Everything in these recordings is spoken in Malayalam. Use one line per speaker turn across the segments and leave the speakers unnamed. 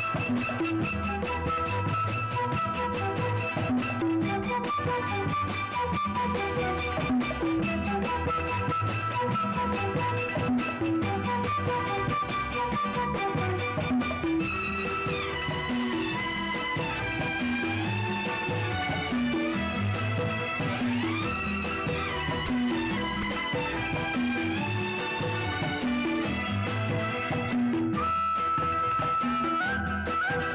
ആ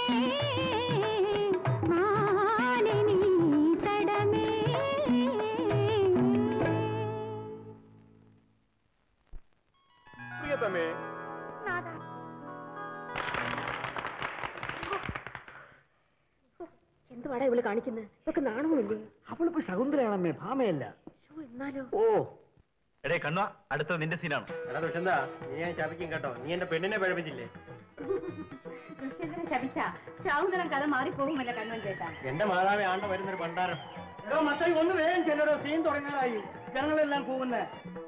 മാലിനി തടമേ
പ്രിയതമേ
എന്തുവാടാ ഇവള് കാണിക്കുന്നത് ഇതൊക്കെ നാണവുമില്ലേ
അവളിപ്പോ ശകുന്തളയാണമ്മേ ഭാമയല്ല
ശ്ശോ, എന്നാലോ
ഓ
എടേ കണ്ണ അടുത്ത നിന്റെ സീനാണ്
എടാ ദുഷ്യന്താ നീ ഞാൻ ചതിക്കും കേട്ടോ നീ എന്റെ പെണ്ണിനെ പഴപ്പിച്ചില്ലേ
ദുഷ്യന്തനെ ശപിച്ച ശാകുന്തളം കഥ മാറിപ്പോകുമല്ലോ കണ്ണൻ ചേട്ടാ
എന്റെ മാതാവേ ആണ്ട വരുന്നൊരു പണ്ടാരം
എടോ മത്തായി ഒന്ന് വേഗം ചെല്ലടോ സീൻ തുടങ്ങാറായി ജനങ്ങളെല്ലാം പോകുന്നേ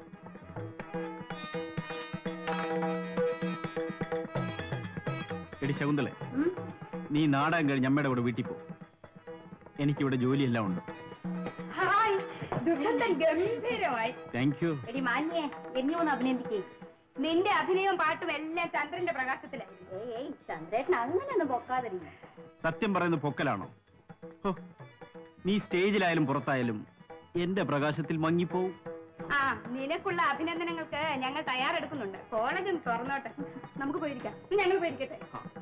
എടി ശകുന്തളെ നീ നാടകം കഴിഞ്ഞ് അമ്മയുടെ കൂടെ വീട്ടിൽ പോ എനിക്കിവിടെ ജോലിയെല്ലാം ഉണ്ട്
ഹായ് ദുഷ്യന്തൻ ഗംഭീരമായി
താങ്ക് യു
എടി മാന്യേ എന്നെ ഒന്ന് അഭിനന്ദിക്കേ നിന്റെ അഭിനയവും പാട്ടും എല്ലാം ചന്ദ്രന്റെ പ്രകാശത്തിലായിരുന്നു ഏയ് ചന്ദ്രേട്ടൻ അങ്ങനെയൊന്നും പൊക്കാതിരിക്കും
സത്യം പറയുന്നത് പൊക്കലാണോ ഹോ, നീ സ്റ്റേജിലായാലും പുറത്തായാലും എന്റെ പ്രകാശത്തിൽ മങ്ങിപ്പോവും
ആ നിനക്കുള്ള അഭിനന്ദനങ്ങൾക്ക് ഞങ്ങൾ തയ്യാറെടുക്കുന്നുണ്ട് കോളേജും തുറന്നോട്ടെ നമുക്ക് പോയിരിക്കാം ഞങ്ങൾ പോയിരിക്കട്ടെ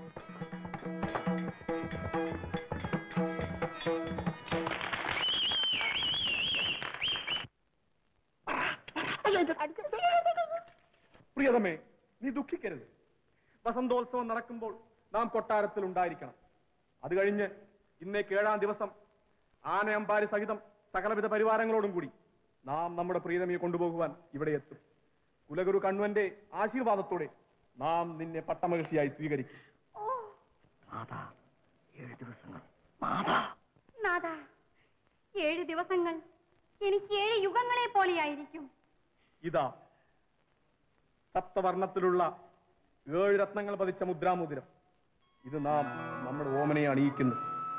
പ്രിയതമേ നീ ദുഃഖിക്കരുത് വസന്തോത്സവം നടക്കുമ്പോൾ നാം കൊട്ടാരത്തിൽ ഉണ്ടായിരിക്കണം അത് കഴിഞ്ഞ് ഇന്നേക്ക് ഏഴാം ദിവസം ആനയമ്പാരി സഹിതം സകലവിധ പരിവാരങ്ങളോടും കൂടി നാം നമ്മുടെ പ്രിയതമയെ കൊണ്ടുപോകുവാൻ ഇവിടെ എത്തും കുലഗുരു കണ്വന്റെ ആശീർവാദത്തോടെ നാം നിന്നെ പട്ടമഹിഷിയായി സ്വീകരിക്കും
മാതാ ഏഴ് ദിവസങ്ങൾ
നാഥ ഏഴ് ദിവസങ്ങൾ എനിക്ക് ഏഴ് യുഗങ്ങളെ പോലെയായിരിക്കും
ഇതാ സപ്തവർണ്ണത്തിലുള്ള ഏഴ് രത്നങ്ങൾ പതിച്ച മുദ്രാമുദ്രം ഇത് നാം നമ്മുടെ ഓമനയെ അണിയിക്കുന്നു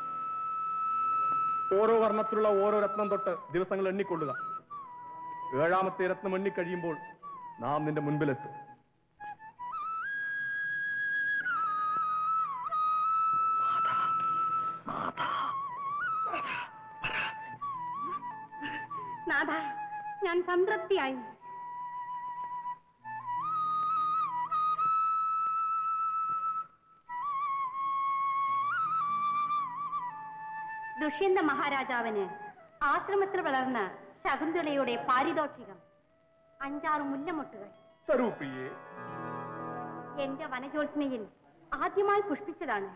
ഓരോ വർണ്ണത്തിലുള്ള ഓരോ രത്നം തൊട്ട് ദിവസങ്ങൾ എണ്ണിക്കൊള്ളുക ഏഴാമത്തെ രത്നം എണ്ണിക്കഴിയുമ്പോൾ നാം നിന്റെ മുൻപിലെത്തും
നാഥ ഞാൻ സംതൃപ്തിയായി ദുഷ്യന്ത മഹാരാജാവിന് ആശ്രമത്തിൽ വളർന്ന ശകുന്തളയുടെ പാരിതോഷികം അഞ്ചാറ് മുല്ലമൊട്ടുകൾ
സ്വരൂപിയെ
എന്റെ വനജോത്സനയിൽ ആദ്യമായി പുഷ്പിച്ചതാണ്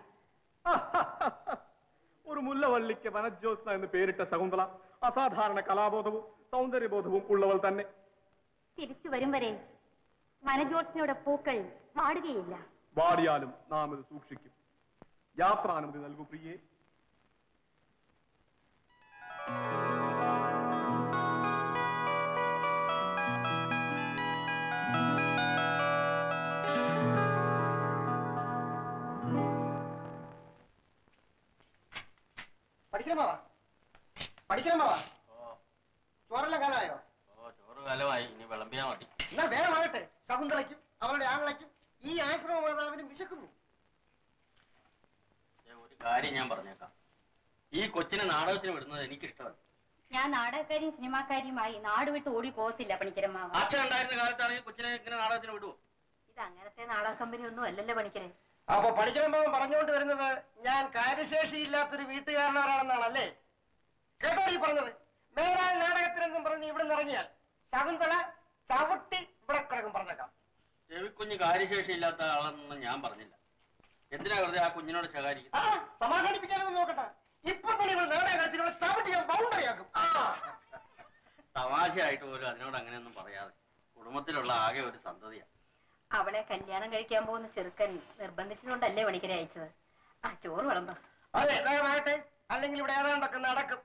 ഒരു മുല്ലവള്ളിക്ക് വനജ്യോത്സന എന്ന് പേരിട്ട ശകുന്തള അസാധാരണ കലാബോധവും സൗന്ദര്യബോധവും ഉള്ളവൾ തന്നെ
തിരിച്ചു വരും വരെ വനജോത്സനയുടെ പൂക്കൾ വാടുകയില്ല
വാടിയാലും നാം ഇത് സൂക്ഷിക്കും യാത്രാനുമതി നൽകൂ പ്രിയേ
പഠിക്കണമാവാ പഠിക്കണമാവാ ചോറെല്ലാം കാലമായോ
ഓ ചോറ് കാലമായി ഇനി വിളമ്പിയാ മതി
എന്നാൽ വേഗമാകട്ടെ ശകുന്തളയ്ക്കും അവളുടെ ആങ്ങളയ്ക്കും ഈ ആശ്രമ മാതാവിനും വിശക്കുന്നു
ദേ, ഒരു കാര്യം ഞാൻ പറഞ്ഞേക്കാം ഈ കൊച്ചിനെ നാടകത്തിന് വിടുന്നത് എനിക്കിഷ്ടമല്ല
ഞാൻ നാടകക്കാരിയും സിനിമാക്കാരിയുമായി നാട് വിട്ട് ഓടി പോകത്തില്ല പണിക്കരമാവ
അച്ഛൻ ഉണ്ടായിരുന്ന കാലത്താണ് ഈ കൊച്ചിനെ ഇങ്ങനെ നാടകത്തിന് വിടുവോ
ഇത് അങ്ങനത്തെ നാടക കമ്പനി ഒന്നും അല്ലല്ലോ പണിക്കരെ
അപ്പൊ പഠിക്കണമാവൻ പറഞ്ഞുകൊണ്ട് വരുന്നത് ഞാൻ കാര്യശേഷിയില്ലാത്തൊരു വീട്ടുകാരനവരാണെന്നാണല്ലേ കേട്ടോ ഈ പറഞ്ഞത് മേലാൽ നാടകത്തിനെന്നും പറഞ്ഞ് ഇവിടെ നിന്ന് ഇറങ്ങിയാൽ ശകുന്തള ചവിട്ടി ഇവിടെ കിടക്കും പറഞ്ഞേക്കാം
ചെവിക്കുഞ്ഞ് കാര്യശേഷി ഇല്ലാത്ത ആളെന്നൊന്നും ഞാൻ പറഞ്ഞില്ല എന്തിനാ വെറുതെ ആ കുഞ്ഞിനോട് ശകാരിക്കുന്നത്
ആ, സമാധാനിപ്പിക്കാനൊന്നും നോക്കട്ടെ ഇപ്പൊ തന്നെ ഇവിടെ നാടക കളിച്ചിട്ട് ഇവിടെ ചവിട്ടി ഞാൻ ബൗണ്ടറിയാക്കും ആ.
തമാശയായിട്ട് പോലും അതിനോട് അങ്ങനെയൊന്നും പറയാതെ കുടുംബത്തിലുള്ള ആകെ ഒരു സന്തതിയാ
അവളെ കല്യാണം കഴിക്കാൻ പോകുന്ന ചെറുക്കൻ നിർബന്ധിച്ചുകൊണ്ടല്ലേ പണിക്കരെ അയച്ചത് ആ ചോറ് വിളമ്പ
അതെ വേഗമാകട്ടെ അല്ലെങ്കിൽ ഇവിടെ ഏതാണ്ടൊക്കെ നടക്കും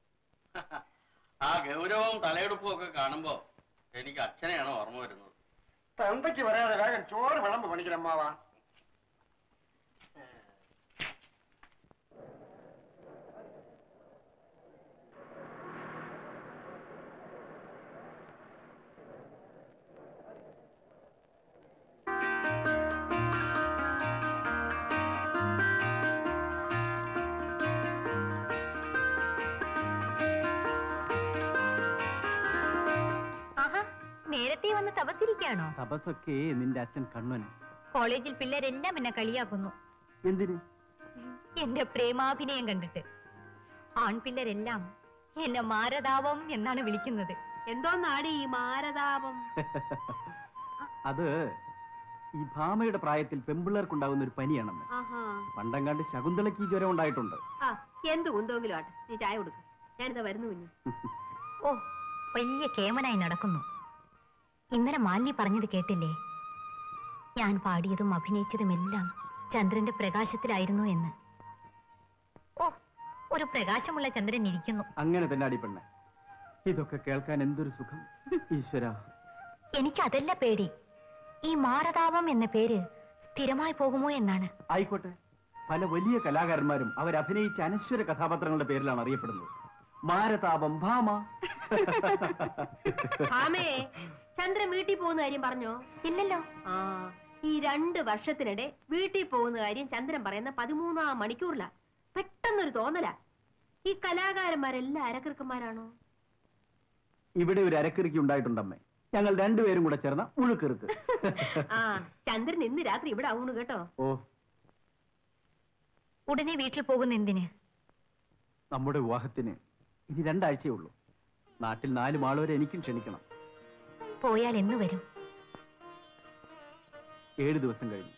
ആ ഗൗരവവും തലയെടുപ്പും ഒക്കെ കാണുമ്പോ എനിക്ക് അച്ഛനെയാണ് ഓർമ്മ വരുന്നത്
തന്തയ്ക്ക് വരാതെ വേഗം ചോറ് വിളമ്പ് പണിക്കരമ്മാവാ
ആഹാ നേരത്തെ വന്ന് തപസ്സിരിക്കാണോ
തപസ്സൊക്കെ നിന്റെ അച്ഛൻ കണ്ണൻ
കോളേജിൽ പിള്ളേരെല്ലാം എന്നെ കളിയാക്കുന്നു
എന്തിന്
എന്റെ പ്രേമാഭിനയം കണ്ടിട്ട് ആൺപിള്ളരെല്ലാം എന്നെ മാരതാവം എന്നാണ് വിളിക്കുന്നത്
എന്തോന്നാടി ഈ മാരതാപം
അത് ഈ ഭാമയുടെ പ്രായത്തിൽ പെമ്പിള്ളേർക്കുണ്ടാകുന്ന ഒരു പനിയാണെന്ന്
ആഹാ
പണ്ടങ്ങാണ്ട് ശകുന്തളയ്ക്ക് ഈ ജ്വരം ഉണ്ടായിട്ടുണ്ട്
ആ എന്ത് കുന്തമെങ്കിലും ആട്ടെ നീ ചായ കൊടുക്ക് ഞാനിതാ വരുന്നു കുഞ്ഞു
ഓ വലിയ കേമനായി നടക്കുന്നു ഇന്നലെ മാലിനി പറഞ്ഞത് കേട്ടില്ലേ ഞാൻ പാടിയതും അഭിനയിച്ചതുമെല്ലാം ചന്ദ്രന്റെ പ്രകാശത്തിലായിരുന്നു എന്ന് ഓ ഒരു പ്രകാശമുള്ള ചന്ദ്രൻ ഇരിക്കുന്നു
അങ്ങനെ തന്നെ അടിപ്പെണ്ണെ ഇതൊക്കെ കേൾക്കാൻ എന്തൊരു സുഖം ഈശ്വര
എനിക്ക് അതല്ല പേടി ഈ മാരതാപം എന്ന പേര് സ്ഥിരമായി പോകുമോ എന്നാണ്
ആയിക്കോട്ടെ പല വലിയ കലാകാരന്മാരും അവരഭിനയിച്ച അനശ്വര കഥാപാത്രങ്ങളുടെ പേരിലാണ് അറിയപ്പെടുന്നത് മാരതാപം ഭാമ
ആമേ ചന്ദ്രൻ വീട്ടിൽ പോകുന്ന കാര്യം പറഞ്ഞോ
ഇല്ലല്ലോ
ആ ഈ രണ്ട് വർഷത്തിനിടെ വീട്ടിൽ പോകുന്ന കാര്യം ചന്ദ്രൻ പറയുന്ന പതിമൂന്നാം മണിക്കൂറിലാ പെട്ടെന്നൊരു തോന്നലാ ഈ കലാകാരന്മാരെല്ലാം അരക്കിറുക്കന്മാരാണോ
ഇവിടെ ഒരു അരക്കിറുക്കി ഉണ്ടായിട്ടുണ്ടമ്മേ ഞങ്ങൾ രണ്ടുപേരും കൂടെ ചേർന്ന മുഴുക്കിറുക്ക്
ആ ചന്ദ്രൻ ഇന്ന് രാത്രി ഇവിടെ ആവണു കേട്ടോ
ഓ
ഉടനെ വീട്ടിൽ പോകുന്ന എന്തിന്
നമ്മുടെ വിവാഹത്തിന് ഇനി രണ്ടാഴ്ചയേ ഉള്ളൂ നാട്ടിൽ നാല് മാൾ വരെ എനിക്കും ക്ഷണിക്കണം
പോയാൽ എന്ന് വരും
ഏഴ് ദിവസം കഴിഞ്ഞു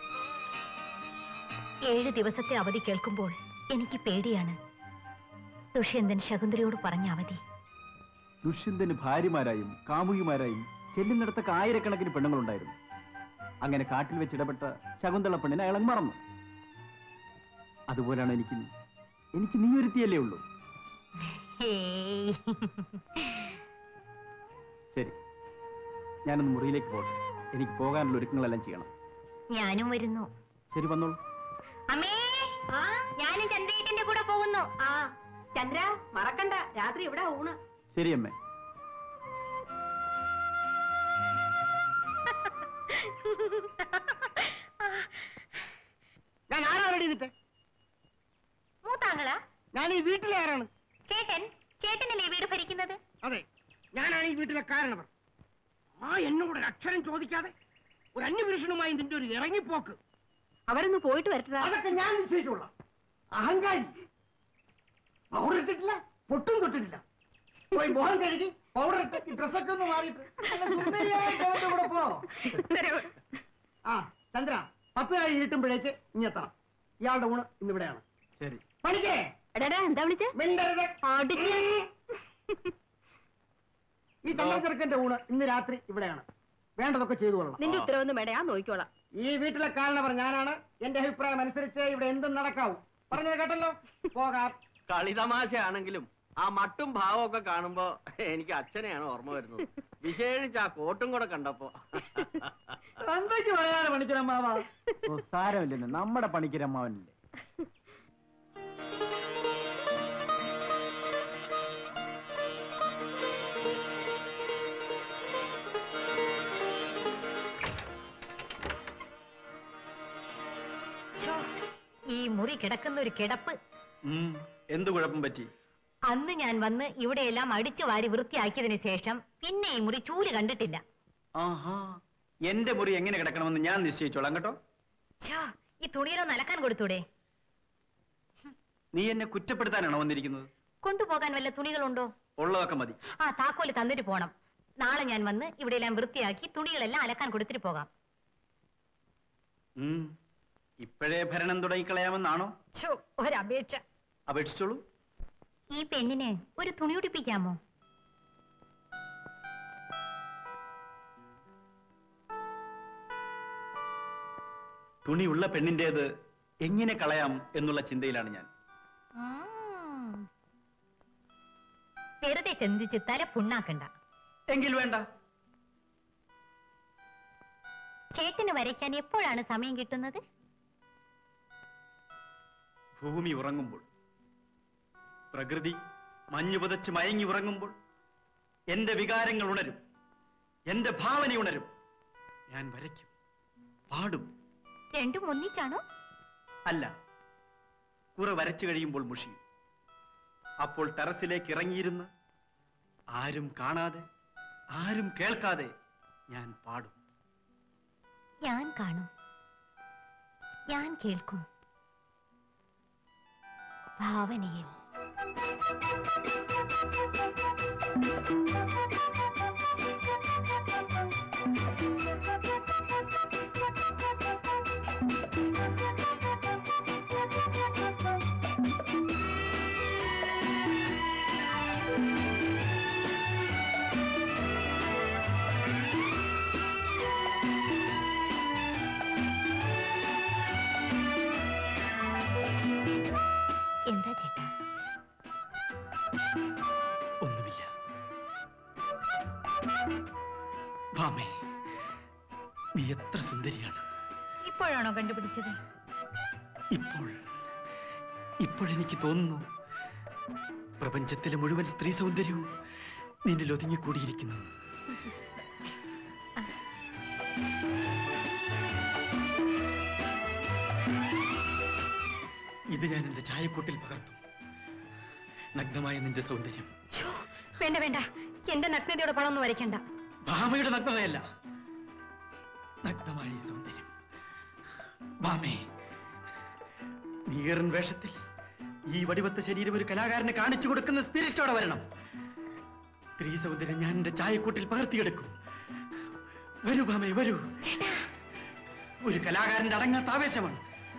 ഏഴ് ദിവസത്തെ അവധി കേൾക്കുമ്പോൾ എനിക്ക് പേടിയാണ് ദുഷ്യന്തൻ ശകുന്തളയോട് പറഞ്ഞ അവധി
ദുഷ്യന്തന് ഭാര്യമാരായും കാമുകിമാരായും ചെല്ലുന്നിടത്തൊക്കെ ആയിരക്കണക്കിന് പെണ്ണുങ്ങളുണ്ടായിരുന്നു അങ്ങനെ കാട്ടിൽ വെച്ച് ഇടപെട്ട ശകുന്തള പെണ്ണിനെ അയാൾ അങ്ങ് മറന്നു അതുപോലാണ് എനിക്ക് എനിക്ക് നീ ഒരുത്തിയല്ലേ ഉള്ളൂ
ഹേയ്.
ശരി ഞാനൊന്ന് മുറിയിലേക്ക് പോട്ടെ എനിക്ക് പോകാനുള്ള ഒരുക്കങ്ങളെല്ലാം ചെയ്യണം
ഞാനും വരുന്നു
ശരി വന്നോളൂ
അമ്മേ ഞാനും ചന്ദ്രേട്ടന്റെ കൂടെ പോകുന്നു
ആ ചന്ദ്ര മറക്കണ്ട രാത്രി ഇവിടെ ഊണ്
ശരി അമ്മേ
ഞാൻ ആരാണ് ചെയ്തിട്ട്
മൂത്താങ്ങളാ
ഞാൻ ഈ വീട്ടിലെ ആരാണ്
ചേട്ടൻ ചേട്ടനല്ലേ വീട് ഭരിക്കുന്നത്
അതെ ഞാനാണ് ഈ വീട്ടിലെ കാരണവർ ആ എന്നോട് ഒരു അക്ഷരം ചോദിക്കാതെ ഒരു അന്യപുരുഷനുമായി നിന്റെ ഒരു ഇറങ്ങിപ്പോക്ക്
അവരൊന്ന് പോയിട്ട് വരട്ടെ
അതൊക്കെ ഞാൻ നിശ്ചയിച്ചോളാം അഹങ്കാരി പൗഡർ ഇട്ടിട്ടില്ല പൊട്ടും തൊട്ടിട്ടില്ല പോയി മുഖം കഴുകി പൗഡർ ഇട്ട് ഡ്രസ്സൊക്കെ ഒന്ന് മാറിയിട്ട് നല്ല സുന്ദരിയായിട്ട് അവന്റെ കൂടെ പോ ആ ചന്ദ്ര പത്ത് കഴിഞ്ഞ് ഇരുട്ടുമ്പോഴേക്ക് ഇനി എത്തണം ഇയാളുടെ ഊണ് ഇന്നിവിടെയാണ്
ശരി
പണിക്കേ
എടാ എന്താ വിളിച്ചേ
മിണ്ടരുത്
അടിച്ച്
ഈ ചന്ദ്രചെറുക്കന്റെ ഊണ് ഇന്ന് രാത്രി ഇവിടെയാണ് വേണ്ടതൊക്കെ ചെയ്തു കൊള്ളണം
നിന്റെ ഉത്തരവൊന്നും വേണ്ട ഞാൻ നോക്കിക്കോളാം
ഈ വീട്ടിലെ കാരണവർ ഞാനാണ് എന്റെ അഭിപ്രായം അനുസരിച്ച് ഇവിടെ എന്തും നടക്കാവൂ പറഞ്ഞത് കേട്ടല്ലോ പോകാം
കളിതമാശയാണെങ്കിലും ആ മട്ടും ഭാവവും ഒക്കെ കാണുമ്പോ എനിക്ക് അച്ഛനെയാണ് ഓർമ്മ വരുന്നത് വിശേഷിച്ച് ആ കോട്ടും കൂടെ കണ്ടപ്പോ
എന്തൊക്കെ പറയാനാണ് പണിക്കരമ്മാവ
ഓ സാരമില്ലെന്ന് നമ്മുടെ പണിക്കരമ്മാവനല്ലേ
ഛോ, ഈ മുറി കിടക്കുന്ന ഒരു കിടപ്പ്
ഉം, എന്ത് കുഴപ്പം പറ്റി
അന്ന് ഞാൻ വന്ന് ഇവിടെയെല്ലാം അടിച്ചു വാരി വൃത്തിയാക്കിയതിനു ശേഷം പിന്നെ ഈ മുറി ചൂല് കണ്ടിട്ടില്ല
ആഹാ എന്റെ മുറി എങ്ങനെ കിടക്കണമെന്ന് ഞാൻ നിശ്ചയിച്ചോളാം കേട്ടോ
ഛോ, ഈ തുണിയിലൊന്ന് അലക്കാൻ കൊടുത്തൂടെ
നീ എന്നെ കുറ്റപ്പെടുത്താനാണോ വന്നിരിക്കുന്നത്
കൊണ്ടുപോകാൻ വല്ല തുണികളുണ്ടോ
ഉള്ളതൊക്കെ മതി
ആ താക്കോല് തന്നിട്ട് പോണം നാളെ ഞാൻ വന്ന് ഇവിടെയെല്ലാം വൃത്തിയാക്കി തുണികളെല്ലാം അലക്കാൻ കൊടുത്തിട്ട് പോകാം
ഉം, ഇപ്പോഴേ ഭരണം തുടങ്ങിക്കളയാമെന്നാണോ
ഛോ, ഒരപേക്ഷ
അപേക്ഷിച്ചോളൂ
ഈ പെണ്ണിനെ ഒരു തുണി ഉടുപ്പിക്കാമോ
തുണിയുള്ള പെണ്ണിന്റേത് എങ്ങനെ കളയാം എന്നുള്ള ചിന്തയിലാണ് ഞാൻ
ഉം. വെറുതെ ചിന്തിച്ച് തല പുണ്ണാക്കണ്ട
എങ്കിൽ വേണ്ട
ചേട്ടന് വരയ്ക്കാൻ എപ്പോഴാണ് സമയം കിട്ടുന്നത്
ഭൂമി ഉറങ്ങുമ്പോൾ പ്രകൃതി മഞ്ഞു പുതച്ച് മയങ്ങി ഉറങ്ങുമ്പോൾ എന്റെ വികാരങ്ങൾ ഉണരും എന്റെ ഭാവന ഉണരും ഞാൻ വരയ്ക്കും പാടും
രണ്ടും ഒന്നിച്ചാണോ
അല്ല കുറെ വരച്ചു കഴിയുമ്പോൾ മുഷിയും അപ്പോൾ ടെറസിലേക്ക് ഇറങ്ങിയിരുന്ന് ആരും കാണാതെ ആരും കേൾക്കാതെ ഞാൻ പാടും
ഞാൻ കാണും ഞാൻ കേൾക്കും ഭാവനയിൽ എന്താ ചേട്ടാ
ഒന്നുമില്ല ഭാമേ നീ എത്ര സുന്ദരിയാണ്
ഇപ്പോഴാണോ കണ്ടുപിടിച്ചത്
ഇപ്പോൾ ഇപ്പോഴെനിക്ക് തോന്നുന്നു പ്രപഞ്ചത്തിലെ മുഴുവൻ സ്ത്രീ സൗന്ദര്യവും നിന്നിൽ ഒതുങ്ങിക്കൂടിയിരിക്കുന്നു ഇത് ഞാൻ എന്റെ ചായക്കൂട്ടിൽ പകർത്തും നഗ്നമായ നിന്റെ സൗന്ദര്യം
ഛോ, വേണ്ട വേണ്ട എന്റെ നഗ്നതയുടെ പണം ഒന്നും വരയ്ക്കണ്ട
ഭാമയുടെ നഗ്നതയല്ല നഗ്നമായ ഈ സൗന്ദര്യം ഭാമേ നീറൻ വേഷത്തിൽ ഈ വടിവത്ത ശരീരം ഒരു കലാകാരന് കാണിച്ചു കൊടുക്കുന്ന സ്പിരിറ്റോടെ വരണം സ്ത്രീ സൗന്ദര്യം ഞാൻ എന്റെ ചായക്കൂട്ടിൽ പകർത്തിയെടുക്കും വരൂ ഭാമേ വരൂ ഒരു കലാകാരന്റെ അടങ്ങാത്ത ആവേശമാണ്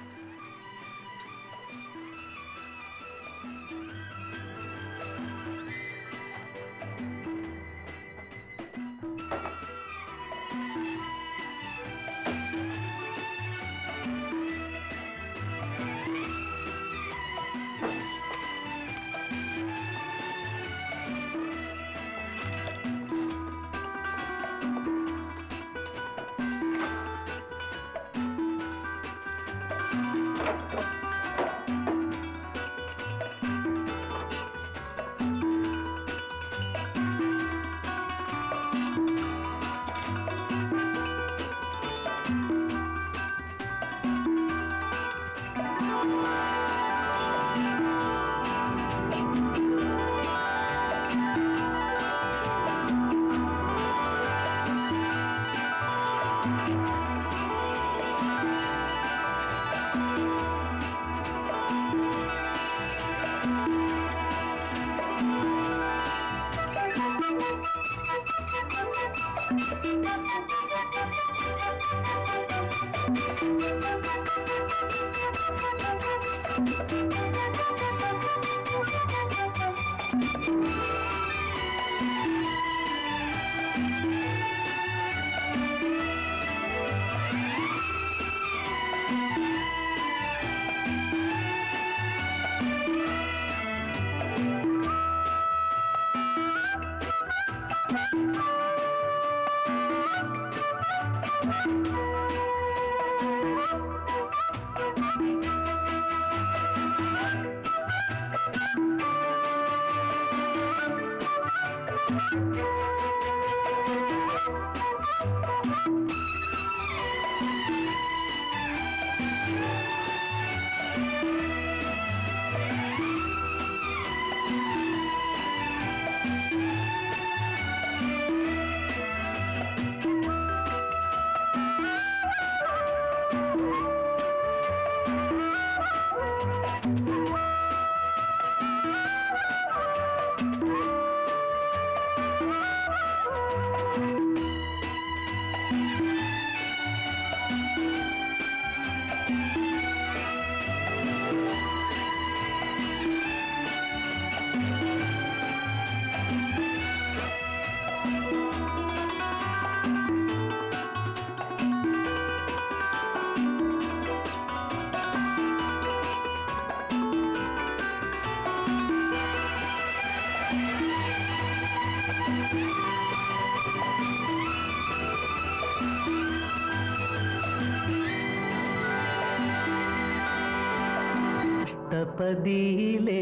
അഷ്ടപതിയിലെ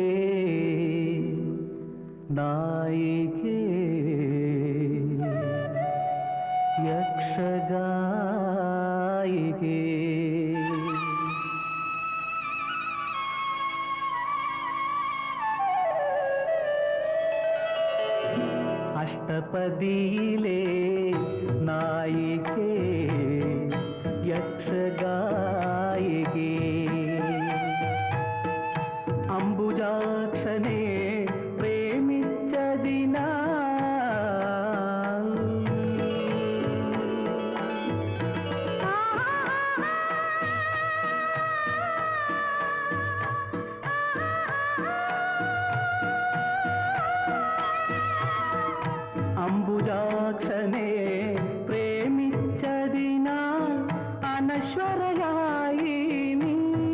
നായികേ യക്ഷഗായികേ അഷ്ടപതിയിലെ നായികേ യക്ഷഗായികേ ദക്ഷനെ പ്രേമിച്ചതിനാൽ അനശ്വരയായി നീ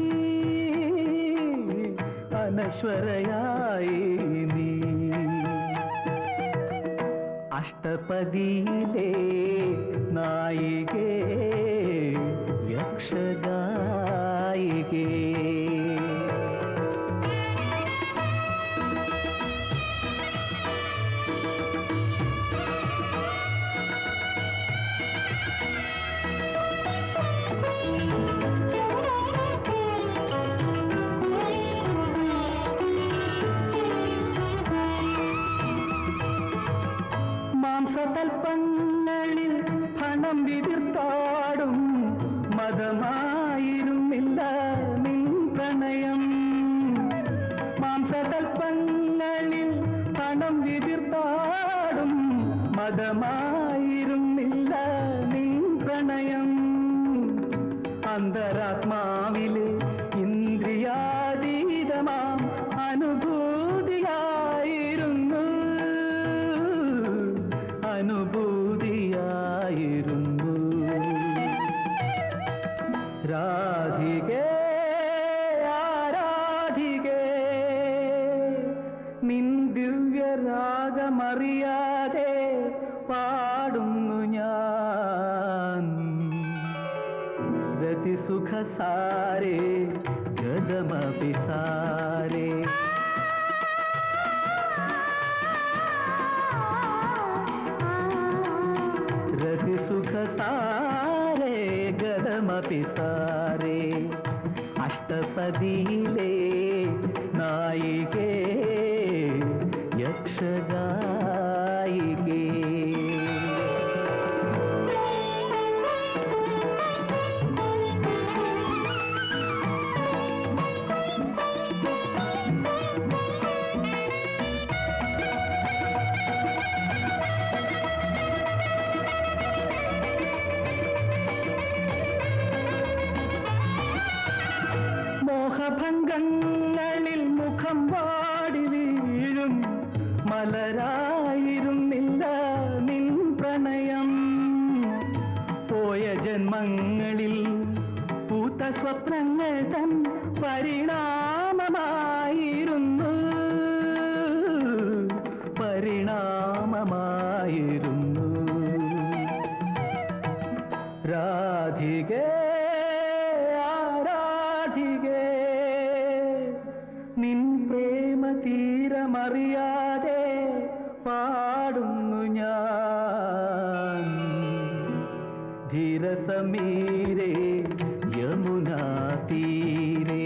അനശ്വരയായി നീ അഷ്ടപതിയിലെ നായികേ യക്ഷഗായികേ മാംസതൽപ്പങ്ങളിൽ ഫണം വിതിർത്താടും മതമായിരുന്നില്ല നിൻ പ്രണയം മാംസതൽപ്പങ്ങളിൽ ഫണം വിതിർത്താടും മതമായിരുന്നില്ല നിൻ പ്രണയം അന്തരാത്മാവിലെ ഇന്ദ്രിയാതീതമാം അനുഭൂതിയായിരുന്നു അനുഭൂതിയായിരുന്നു രാധികേ ആരാധികേ നിൻ ദിവ്യരാഗമറിയാതെ പാടുന്നു ഞാൻ രതിസുഖസാരേ ഗതമപി സാരേ രതിസുഖസാരേ ഗതമപി സാരേ അഷ്ടപതിയിലെ നായികേ യക്ഷഗായികേ മോഹഭംഗങ്ങളിൽ മുഖം വാടി വീഴും മലരായിരുന്നില്ല നിൻ പ്രണയം പോയ ജന്മങ്ങളിൽ പൂത്ത സ്വപ്നങ്ങൾ തൻ പരിണാമമായിരുന്നു പരിണാമമായിരുന്നു രാധികേ ആരാധികേ നിൻ പ്രേമ തീരമറിയാതെ പാടുന്നു ഞാൻ ധീരസമീരേ യമുനാ തീരേ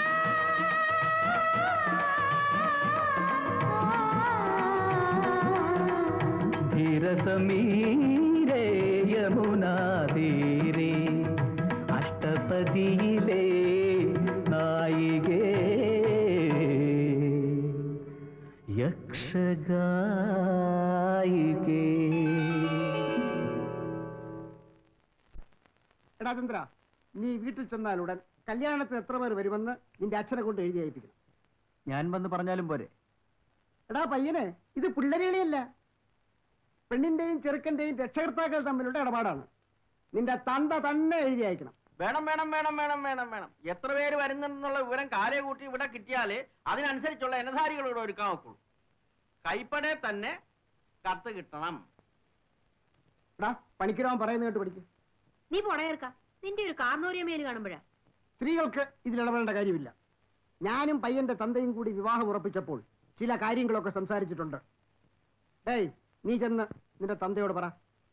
ധീരസമീരേ യമുനാ തീരേ അഷ്ടപതിയിലെ നായികേ യക്ഷഗായികേ
എടാ ചന്ദ്ര നീ വീട്ടിൽ ചെന്നാലുടൻ കല്യാണത്തിന് എത്ര പേർ വരുമെന്ന് നിന്റെ അച്ഛനെ കൊണ്ട് എഴുതി അയപ്പിക്കണം
ഞാൻ വന്ന് പറഞ്ഞാലും പോരെ
എടാ പയ്യനെ ഇത് പിള്ളേരികളിയല്ല പെണ്ണിന്റെയും ചെറുക്കന്റെയും രക്ഷകർത്താക്കൾ തമ്മിലുള്ള ഇടപാടാണ് നിന്റെ തന്ത തന്നെ എഴുതി അയക്കണം
വേണം വേണം വേണം വേണം വേണം വേണം എത്ര പേര് വരുന്നുണ്ടെന്നുള്ള വിവരം കാലേ കൂട്ടി ഇവിടെ കിട്ടിയാലേ അതിനനുസരിച്ചുള്ള എനധാരികൾ ഇവിടെ ഒരുക്കാൻ ഒക്കുള്ളൂ കൈപ്പടെ തന്നെ കത്ത് കിട്ടണം
എടാ പണിക്കരാവൻ പറയുന്ന കേട്ട് പഠിക്കും
നീ പോണേർക്ക നിന്റെ ഒരു കാർന്നോരിയ മേല് കാണുമ്പോഴാ
സ്ത്രീകൾക്ക് ഇതിൽ ഇടപെടേണ്ട കാര്യമില്ല ഞാനും പയ്യന്റെ തന്തയും കൂടി വിവാഹം ഉറപ്പിച്ചപ്പോൾ ചില കാര്യങ്ങളൊക്കെ സംസാരിച്ചിട്ടുണ്ട് ഡേയ് നീ ചെന്ന് നിന്റെ തന്തയോട് പറ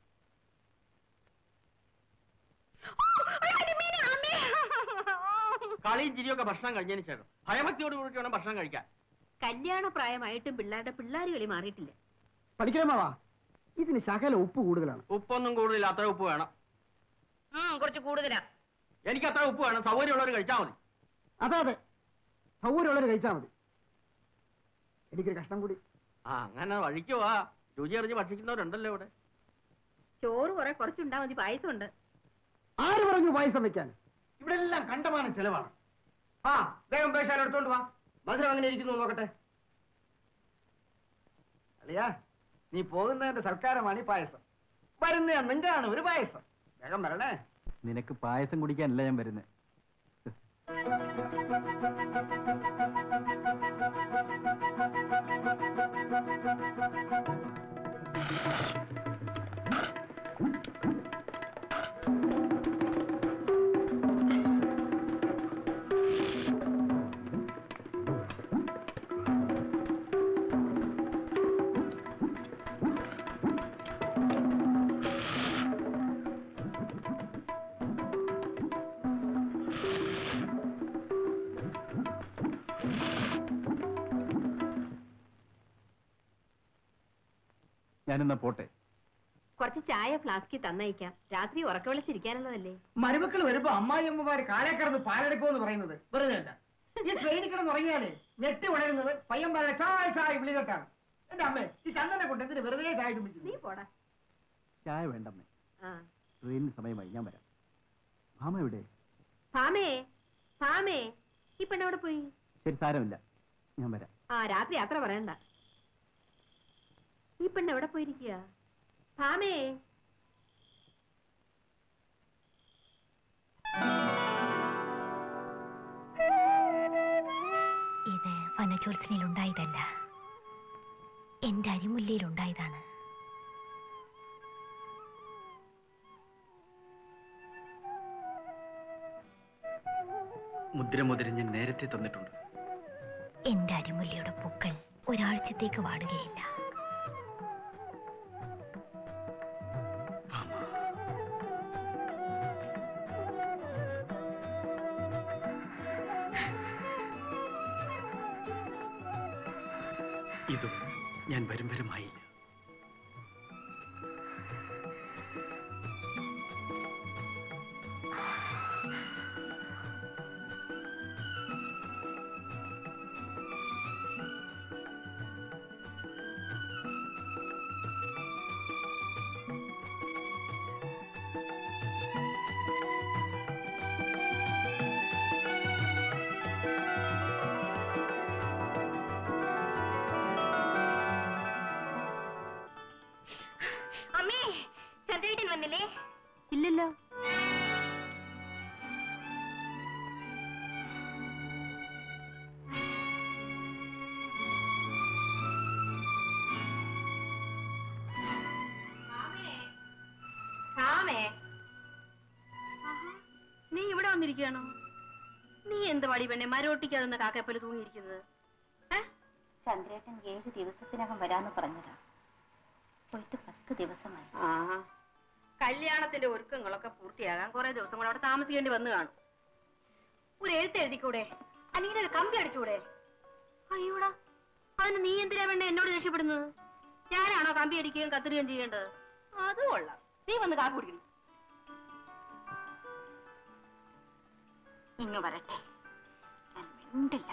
കളിയും ചിരിയൊക്കെ ഭക്ഷണം കഴിഞ്ഞതിന് ശേഷം ഭയഭക്തിയോട് കൂടി വേണം ഭക്ഷണം കഴിക്കാൻ
കല്യാണ പ്രായമായിട്ടും പിള്ളേരുടെ പിള്ളേർ കളി മാറിയിട്ടില്ല
പഠിക്കണമാവാ ഇതിന് ശകല ഉപ്പ് കൂടുതലാണ്
ഉപ്പൊന്നും കൂടുതലില്ല അത്ര ഉപ്പ് വേണം
കുറച്ച് കൂടുതലാ
എനിക്ക് അത്ര ഉപ്പ് വേണം സൗകര്യമുള്ളവർ കഴിച്ചാൽ മതി
അതെ അതെ സൗകര്യമുള്ളവർ കഴിച്ചാൽ മതി എനിക്കൊരു കഷ്ണം കൂടി
ആ അങ്ങനെ വഴിക്ക് വാ രുചി അറിഞ്ഞ് ഭക്ഷിക്കുന്നവരുണ്ടല്ലോ ഇവിടെ
ചോറ് കുറെ കുറച്ചുണ്ടാ മതി പായസം ഉണ്ട്
ആര് പറഞ്ഞു പായസം വെക്കാൻ ഇവിടെ എല്ലാം കണ്ടമാനം ചെലവാണ് ആ വേഗം പേശാൻ എടുത്തോണ്ട് വാ മധുരം അങ്ങനെ ഇരിക്കുന്നു നോക്കട്ടെ അളിയാ നീ പോകുന്നതിന്റെ സൽക്കാരമാണ് ഈ പായസം
വരുന്ന അന്നും കാണും ഒരു പായസം വേഗം വരണേ
നിനക്ക് പായസം കുടിക്കാനല്ല ഞാൻ വരുന്നത് ഞാനെന്നാ പോട്ടെ
കുറച്ച് ചായ ഫ്ലാസ്കിൽ തന്നയക്കാം രാത്രി ഉറക്ക വിളിച്ചിരിക്കാനുള്ളതല്ലേ
മരുമക്കൾ വരുമ്പോ അമ്മായിയമ്മമാര് കാലേ കിടന്ന് പാലെടുക്കുമെന്ന് പറയുന്നത് വെറുതെ അല്ല ഈ ട്രെയിനിൽ കിടന്ന് ഉറങ്ങിയാലേ ഞെട്ടി ഉണരുന്നത് പയ്യന്മാരെ ചായ ചായ വിളി കേട്ടാണ് എന്റെ അമ്മേ ഈ ചന്ദനെ കൊണ്ട് എന്തിന് വെറുതെ ചായ
നീ
ചുമിക്കുന്നു
പോടാ
ചായ വേണ്ടമ്മേ
ആ
ട്രെയിനിന് സമയമായി ഞാൻ വരാം മാമ എവിടെ
ഭാമേ ഭാമേ ഈ പെണ്ണെവിടെ പോയി
ശരി സാരമില്ല ഞാൻ വരാം
ആ രാത്രി യാത്ര പറയണ്ട ഈ പെണ്ണ് എവിടെ പോയിരിക്കുക ഭാമേ
ഇത് വനജോത്സനിൽ ഉണ്ടായതല്ല എന്റെ അരിമുല്ലയിൽ ഉണ്ടായതാണ്
മുദ്ര മുദ്ര ഞാൻ നേരത്തെ തന്നിട്ടുണ്ട്
എന്റെ അരിമുല്ലയുടെ പൂക്കൾ ഒരാഴ്ചത്തേക്ക് വാടുകയില്ല
ഭാമ ഇതും ഞാൻ വരും വരമായില്ല
അമ്മേ ചന്ദ്രേട്ടൻ വന്നില്ലേ
ഇല്ലല്ലോ ഭാമേ നീ ഇവിടെ വന്നിരിക്കുകയാണോ നീ എന്ത് വടി പെണ്ണെ മരോട്ടിക്കാതെന്ന കാക്കപ്പല് തൂങ്ങിയിരിക്കുന്നത്
ചന്ദ്രേട്ടൻ ഏഴ് ദിവസത്തിനകം വരാന്ന് പറഞ്ഞതാ പോയിട്ട് പത്ത് ദിവസമായി
ആ കല്യാണത്തിന്റെ ഒരുക്കങ്ങളൊക്കെ പൂർത്തിയാകാൻ കുറെ ദിവസം കൂടെ അവിടെ താമസിക്കേണ്ടി വന്നു കാണും ഒരു എഴുത്ത് എഴുതിക്കൂടെ അല്ലെങ്കിൽ ഒരു കമ്പി അടിച്ചുകൂടെ അയ്യോടാ അതിന് നീ എന്തിനാ വേണ്ട എന്നോട് രക്ഷപ്പെടുന്നത് ഞാനാണോ കമ്പി അടിക്കുകയും കത്തിരിക്കുകയും ചെയ്യേണ്ടത് അത് കൊള്ളാം നീ വന്ന് കാപ്പി കുടിക്കണം
ഇങ്ങ് വരട്ടെ ഞാൻ മിണ്ടില്ല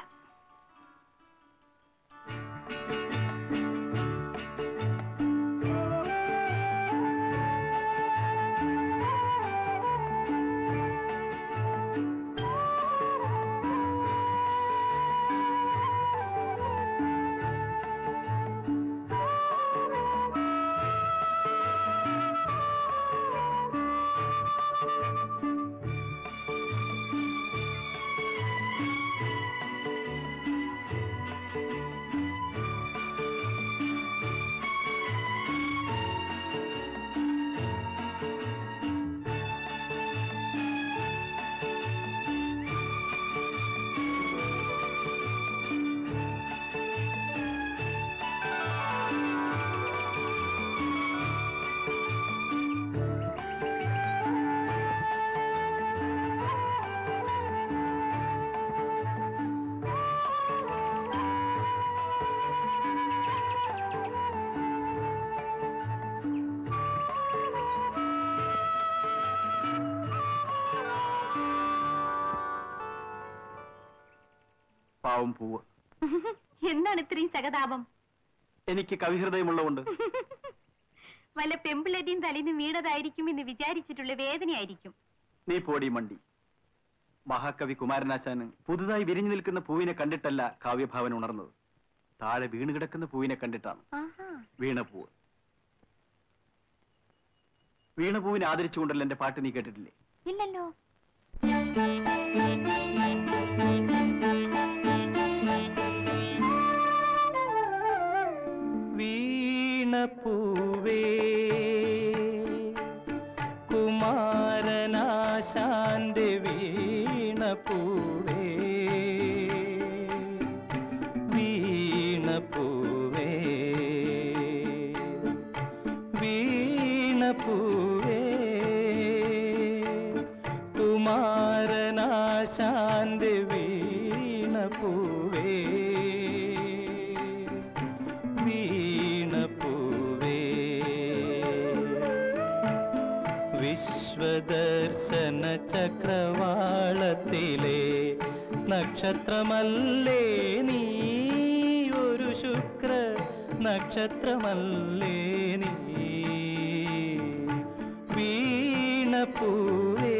പാവം പൂവ്
എന്താണ് ഇത്രയും സഹതാപം
എനിക്ക് കവിഹൃദയമുള്ളതുകൊണ്ട്
വല്ല പെമ്പിളരിയും തലേന്ന് വീണതായിരിക്കും എന്ന് വിചാരിച്ചിട്ടുള്ള വേദനയായിരിക്കും
നീ പോടി മണ്ടി മഹാകവി കുമാരനാശാന് പുതുതായി വിരിഞ്ഞു നിൽക്കുന്ന പൂവിനെ കണ്ടിട്ടല്ല കാവ്യഭാവന ഉണർന്നത് താഴെ വീണ് കിടക്കുന്ന പൂവിനെ കണ്ടിട്ടാണ്
ആഹാ
വീണ പൂവ്
വീണപൂവിനെ ആദരിച്ചുകൊണ്ടല്ല എന്റെ പാട്ട് നീ കേട്ടിട്ടില്ലേ
ഇല്ലല്ലോ
വീണപ്പൂവേ കുമാരനാശാന്റെ വീണപ്പൂവേ വീണപ്പൂവേ വീണപ്പൂവേ കുമാരനാശാന്റെ വീണപ്പൂവേ വീണപ്പൂവേ വിശ്വദർശന ചക്രവാളത്തിലെ നക്ഷത്രമല്ലേ നീ ഒരു ശുക്ര നക്ഷത്രമല്ലേ നീ വീണപ്പൂവേ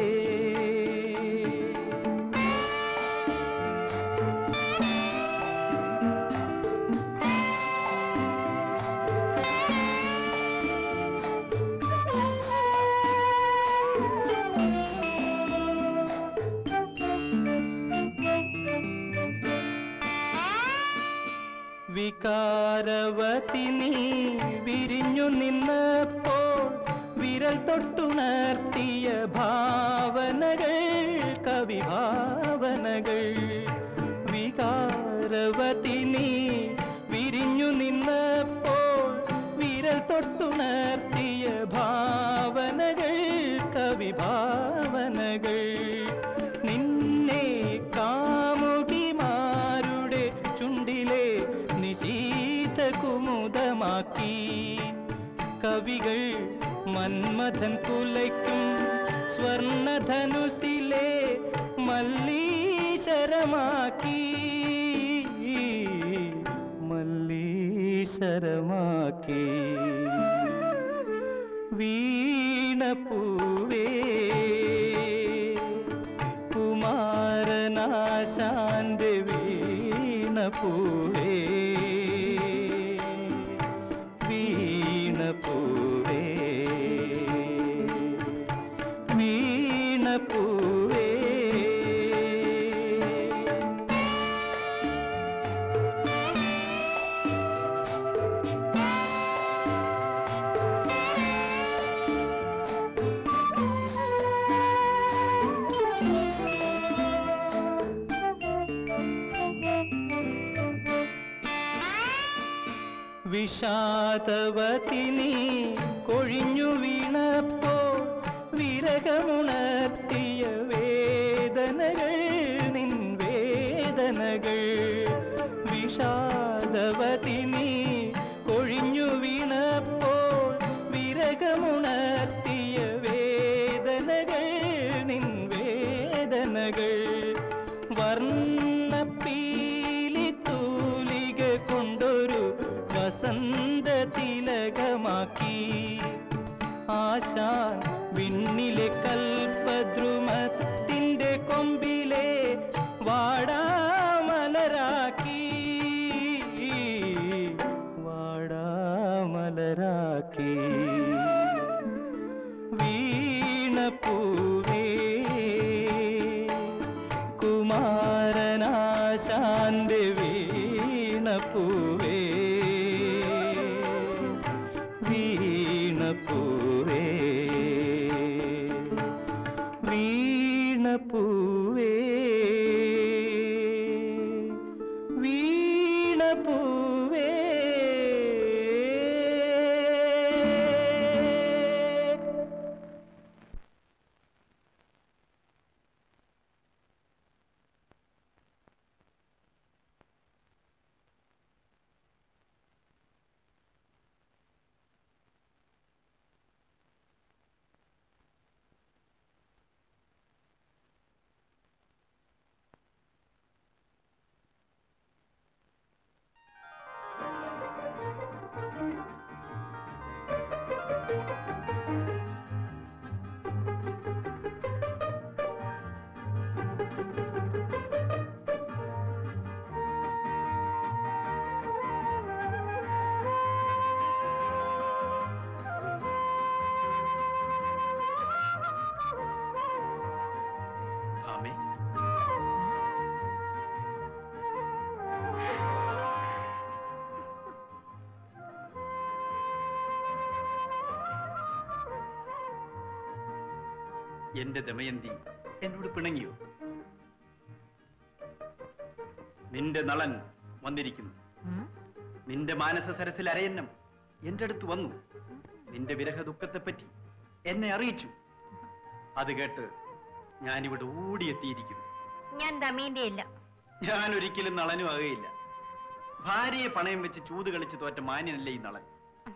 വികാരവതി നീ വിരിഞ്ഞു നിന്നപ്പോൾ വിരൽ തൊട്ടുണർത്തിയ ഭാവനകൾ കവിഭാവനകൾ വികാരവതി നീ വിരിഞ്ഞു നിന്നപ്പോൾ വിരൽ തൊട്ടുണർത്തിയ ഭാവനകൾ കവിഭാവനകൾ നിന്നെ കാമുകിമാരുടെ ചുണ്ടിലെ നിശീത കുമുദമാക്കി കവികൾ മന്മഥൻ കുലയ്ക്കും സ്വർണധനുസിലെ മല്ലീശരമാക്കി മല്ലീശരമാക്കി വീണപ്പൂവേ കുമാരനാശാന്റെ വീണപ്പൂവേ വീണപ്പൂവേ വീണപ്പൂവേ വിഷാദവതിനി കൊഴിഞ്ഞു വീണപ്പോൾ വിരകമുണർത്തിയ വേദനകൾ നിൻ വേദനകൾ വിഷാദവതിനി കൊഴിഞ്ഞു വീണപ്പോൾ വിരകമുണർത്തിയ വേദനകൾ നിൻ വേദനകൾ വർണ്ണപ്പീലി തൂലിക കൊണ്ടൊരു വസന്ത തിലകമാക്കി ആശാൻ വിണ്ണിലെ കൽപദ്രുമത്തിന്റെ കൊമ്പിലെ വാടാമലരാക്കി വാടാമലരാക്കി വീണപ്പൂവേ കുമാരനാശാന്റെ വീണപ്പൂവേ വീണപ്പൂവേ വീണപ്പൂവേ വീണപ്പൂവേ
എന്റെ ദമയന്തി എന്നോട് പിണങ്ങിയോ നിന്റെ നളൻ വന്നിരിക്കുന്നു നിന്റെ മാനസ സരസിൽ അരയന്നം എന്റെ അടുത്ത് വന്നു നിന്റെ വിരഹ ദുഃഖത്തെപ്പറ്റി എന്നെ അറിയിച്ചു അത് കേട്ട് ഞാനിവിടെ ഓടിയെത്തിയിരിക്കുന്നു
ഞാൻ ദമയന്റെ അല്ല
ഞാൻ ഒരിക്കലും നളനും ആകുകയില്ല ഭാര്യയെ പണയം വെച്ച് ചൂത് കളിച്ച് തോറ്റ മാന്യനല്ലേ ഈ നളൻ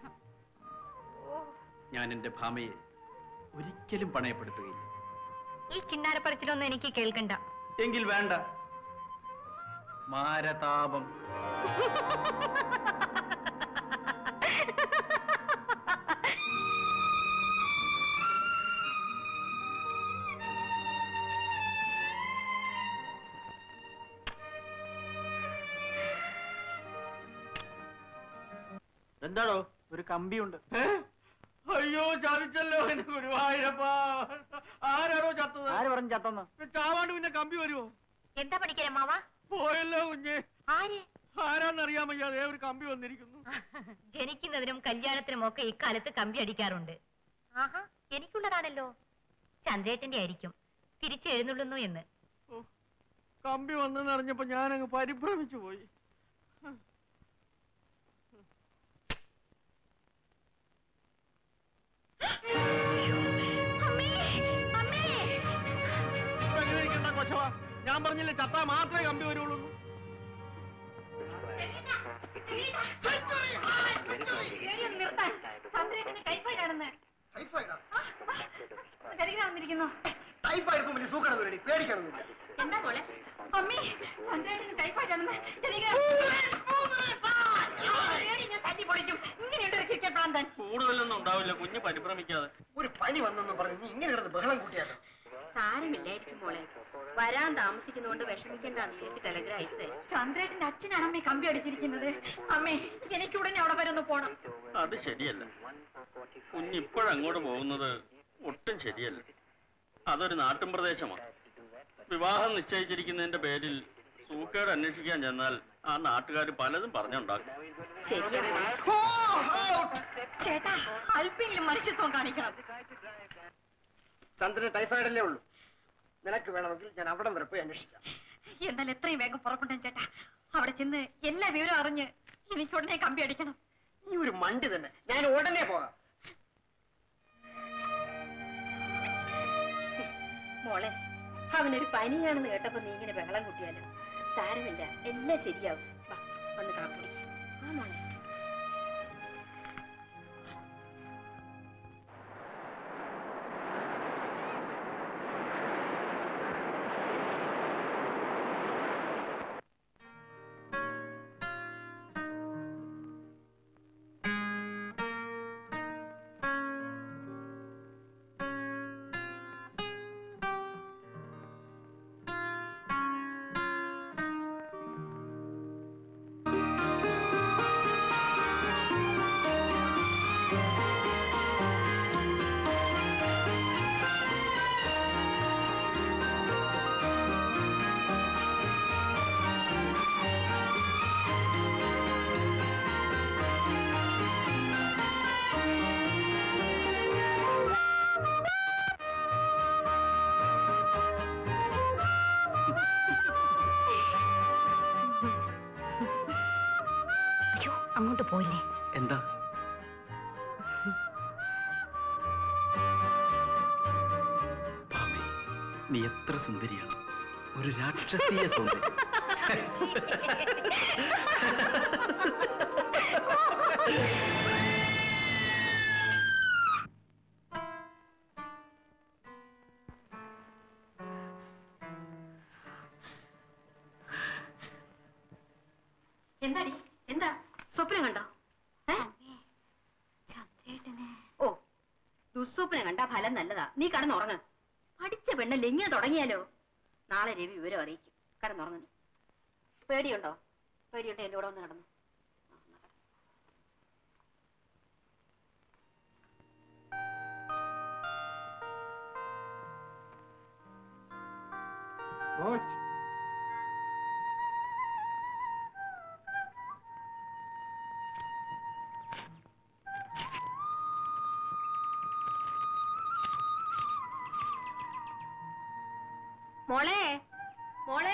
ഞാൻ എന്റെ ഭാമയെ ഒരിക്കലും പണയപ്പെടുത്തുകയില്ല
ഈ കിണ്ണാരപ്പറച്ചിലൊന്നും എനിക്ക് കേൾക്കണ്ട
എങ്കിൽ വേണ്ട മാരതാപം
എന്താണോ
ഒരു കമ്പിയുണ്ട്
അയ്യോ ചതിച്ചല്ലോ എന്റെ ഗുരുവായൂരപ്പാ ആരാണോ ചത്തത്
ആര് പറഞ്ഞു ചത്തെന്ന്
ചാവാണ്ട് പിന്നെ കമ്പി വരുമോ
എന്താ പണിക്കരമ്മാവ
പോയല്ലോ കുഞ്ഞെ
ആര്
ആരാന്നറിയാൻ വയ്യാതെ ഒരു കമ്പി വന്നിരിക്കുന്നു
ജനിക്കുന്നതിനും കല്യാണത്തിനും ഒക്കെ ഇക്കാലത്ത് കമ്പി അടിക്കാറുണ്ട് ആഹാ എനിക്കുള്ളതാണല്ലോ ചന്ദ്രേട്ടന്റെ ആയിരിക്കും തിരിച്ചു എഴുന്നള്ളുന്നു എന്ന്
കമ്പി വന്നെന്ന് അറിഞ്ഞപ്പോ ഞാനങ്ങ് പരിഭ്രമിച്ചു പോയി ഇപ്പൊ എങ്ങനെ ഇരിക്കണ്ട കൊച്ചവാ ഞാൻ പറഞ്ഞില്ലേ ചത്താ മാത്രമേ കമ്പി വരുള്ളൂ എന്ന്.
ചന്ദ്രേട്ടന് ടൈഫോയിഡ് ആണെന്ന്
ടൈഫോയിഡാ?
ടെലിഗ്രാം വന്നിരിക്കുന്നു
ടൈഫോയിഡ് ഇപ്പം വലിയ സൂക്കട പേടിക്കണമെന്നില്ല
എന്താ പോലെ അമ്മേ ചന്ദ്രേട്ടന് ടൈഫോയിഡ് ആണെന്ന് ടെലിഗ്രാം ഞാൻ തല്ലി പൊളിക്കും ഇങ്ങനെയുണ്ട് ഒരു ക്രിക്കറ്റ് പ്രാന്തൻ
കൂടുതലൊന്നും ഉണ്ടാവില്ല കുഞ്ഞ് പരിഭ്രമിക്കാതെ
ഒരു പനി വന്നെന്ന് പറഞ്ഞ് നീ ഇങ്ങനെ കിടന്ന് ബഹളം കൂട്ടിയാലോ
സാരമില്ലായിരിക്കും മോളെ വരാൻ താമസിക്കുന്നോണ്ട് വിഷമിക്കണ്ടെന്ന് വിചാരിച്ച് ടെലഗ്രാം അയച്ചേ
ചന്ദ്രേട്ടന്റെ അച്ഛനാണ് അമ്മേ കമ്പി അടിച്ചിരിക്കുന്നത് അമ്മേ എനിക്ക് ഉടനെ അവിടെ വരെ ഒന്ന് പോണം
അത് ശരിയല്ല കുഞ്ഞിപ്പോഴങ്ങോട്ട് പോകുന്നത് ഒട്ടും ശരിയല്ല അതൊരു നാട്ടിൻ പ്രദേശമാണ് വിവാഹം നിശ്ചയിച്ചിരിക്കുന്നതിന്റെ പേരിൽ സൂക്കേട് അന്വേഷിക്കാൻ ചെന്നാൽ ആ നാട്ടുകാർ പലതും പറഞ്ഞുണ്ടാക്കും
ശരിയാ
ചേട്ടാ അല്പെങ്കിലും മനുഷ്യത്വം കാണിക്കണം
ചന്ദ്രന് ടൈഫോയിഡല്ലേ ഉള്ളൂ നിനക്ക് വേണമെങ്കിൽ ഞാൻ അവിടം വരെ പോയി അന്വേഷിക്കാം
എന്നാൽ എത്രയും വേഗം പുറപ്പെട്ടു ചേട്ടാ അവിടെ ചെന്ന് എല്ലാ വിവരവും അറിഞ്ഞ് എനിക്ക് ഉടനെ കമ്പി അടിക്കണം
നീ ഒരു മണ്ടി തന്നെ ഞാൻ ഉടനെ പോകാം
മോളെ അവനൊരു പനിയാണെന്ന് കേട്ടപ്പോ നീ ഇങ്ങനെ ബഹളം കൂട്ടിയാലോ സാരമില്ല എല്ലാം ശരിയാവും വാ, വന്ന് കാപ്പുടി ആ മോളെ
അയ്യോ അങ്ങോട്ട് പോയില്ലേ
എന്താ ഭാമേ, നീ എത്ര സുന്ദരിയാണ് ഒരു രാക്ഷസീയ സൗന്ദര്യം
എന്താടി എന്താ സ്വപ്നം കണ്ടോ ഏ? ഓ ദുസ്വപ്നം കണ്ടാ ഫലം നല്ലതാ നീ കടന്നുറങ്ങ പഠിച്ച പെണ്ണല്ലേ ഇങ്ങനെ തുടങ്ങിയാലോ നാളെ രവി വിവരം അറിയിക്കും കടന്നുറങ്ങ നീ പേടിയുണ്ടോ പേടിയുണ്ടോ എന്റെ കൂടെ ഒന്ന് കടന്നു മോളെ മോളെ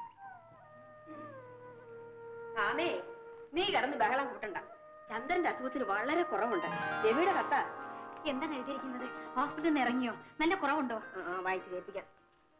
ആമേ നീ കിടന്ന് ബഹളം കൂട്ടണ്ട ചന്ദ്രന്റെ അസുഖത്തിന് വളരെ കുറവുണ്ട് രവിയുടെ കത്ത
എന്താണ് എഴുതിയിരിക്കുന്നത് ഹോസ്പിറ്റലിൽ നിന്ന് ഇറങ്ങിയോ നല്ല കുറവുണ്ടോ
വായിച്ചു കേൾപ്പിക്കാം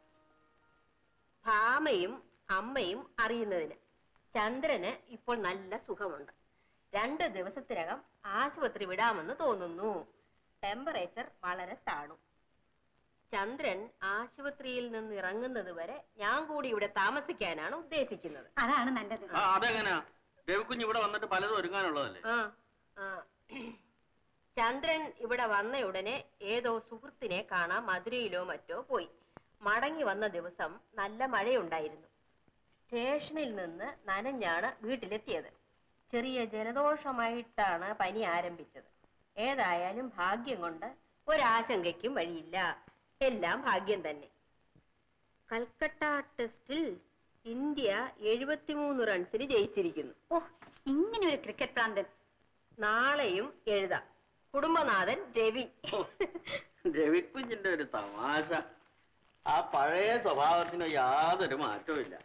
ഭാമയും അമ്മയും അറിയുന്നതിന് ചന്ദ്രന് ഇപ്പോൾ നല്ല സുഖമുണ്ട് രണ്ട് ദിവസത്തിനകം ആശുപത്രി വിടാമെന്ന് തോന്നുന്നു ടെമ്പറേച്ചർ വളരെ താണു ചന്ദ്രൻ ആശുപത്രിയിൽ നിന്ന് ഇറങ്ങുന്നത് വരെ ഞാൻ കൂടി ഇവിടെ താമസിക്കാനാണ് ഉദ്ദേശിക്കുന്നത്
അതാണ് നല്ലത്
ആ അതെങ്ങനെയാ രവിക്കുഞ്ഞ് ഇവിടെ വന്നിട്ട് പലതും ഒരുങ്ങാനുള്ളതല്ലേ
ആ ആ. ചന്ദ്രൻ ഇവിടെ വന്ന ഉടനെ ഏതോ സുഹൃത്തിനെ കാണാൻ മധുരയിലോ മറ്റോ പോയി മടങ്ങി വന്ന ദിവസം നല്ല മഴയുണ്ടായിരുന്നു സ്റ്റേഷനിൽ നിന്ന് നനഞ്ഞാണ് വീട്ടിലെത്തിയത് ചെറിയ ജലദോഷമായിട്ടാണ് പനി ആരംഭിച്ചത് ഏതായാലും ഭാഗ്യം കൊണ്ട് ഒരാശങ്കയ്ക്കും വഴിയില്ല എല്ലാം ഭാഗ്യം തന്നെ കൽക്കട്ട ടെസ്റ്റിൽ ഇന്ത്യ എഴുപത്തിമൂന്ന് റൺസിന് ജയിച്ചിരിക്കുന്നു
ഓ ഇങ്ങനെ ഒരു ക്രിക്കറ്റ് പ്രാന്തൻ
നാളെയും എഴുതാം കുടുംബനാഥൻ രവി
രവിക്കുഞ്ഞിന്റെ ഒരു തമാശ ആ പഴയ സ്വഭാവത്തിന് യാതൊരു മാറ്റവും ഇല്ല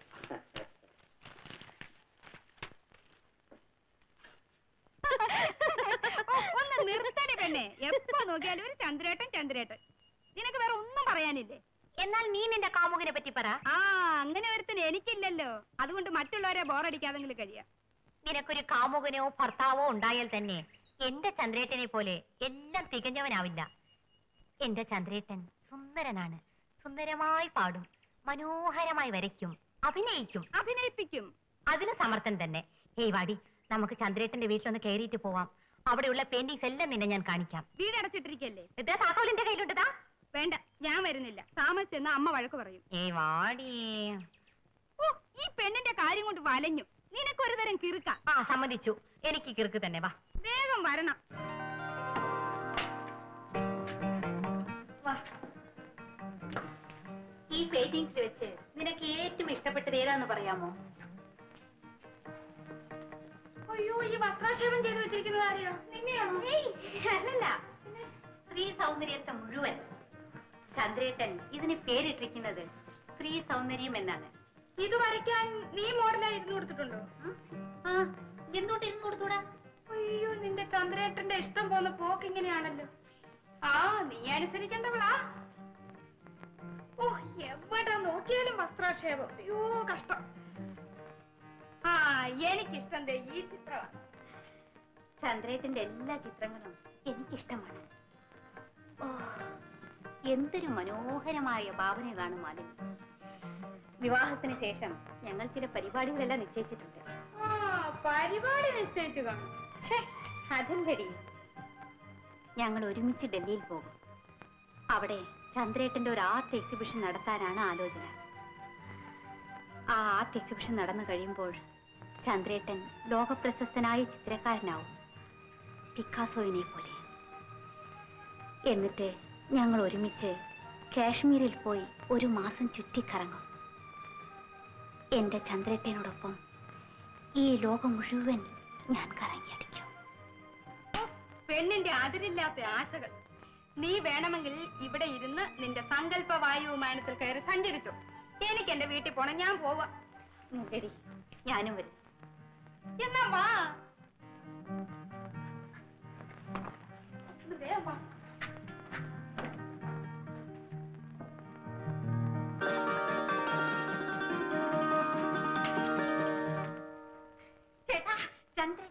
ഒന്ന് നിർത്തടി പെണ്ണെ എപ്പോ നോക്കിയാലും ഒരു ചന്ദ്രേട്ടൻ ചന്ദ്രേട്ടൻ നിനക്ക് വേറെ ഒന്നും പറയാനില്ലേ
എന്നാൽ നീ നിന്റെ കാമുകനെ പറ്റി പറ
ആ അങ്ങനെ ഒരുത്തിന് എനിക്കില്ലല്ലോ അതുകൊണ്ട് മറ്റുള്ളവരെ ബോറടിക്കാതെങ്കിലും കഴിയാം
നിനക്കൊരു കാമുകനോ ഭർത്താവോ ഉണ്ടായാൽ തന്നെ എന്റെ ചന്ദ്രേട്ടനെ പോലെ എല്ലാം തികഞ്ഞവനാവില്ല എന്റെ ചന്ദ്രേട്ടൻ സുന്ദരനാണ് സുന്ദരമായി പാടും മനോഹരമായി വരയ്ക്കും അഭിനയിക്കും
അഭിനയിപ്പിക്കും
അതിന് സമർത്ഥൻ തന്നെ ഹേയ് വാടി നമുക്ക് ചന്ദ്രേട്ടന്റെ വീട്ടിലൊന്ന് കയറിയിട്ട് പോവാം അവിടെയുള്ള പെയിന്റിങ്സ് എല്ലാം നിന്നെ ഞാൻ കാണിക്കാം
വീടടച്ചിട്ടിരിക്കല്ലേ
ഇതാ താക്കോലിന്റെ കയ്യിലുണ്ടതാ
വേണ്ട ഞാൻ വരുന്നില്ല താമസിച്ചെന്ന് അമ്മ വഴക്ക് പറയും
ഏയ് വാടി
ഓ ഈ പെണ്ണിന്റെ കാര്യം കൊണ്ട് വലഞ്ഞു നിനക്കൊരു തരം കിറുക്ക
ആ സമ്മതിച്ചു എനിക്ക് കിറുക്ക് തന്നെ വാ
വേഗം വരണം
ഈ പെയിന്റിങ്സ് വെച്ച് നിനക്ക് ഏറ്റവും ഇഷ്ടപ്പെട്ടത് ഏതാന്ന് പറയാമോ
അയ്യോ ഈ വസ്ത്രാക്ഷേപം ചെയ്ത് വെച്ചിരിക്കുന്നത് ആരെയോ നിന്നെയാണോ
അല്ലല്ല സ്ത്രീ സൗന്ദര്യത്തെ മുഴുവൻ ചന്ദ്രേട്ടൻ ഇതിന് പേരിട്ടിരിക്കുന്നത് സ്ത്രീ സൗന്ദര്യം എന്നാണ്
ഇത് വരയ്ക്കാൻ നീ മോഡലായി ഇരുന്ന് കൊടുത്തിട്ടുണ്ടോ
ആ എന്തുകൊണ്ട് ഇരുന്ന് കൊടുത്തൂടാ
അയ്യോ നിന്റെ ചന്ദ്രേട്ടന്റെ ഇഷ്ടം പോന്ന പോക്ക് ഇങ്ങനെയാണല്ലോ ആ നീ അനുസരിക്കേണ്ടവളാ ഓ എവിടെ നോക്കിയാലും വസ്ത്രാക്ഷേപം അയ്യോ കഷ്ടം ആ എനിക്കിഷ്ടം ദേ ഈ ചിത്രമാണ്
ചന്ദ്രേട്ടന്റെ എല്ലാ ചിത്രങ്ങളും എനിക്കിഷ്ടമാണ് ഓ എന്തൊരു മനോഹരമായ ഭാവനകളാണ് മാലിനി വിവാഹത്തിന് ശേഷം ഞങ്ങൾ ചില പരിപാടികളെല്ലാം നിശ്ചയിച്ചിട്ടുണ്ട്
ആ പരിപാടി നിശ്ചയിച്ചു കാണും
ഛേ, അതെന്തടി ഞങ്ങൾ ഒരുമിച്ച് ഡൽഹിയിൽ പോകും അവിടെ ചന്ദ്രേട്ടന്റെ ഒരു ആർട്ട് എക്സിബിഷൻ നടത്താനാണ് ആലോചന ആ ആർട്ട് എക്സിബിഷൻ നടന്നു കഴിയുമ്പോൾ ചന്ദ്രേട്ടൻ ലോകപ്രശസ്തനായ ചിത്രകാരനാവും പിക്കാസോയിനെ പോലെ എന്നിട്ട് ഞങ്ങൾ ഒരുമിച്ച് കാശ്മീരിൽ പോയി ഒരു മാസം ചുറ്റിക്കറങ്ങും എന്റെ ചന്ദ്രേട്ടനോടൊപ്പം ഈ ലോകം മുഴുവൻ ഞാൻ കറങ്ങിയടിക്കും
പെണ്ണിന്റെ അതിരില്ലാത്ത ആശകൾ നീ വേണമെങ്കിൽ ഇവിടെ ഇരുന്ന് നിന്റെ സങ്കല്പ വായു വിമാനത്തിൽ കയറി സഞ്ചരിച്ചു എനിക്ക് എന്റെ വീട്ടിൽ പോണം ഞാൻ പോവാ
ശരി ഞാനും വരും
എന്നാ വാ ഒന്ന് വേഗം വാ.
ചേട്ടാ ചന്ദ്രൻ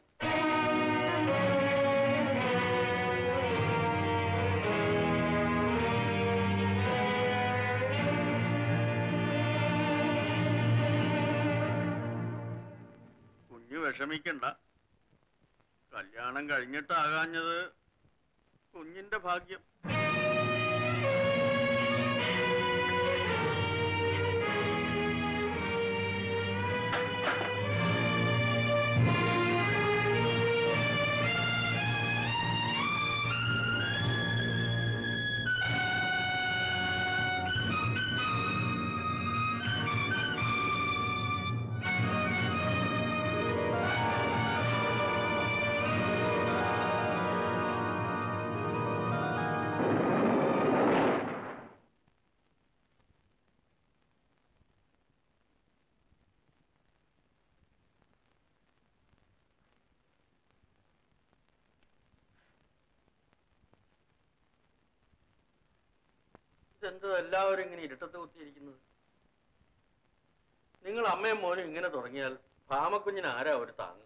കുഞ്ഞ് വിഷമിക്കണ്ട കല്യാണം കഴിഞ്ഞിട്ടാകാഞ്ഞത് കുഞ്ഞിന്റെ ഭാഗ്യം
ആ
ഇതെന്തോ എല്ലാവരും ഇങ്ങനെ ഇരുട്ടത്ത് കുത്തിയിരിക്കുന്നത് നിങ്ങൾ അമ്മയും മോനും ഇങ്ങനെ തുടങ്ങിയാൽ ഭാമക്കുഞ്ഞിന് ആരാ ഒരു താങ്ങ്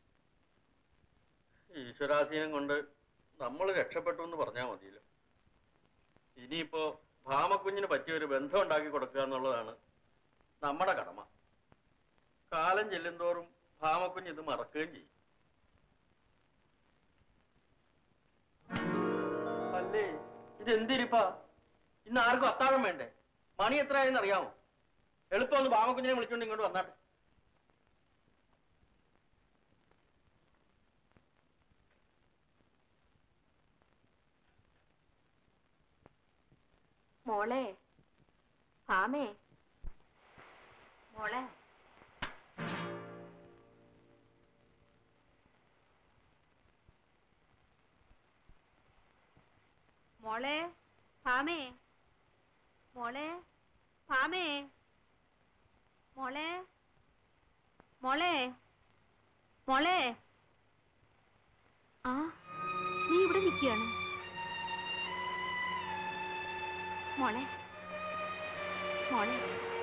ഈശ്വരാധീനം കൊണ്ട് നമ്മൾ രക്ഷപ്പെട്ടു എന്ന് പറഞ്ഞാൽ മതിയല്ലോ ഇനിയിപ്പോ ഭാമക്കുഞ്ഞിന് പറ്റിയ ഒരു ബന്ധം ഉണ്ടാക്കി കൊടുക്കുക എന്നുള്ളതാണ് നമ്മുടെ കടമ കാലം ചെല്ലുന്തോറും ഭാമക്കുഞ്ഞ് ഇത് മറക്കുകയും ചെയ്യും അല്ലേ ഇതെന്തിരിപ്പാ ഇന്ന് ആർക്കും അത്താഴം വേണ്ടേ മണി എത്രയായെന്ന് അറിയാമോ എളുപ്പം ഒന്ന് ഭാമക്കുഞ്ഞിനെ വിളിച്ചോണ്ട് ഇങ്ങോട്ട് വന്നാട്ടെ
മോളെ ഭാമേ മോളെ മോളെ ഭാമേ മോളെ ഭാമേ മോളെ മോളെ മോളെ ആ നീ ഇവിടെ നിൽക്കുകയാണ് മോളെ മോളെ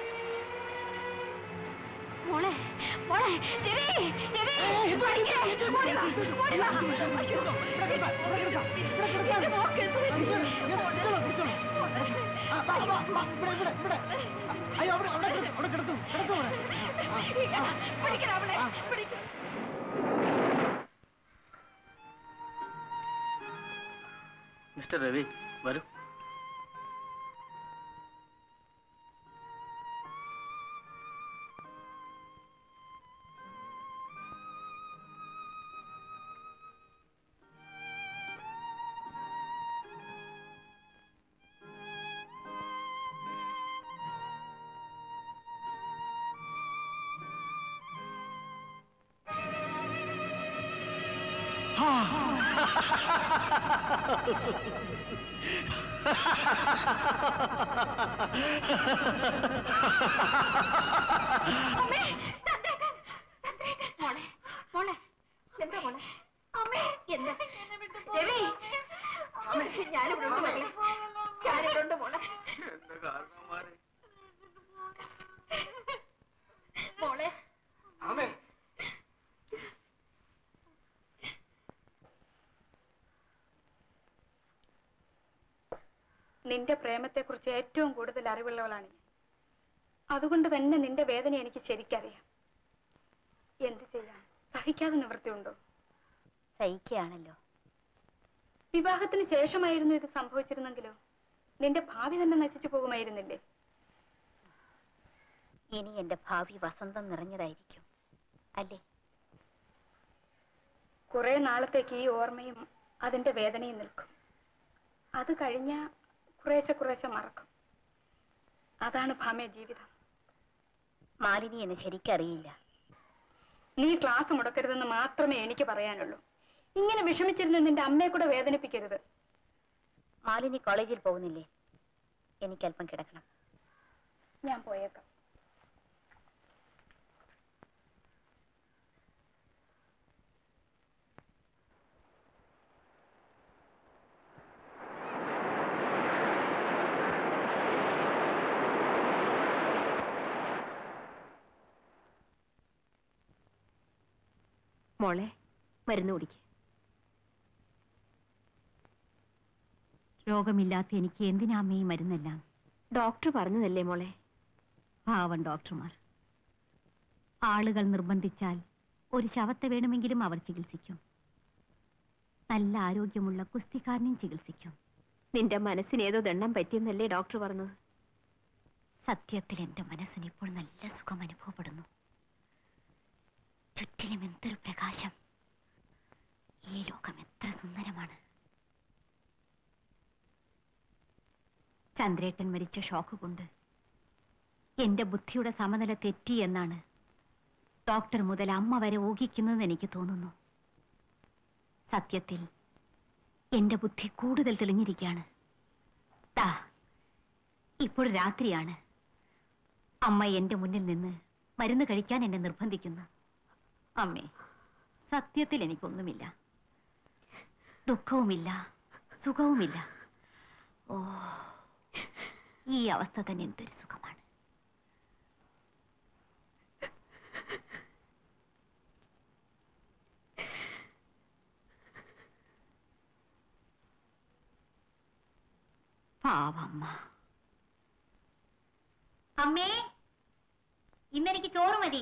മോളെ മോളെ രവി രവി പഠിക്കേ ഓടി വാ ഓടി വാ അയ്യോ എന്റെ മോക്ക് എന്ത് പറ്റി?
അയ്യോ അവിടെ അവിടെ കിടത്തു, അവിടെ കിടത്തു കിടത്തു അവിടെ
ഇല്ല, പിടിക്കണം അവളെ പിടിക്കണം
മിസ്റ്റർ രവി വരൂ
അമ്മേ ചന്ദ്രേട്ടൻ ചന്ദ്രേട്ടൻ മോളെ മോളെ എന്താ മോളെ അമ്മേ എന്താ രവി ഞാനിവിടെ ഉണ്ട് മോളെ ഞാനിവിടെ ഉണ്ട് മോളെ
എന്റെ കാരണന്മാരെ
മോളെ
ആമേ
നിന്റെ പ്രേമത്തെക്കുറിച്ച് ഏറ്റവും കൂടുതൽ അറിവുള്ളവളാണ് ഞാൻ അതുകൊണ്ട് തന്നെ നിന്റെ വേദന എനിക്ക് ശരിക്കറിയാം എന്ത് ചെയ്യാം സഹിക്കാതെ നിവൃത്തിയുണ്ടോ
സഹിക്കുകയാണല്ലോ
വിവാഹത്തിന് ശേഷമായിരുന്നു ഇത് സംഭവിച്ചിരുന്നെങ്കിലോ നിന്റെ ഭാവി തന്നെ നശിച്ചു പോകുമായിരുന്നില്ലേ
ഇനി എന്റെ ഭാവി വസന്തം നിറഞ്ഞതായിരിക്കും അല്ലേ
കുറെ നാളത്തേക്ക് ഈ ഓർമ്മയും അതിന്റെ വേദനയും നിൽക്കും അത് കഴിഞ്ഞ കുറേശ്ശെ കുറേശ്ശെ മറക്കും അതാണ് ഭാമ്യ ജീവിതം
മാലിനി എന്നെ ശരിക്കറിയില്ല
നീ ക്ലാസ് മുടക്കരുതെന്ന് മാത്രമേ എനിക്ക് പറയാനുള്ളൂ ഇങ്ങനെ വിഷമിച്ചിരുന്ന് നിന്റെ അമ്മയെ കൂടെ വേദനിപ്പിക്കരുത്
മാലിനി കോളേജിൽ പോകുന്നില്ലേ എനിക്കല്പം കിടക്കണം
ഞാൻ പോയേക്കാം
മോളെ മരുന്ന് കുടിക്ക് രോഗമില്ലാത്ത എനിക്ക് എന്തിനാ അമ്മ ഈ മരുന്നെല്ലാം
ഡോക്ടർ പറഞ്ഞതല്ലേ മോളെ
പാവം ഡോക്ടർമാർ ആളുകൾ നിർബന്ധിച്ചാൽ ഒരു ശവത്തെ വേണമെങ്കിലും അവർ ചികിത്സിക്കും നല്ല ആരോഗ്യമുള്ള കുസ്തിക്കാരനെയും ചികിത്സിക്കും
നിന്റെ മനസ്സിന് ഏതോ ദണ്ണം പറ്റിയെന്നല്ലേ ഡോക്ടർ പറഞ്ഞത്
സത്യത്തിൽ എന്റെ മനസ്സിന് ഇപ്പോൾ നല്ല സുഖം അനുഭവപ്പെടുന്നു ചുറ്റിലും എന്തൊരു പ്രകാശം ഈ ലോകം എത്ര സുന്ദരമാണ് ചന്ദ്രേട്ടൻ മരിച്ച ഷോക്ക് കൊണ്ട് എന്റെ ബുദ്ധിയുടെ സമനില തെറ്റി എന്നാണ് ഡോക്ടർ മുതൽ അമ്മ വരെ ഊഹിക്കുന്നത് എനിക്ക് തോന്നുന്നു സത്യത്തിൽ എന്റെ ബുദ്ധി കൂടുതൽ തെളിഞ്ഞിരിക്കുകയാണ് ദാ ഇപ്പോൾ രാത്രിയാണ് അമ്മ എന്റെ മുന്നിൽ നിന്ന് മരുന്ന് കഴിക്കാൻ എന്നെ നിർബന്ധിക്കുന്നു അമ്മേ സത്യത്തിൽ എനിക്കൊന്നുമില്ല ദുഃഖവുമില്ല സുഖവുമില്ല ഓ ഈ അവസ്ഥ തന്നെ എന്തൊരു സുഖമാണ് പാവമ്മ അമ്മേ ഇന്നെനിക്ക് ചോറ് മതി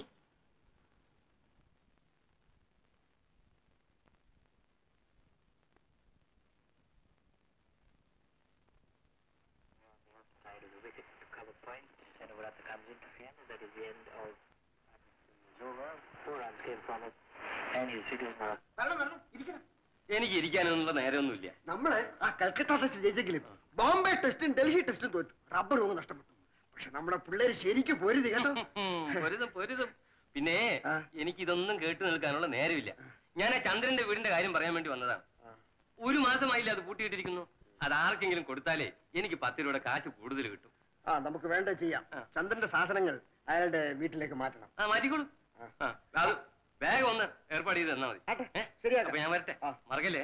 വെള്ളം വെള്ളം ഇരിക്കണം
എനിക്ക് ഇരിക്കാനൊന്നുള്ള നേരമൊന്നുമില്ല
നമ്മള് ആ കൽക്കട്ട ടെസ്റ്റ് ജയിച്ചെങ്കിലും ബോംബെ ടെസ്റ്റും ഡൽഹി ടെസ്റ്റും തോറ്റു റബ്ബർ രോഗം നഷ്ടപ്പെട്ടു പക്ഷെ നമ്മുടെ പിള്ളേര് ശരിക്കും പോരുത് കേട്ടോ
പൊരുതും പൊരുതും പിന്നെ
ആ.
എനിക്ക് ഇതൊന്നും കേട്ടു നിൽക്കാനുള്ള നേരമില്ല ഞാൻ ആ ചന്ദ്രന്റെ വീടിന്റെ കാര്യം പറയാൻ വേണ്ടി വന്നതാണ് ഒരു മാസമായില്ല അത് പൂട്ടിയിട്ടിരിക്കുന്നു അത് ആർക്കെങ്കിലും കൊടുത്താലേ എനിക്ക് പത്ത് രൂപയുടെ കാശ് കൂടുതൽ കിട്ടും
ആ നമുക്ക് വേണ്ട ചെയ്യാം
ആ.
ചന്ദ്രന്റെ സാധനങ്ങൾ അയാളുടെ വീട്ടിലേക്ക് മാറ്റണം
ആ മാറ്റിക്കോളൂ
ആ.
ആ അത് വേഗം ഒന്ന് ഏർപ്പാട് ചെയ്ത് തന്നാ മതി
ആട്ടെ,
ഏ?
ശരിയാക്കാം.
അപ്പൊ ഞാൻ വരട്ടെ
ആ.
മറക്കല്ലേ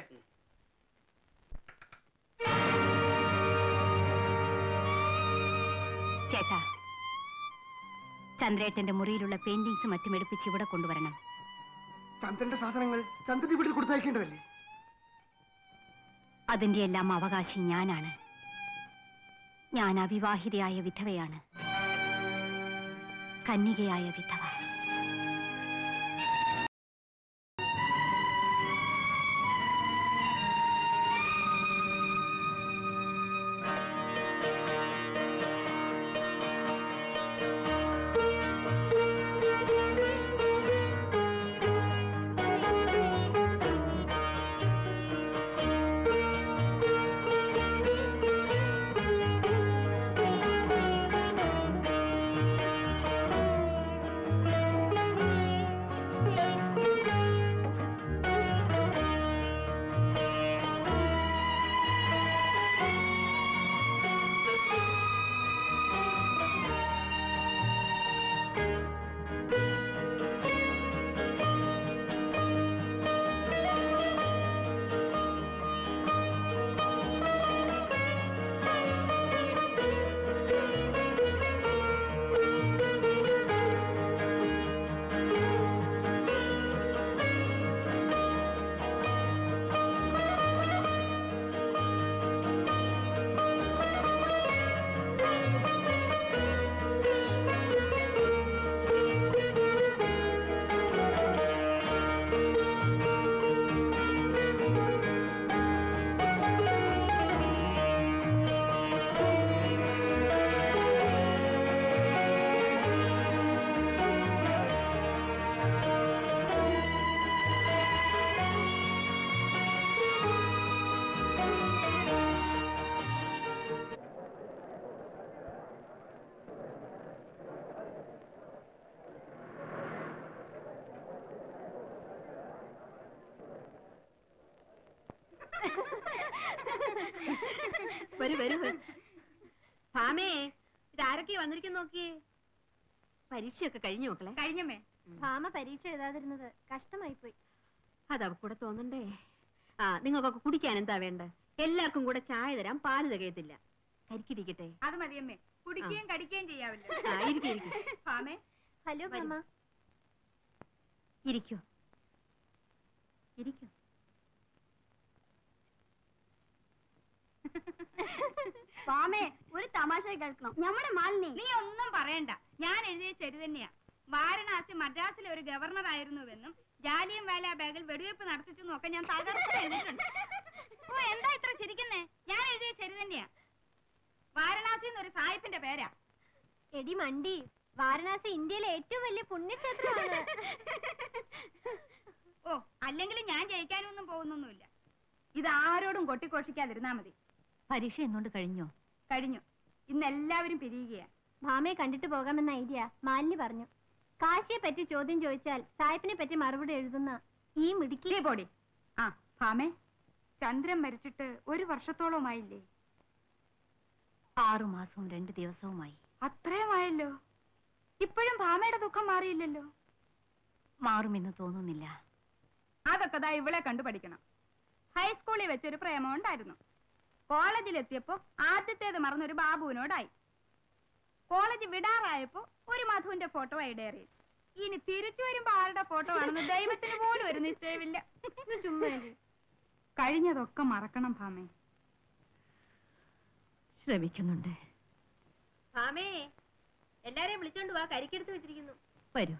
ചേട്ടാ ചന്ദ്രേട്ടന്റെ മുറിയിലുള്ള പെയിന്റിങ്സ് മറ്റും എടുപ്പിച്ച് ഇവിടെ കൊണ്ടുവരണം
ചന്ദ്രന്റെ സാധനങ്ങൾ ചന്ദ്രന്റെ വീട്ടിൽ കൊടുത്തയക്കേണ്ടതല്ലേ
അതിന്റെ എല്ലാം അവകാശി ഞാനാണ് ഞാൻ അവിവാഹിതയായ വിധവയാണ് കന്യകയായ വിധവ
വരൂ വരൂ വരൂ. ഭാമേ ഇതാരൊക്കെ വന്നിരിക്കുന്നു നോക്കിയേ പരീക്ഷയൊക്കെ കഴിഞ്ഞു മക്കളെ
കഴിഞ്ഞമ്മേ ഭാമ പരീക്ഷ എഴുതാതിരുന്നത് കഷ്ടമായി പോയി
അത് അവക്കൂടെ തോന്നണ്ടേ ആ നിങ്ങൾക്കൊക്കെ കുടിക്കാൻ എന്താ വേണ്ട എല്ലാവർക്കും കൂടെ ചായ തരാം പാല് തികയത്തില്ല കരിക്കിരിക്കട്ടെ
അത് മതിയമ്മേ കുടിക്കുകയും കടിക്കുകയും ചെയ്യാവില്ല
ആ, ഇരിക്ക്, ഇരിക്ക്.
ഭാമേ
ഹലോ
വരൂ.
മാമ ഇരിക്കൂ ഇരിക്കൂ
ഭാമേ ഒരു തമാശ കേൾക്കണം നമ്മുടെ മാലിനി നീ ഒന്നും പറയണ്ട ഞാൻ എഴുതിയ ശരി തന്നെയാ വാരണാസി മദ്രാസിലെ ഒരു ഗവർണർ ആയിരുന്നുവെന്നും ജാലിയൻ വാല ബാഗിൽ വെടിവെപ്പ് നടത്തിച്ചു ഒക്കെ ഞാൻ തകർത്ത് എഴുതിയിട്ടുണ്ട് ഓ എന്താ ഇത്ര ചിരിക്കുന്നേ ഞാൻ എഴുതിയ ശരി തന്നെയാ വാരണാസി എന്നൊരു സാഹിബിന്റെ പേരാ
എടി മണ്ടി വാരണാസി ഇന്ത്യയിലെ ഏറ്റവും വലിയ പുണ്യക്ഷേത്രമാണ്
ഓ അല്ലെങ്കിൽ ഞാൻ ജയിക്കാനൊന്നും പോകുന്നൊന്നുമില്ല ഇത് ആരോടും കൊട്ടിഘോഷിക്കാതിരുന്നാ മതി
പരീക്ഷ എന്നുകൊണ്ട് കഴിഞ്ഞോ
കഴിഞ്ഞു ഇന്ന് എല്ലാവരും പിരിയുകയാ
ഭാമയെ കണ്ടിട്ട് പോകാമെന്ന ഐഡിയ മാലിനി പറഞ്ഞു കാശിയെ പറ്റി ചോദ്യം ചോദിച്ചാൽ സായിപ്പിനെ പറ്റി മറുപടി എഴുതുന്ന ഈ മിടുക്കി
ഈ പൊടി ആ ഭാമേ ചന്ദ്രൻ മരിച്ചിട്ട് ഒരു വർഷത്തോളമായില്ലേ
ആറു മാസവും രണ്ട് ദിവസവുമായി
അത്രയുമായല്ലോ ഇപ്പോഴും ഭാമയുടെ ദുഃഖം മാറിയില്ലല്ലോ
മാറുമെന്ന് തോന്നുന്നില്ല
അതൊക്കെ ദാ ഇവളെ കണ്ടു പഠിക്കണം ഹൈസ്കൂളിൽ വെച്ചൊരു പ്രേമം ഉണ്ടായിരുന്നു കോളേജിലെത്തിയപ്പോ ആദ്യത്തേത് മറന്നൊരു ബാബുവിനോടായി കോളേജ് വിടാറായപ്പോ ഒരു മധുവിന്റെ ഫോട്ടോ ഇടേറി ഇനി തിരിച്ചു വരുമ്പോ ആരുടെ ഫോട്ടോ ആണെന്ന് ദൈവത്തിന് പോലും ഒരു നിശ്ചയമില്ല ചുമ്മാ കഴിഞ്ഞതൊക്കെ മറക്കണം ഭാമേ
ശ്രമിക്കുന്നുണ്ട്
ഭാമേ എല്ലാരെയും വിളിച്ചോണ്ട് വാ കരിക്കെടുത്ത് വെച്ചിരിക്കുന്നു
വരൂ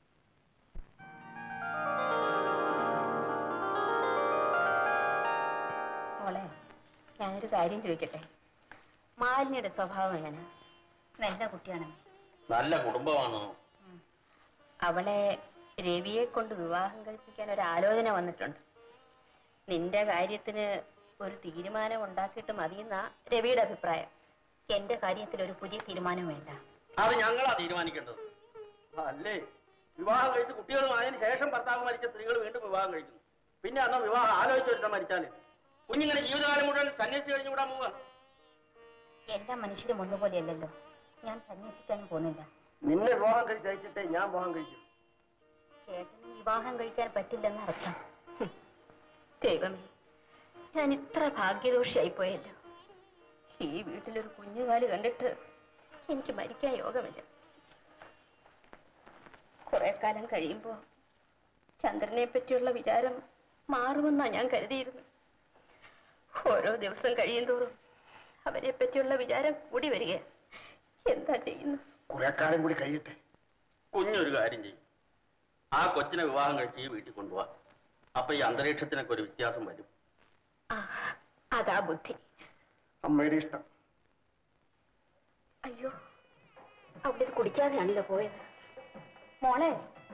മോളെ ഞാനൊരു കാര്യം ചോദിക്കട്ടെ മാലിന്യയുടെ സ്വഭാവം എങ്ങനെ നല്ല കുട്ടിയാണമ്മേ
നല്ല കുടുംബമാണോ
അവളെ രവിയെ കൊണ്ട് വിവാഹം കഴിപ്പിക്കാൻ ഒരു ആലോചന വന്നിട്ടുണ്ട് നിന്റെ കാര്യത്തിന് ഒരു തീരുമാനം ഉണ്ടാക്കിയിട്ട് മതിയെന്നാ രവിയുടെ അഭിപ്രായം എന്റെ കാര്യത്തിൽ ഒരു പുതിയ തീരുമാനം വേണ്ട
അത് ഞങ്ങളാ തീരുമാനിക്കേണ്ടത് അല്ലേ വിവാഹം കഴിച്ച് കുട്ടികളുമായതിനു ശേഷം ഭർത്താവ് മരിച്ച സ്ത്രീകൾ വീണ്ടും വിവാഹം കഴിക്കുന്നു പിന്നെ അന്ന് വിവാഹം ആലോചിച്ച് വരുത്താൻ മരിച്ചാല് കുഞ്ഞിങ്ങനെ ജീവിതകാലം മുഴുവൻ സന്യസിച്ച് കഴിഞ്ഞു വിടാൻ പോവാ
എല്ലാ മനുഷ്യരും ഒന്നുപോലെയല്ലല്ലോ ഞാൻ സന്യസിക്കാനും പോകുന്നില്ല
നിന്നെ വിവാഹം കഴിച്ച് അയച്ചിട്ടേ ഞാൻ വിവാഹം കഴിക്കും
ചേട്ടന് വിവാഹം കഴിക്കാൻ പറ്റില്ലെന്ന് അർത്ഥം ഹും. ദൈവമേ ഞാൻ ഇത്ര ഭാഗ്യദോഷിയായി പോയല്ലോ ഈ വീട്ടിലൊരു കുഞ്ഞുകാല് കണ്ടിട്ട് എനിക്ക് മരിക്കാൻ യോഗമില്ല കുറെ കാലം കഴിയുമ്പോ ചന്ദ്രനെ പറ്റിയുള്ള വിചാരം മാറുമെന്നാ ഞാൻ കരുതിയിരുന്നു ഓരോ ദിവസം കഴിയും തോറും അവരെ പറ്റിയുള്ള വിചാരം കൂടി വരിക എന്താ ചെയ്യുന്നു
കുറെ കാലം കൂടി കഴിയട്ടെ
കുഞ്ഞൊരു കാര്യം ചെയ്യും ആ കൊച്ചിനെ വിവാഹം കഴിച്ച് ഈ വീട്ടിൽ കൊണ്ടുപോവാ അപ്പൊ ഈ അന്തരീക്ഷത്തിനൊക്കെ ഒരു വ്യത്യാസം വരും
ആ അതാ ബുദ്ധി
അമ്മയുടെ ഇഷ്ടം
അയ്യോ അവിടെ ഇത് കുടിക്കാതെയാണല്ലോ പോയത് മോളെ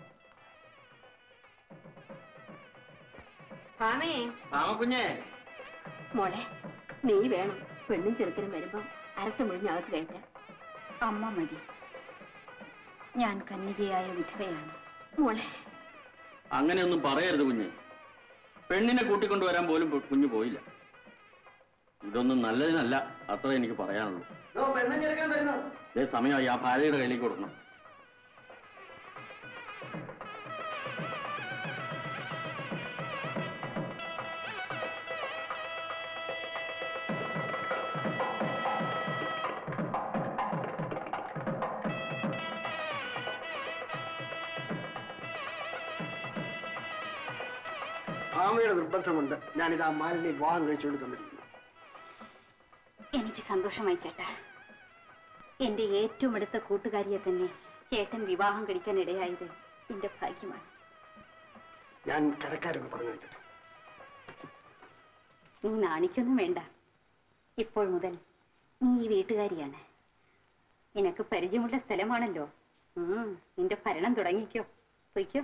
ഭാമേ
കുഞ്ഞേ
മോളെ നീ വേണം പെണ്ണും ചെറുക്കനും വരുമ്പം അരത്ത് മുഴിഞ്ഞകത്ത് കയറ്റ അമ്മ മതി ഞാൻ കന്യകയായ വിധവയാണ് മോളെ
അങ്ങനെയൊന്നും പറയരുത് കുഞ്ഞ് പെണ്ണിനെ കൂട്ടിക്കൊണ്ടുവരാൻ പോലും പു- കുഞ്ഞ് പോയില്ല ഇതൊന്നും നല്ലതിനല്ല അത്ര എനിക്ക് പറയാനുള്ളൂ
പെണ്ണും ചെറുക്കാൻ വരുന്നു
ഇതേ സമയമായി ആ ഭാര്യയുടെ കയ്യിലേക്ക് കൊടുക്കണം
ഭാമയുടെ നിർബന്ധം കൊണ്ട് ഞാനിത് ആ മാലിനെ വിവാഹം കഴിച്ചുകൊണ്ട് തന്നിരിക്കുന്നു
എനിക്ക് സന്തോഷമായി ചേട്ടാ എന്റെ ഏറ്റവും അടുത്ത കൂട്ടുകാരിയെ തന്നെ ചേട്ടൻ വിവാഹം കഴിക്കാൻ ഇടയായത് എന്റെ ഭാഗ്യമാണ്
ഞാൻ കരക്കാരൊന്ന് പറഞ്ഞു വെക്കട്ടെ
നീ നാണിക്കൊന്നും വേണ്ട ഇപ്പോൾ മുതൽ നീ ഈ വീട്ടുകാരിയാണ് നിനക്ക് പരിചയമുള്ള സ്ഥലമാണല്ലോ ഉം, നിന്റെ ഭരണം തുടങ്ങിക്കോ പൊയ്ക്കോ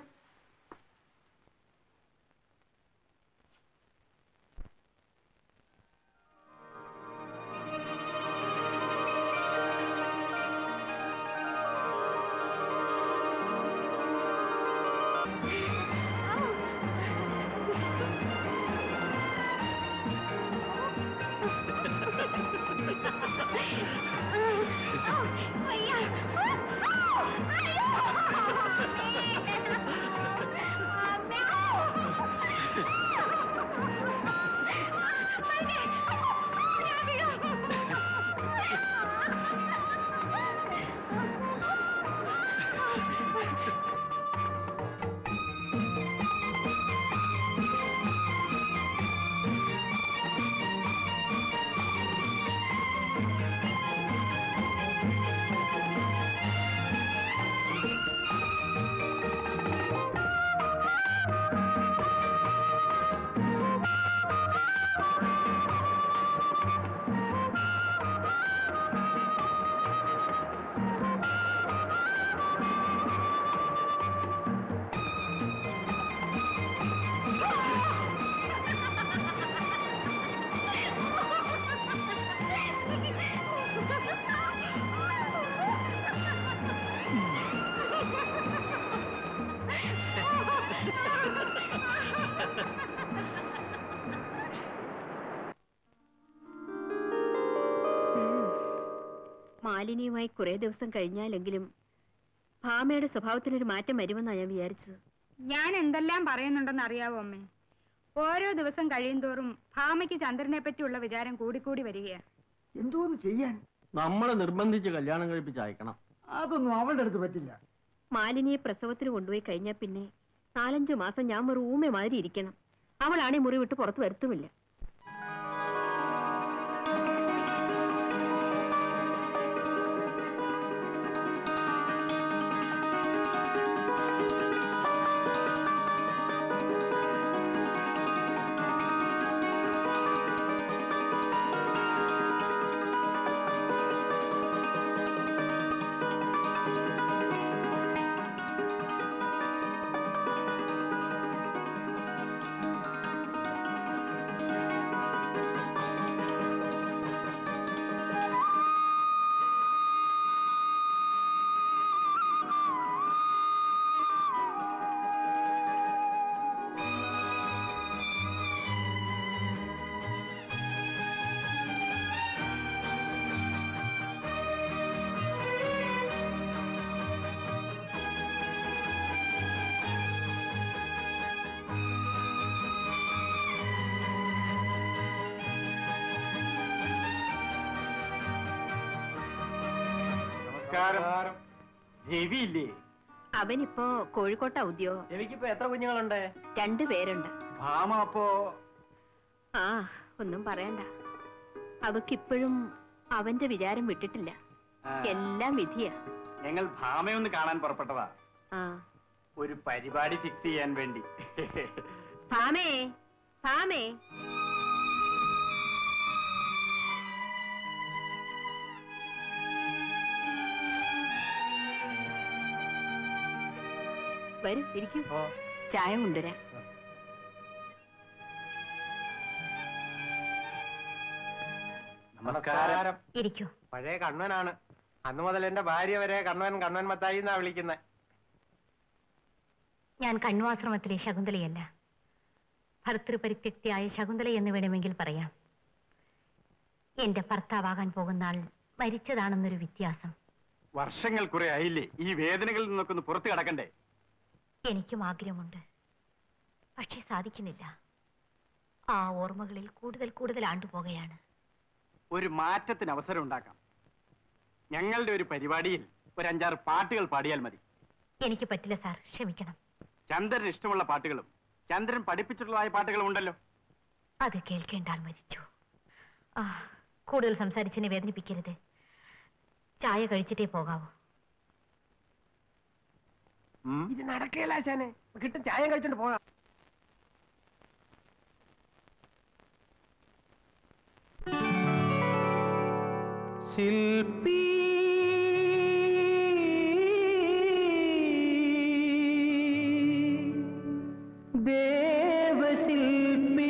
മാലിന്യവുമായി കുറെ ദിവസം കഴിഞ്ഞാലെങ്കിലും ഭാമയുടെ സ്വഭാവത്തിനൊരു മാറ്റം വരുമെന്നാണ് ഞാൻ വിചാരിച്ചത്
ഞാൻ എന്തെല്ലാം പറയുന്നുണ്ടെന്ന് അറിയാവോ അമ്മേ ഓരോ ദിവസം കഴിയുന്തോറും ഭാമയ്ക്ക് ചന്ദ്രനെ പറ്റിയുള്ള വിചാരം കൂടിക്കൂടി വരികയാ
എന്തോന്ന് ചെയ്യാൻ
നമ്മളെ നിർബന്ധിച്ച് കല്യാണം കഴിപ്പിച്ച് അയക്കണം
അതൊന്നും അവളുടെ അടുത്ത് പറ്റില്ല
മാലിനിയെ പ്രസവത്തിന് കൊണ്ടുപോയി കഴിഞ്ഞാൽ പിന്നെ നാലഞ്ചു മാസം ഞാൻ ഒരു ഊമ മാതിരി ഇരിക്കണം അവളാണെ മുറി വിട്ട് പുറത്ത് വരുത്തുമില്ല
നമസ്കാരം രവിയില്ലേ
അവനിപ്പോ കോഴിക്കോട്ട ഉദ്യോഗം
എനിക്കിപ്പോ എത്ര കുഞ്ഞുങ്ങളുണ്ട്
രണ്ടു പേരുണ്ട്
ഭാമ അപ്പോ
ആ ഒന്നും പറയണ്ട അവക്കിപ്പോഴും അവന്റെ വിചാരം വിട്ടിട്ടില്ല
ആ,
എല്ലാം വിധിയാ
ഞങ്ങൾ ഭാമയൊന്ന് കാണാൻ പുറപ്പെട്ടതാ
ആ
ഒരു പരിപാടി ഫിക്സ് ചെയ്യാൻ വേണ്ടി
ഭാമേ ഭാമേ വരൂ ഇരിക്കൂ ചായ കൊണ്ടുവരാം
നമസ്കാരം
ഇരിക്കൂ
പഴയ കണ്ണനാണ് അന്ന് മുതൽ എന്റെ ഭാര്യ വരെ കണ്ണൻ കണ്ണൻ മത്തായി എന്നാ വിളിക്കുന്നത്
ഞാൻ കണ്വാശ്രമത്തിലെ ശകുന്തളയല്ല ഭർത്തൃപരിത്യക്തിയായ ശകുന്തള എന്ന് വേണമെങ്കിൽ പറയാം എന്റെ ഭർത്താവാകാൻ പോകുന്ന ആൾ മരിച്ചതാണെന്നൊരു വ്യത്യാസം
വർഷങ്ങൾ കുറെ ആയില്ലേ ഈ വേദനകളിൽ നിന്നൊക്കെ ഒന്ന് പുറത്തു കടക്കണ്ടേ
എനിക്കും ആഗ്രഹമുണ്ട് പക്ഷെ സാധിക്കുന്നില്ല ആ ഓർമ്മകളിൽ കൂടുതൽ കൂടുതൽ ആണ്ടുപോകുകയാണ്
ഒരു മാറ്റത്തിന് അവസരം ഉണ്ടാക്കാം ഞങ്ങളുടെ ഒരു പരിപാടിയിൽ ഒരു അഞ്ചാറ് പാട്ടുകൾ പാടിയാൽ മതി
എനിക്ക് പറ്റില്ല സാർ ക്ഷമിക്കണം
ചന്ദ്രന് ഇഷ്ടമുള്ള പാട്ടുകളും ചന്ദ്രൻ പഠിപ്പിച്ചിട്ടുള്ളതായ പാട്ടുകളും ഉണ്ടല്ലോ
അത് കേൾക്കേണ്ട ആൾ മരിച്ചു ആ കൂടുതൽ സംസാരിച്ചെന്നെ വേദനിപ്പിക്കരുത് ചായ കഴിച്ചിട്ടേ പോകാവൂ
ഇത് നടക്കേല ആശാനെ കിട്ടും ചായം കഴിച്ചോണ്ട് പോകാം
ശില്പി ദേവശില്പി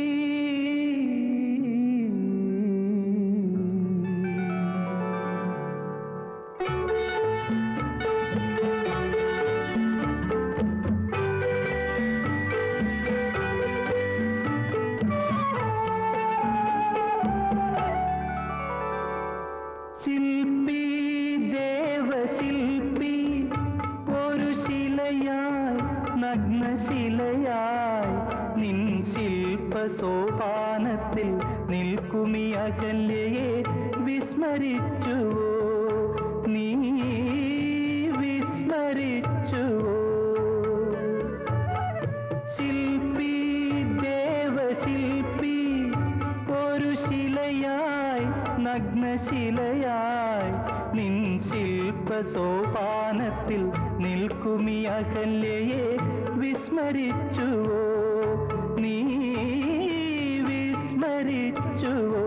ശില്പി ദേവശില്പി ഒരു ശിലയായി നഗ്നശിലയായി നിൻ ശില്പ സോപാനത്തിൽ നിൽക്കുമി അകല്യയെ വിസ്മരിച്ചുവോ നീ വിസ്മരിച്ചുവോ ശില്പി ദേവശില്പി ഒരു ശിലയായി നഗ്നശിലയായി നിൻ ശില്പ സോപാനത്തിൽ നിൽക്കുമി അകല്യയെ വിസ്മരിച്ചുവോ നീ വിസ്മരിച്ചുവോ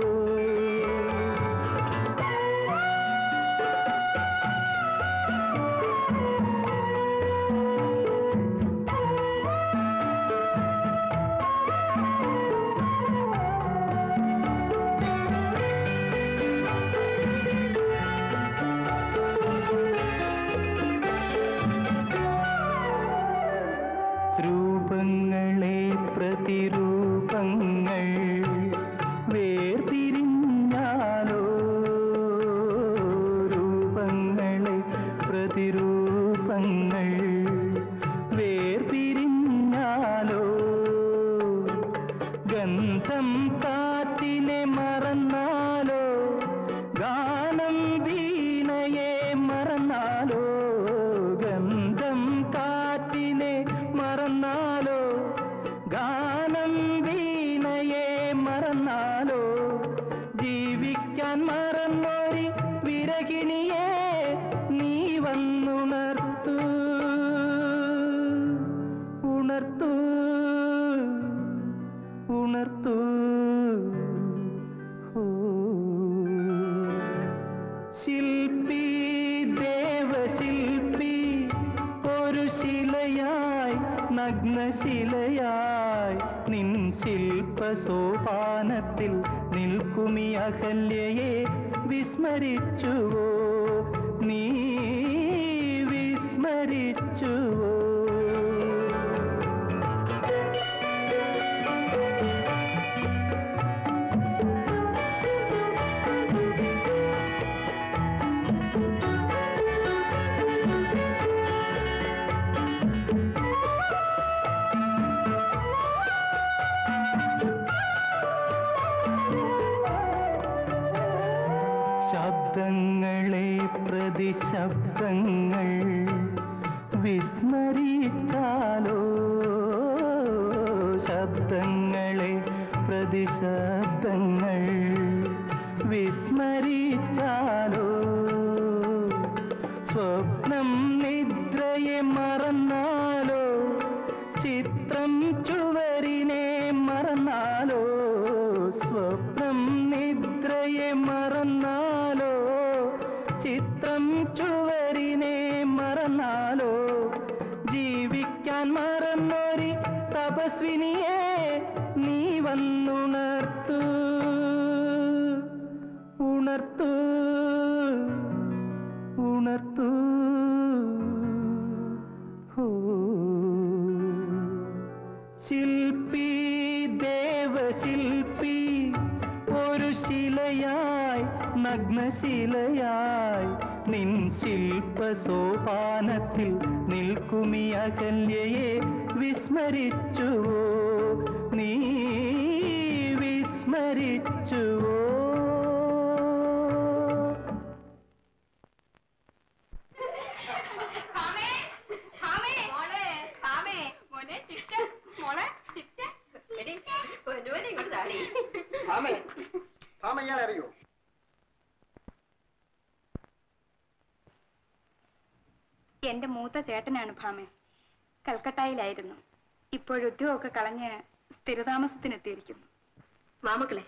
രൂപങ്ങളെ പ്രതിരൂപങ്ങൾ വേർപിരിഞ്ഞാലോ രൂപങ്ങളെ പ്രതിരൂപങ്ങൾ വേർപിരിഞ്ഞാലോ ഗന്ധം കാറ്റിനെ മറന്നാലോ ഗാ നഗ്നശിലയായി നിൻ ശില്പസോപാനത്തിൽ നിൽക്കുമി അകല്യയെ വിസ്മരിച്ചുവോ നീ വിസ്മരിച്ചുവോ ശബ്ദങ്ങളെ പ്രതി ശബ്ദങ്ങൾ വിസ്മരിച്ചാലോ ശബ്ദങ്ങളെ പ്രതി ശബ്ദങ്ങൾ വിസ്മരിച്ചാലോ സ്വപ്നം നിദ്രയെ മറന്നാലോ ചിത്രം ചുവരിനെ മറന്നാലോ സ്വപ്നം നിദ്രയെ മറന്നാലോ ചിത്രം ചുവരിനെ മറന്നാലോ ജീവിക്കാൻ മറന്നൊരി തപസ്വിനിയെ നീ വന്നുണർത്തു ഉണർത്തു ഉണർത്തു ഹോ ശില്പി ദേവശില്പി ഒരു ശിലയായി നഗ്നശിലയായി നിൻ ശില്പസോപാനത്തിൽ നിൽക്കുമി അകല്യയെ വിസ്മരിച്ചുവോ നീ വിസ്മരിച്ചുവോ
ഭാമേ ഭാമ ഇയാളെ അറിയോ
എന്റെ മൂത്ത ചേട്ടനാണ് ഭാമേ കൽക്കട്ടയിലായിരുന്നു ഇപ്പോഴുദ്യോഗമൊക്കെ കളഞ്ഞ് സ്ഥിരതാമസത്തിനെത്തിയിരിക്കുന്നു
മാമക്കളെ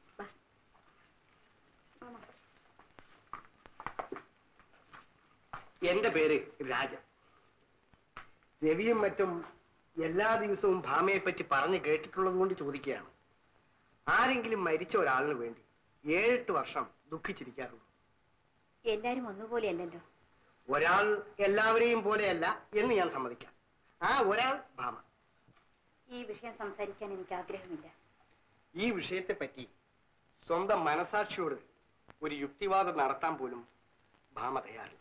എന്റെ പേര് രാജ രവിയും മറ്റും എല്ലാ ദിവസവും ഭാമയെ പറ്റി പറഞ്ഞു കേട്ടിട്ടുള്ളത് കൊണ്ട് ചോദിക്കുകയാണ് ആരെങ്കിലും മരിച്ച ഒരാളിന് വേണ്ടി ഏഴെട്ട് വർഷം ദുഃഖിച്ചിരിക്കാറുള്ളൂ
എല്ലാരും ഒന്നുപോലെയല്ലല്ലോ
ഒരാൾ എല്ലാവരെയും പോലെയല്ല എന്ന് ഞാൻ സമ്മതിക്കാം ആ ഒരാൾ ഭാമ
ഈ വിഷയം സംസാരിക്കാൻ എനിക്ക് ആഗ്രഹമില്ല
ഈ വിഷയത്തെ പറ്റി സ്വന്തം മനസാക്ഷിയോട് ഒരു യുക്തിവാദം നടത്താൻ പോലും ഭാമ തയ്യാറില്ല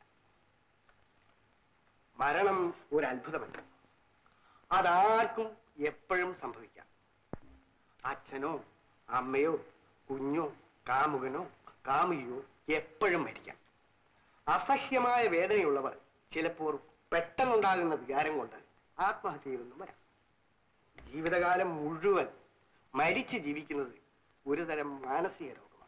മരണം ഒരു അത്ഭുതമല്ല അതാർക്കും എപ്പോഴും സംഭവിക്കാം അച്ഛനോ അമ്മയോ കുഞ്ഞോ കാമുകനോ കാമുകിയോ എപ്പോഴും മരിക്കാം അസഹ്യമായ വേദനയുള്ളവർ ചിലപ്പോൾ പെട്ടെന്നുണ്ടാകുന്ന വികാരം കൊണ്ട് ആത്മഹത്യ ചെയ്തെന്നും വരാം ജീവിതകാലം മുഴുവൻ മരിച്ച് ജീവിക്കുന്നത് ഒരുതരം മാനസിക രോഗമാണ്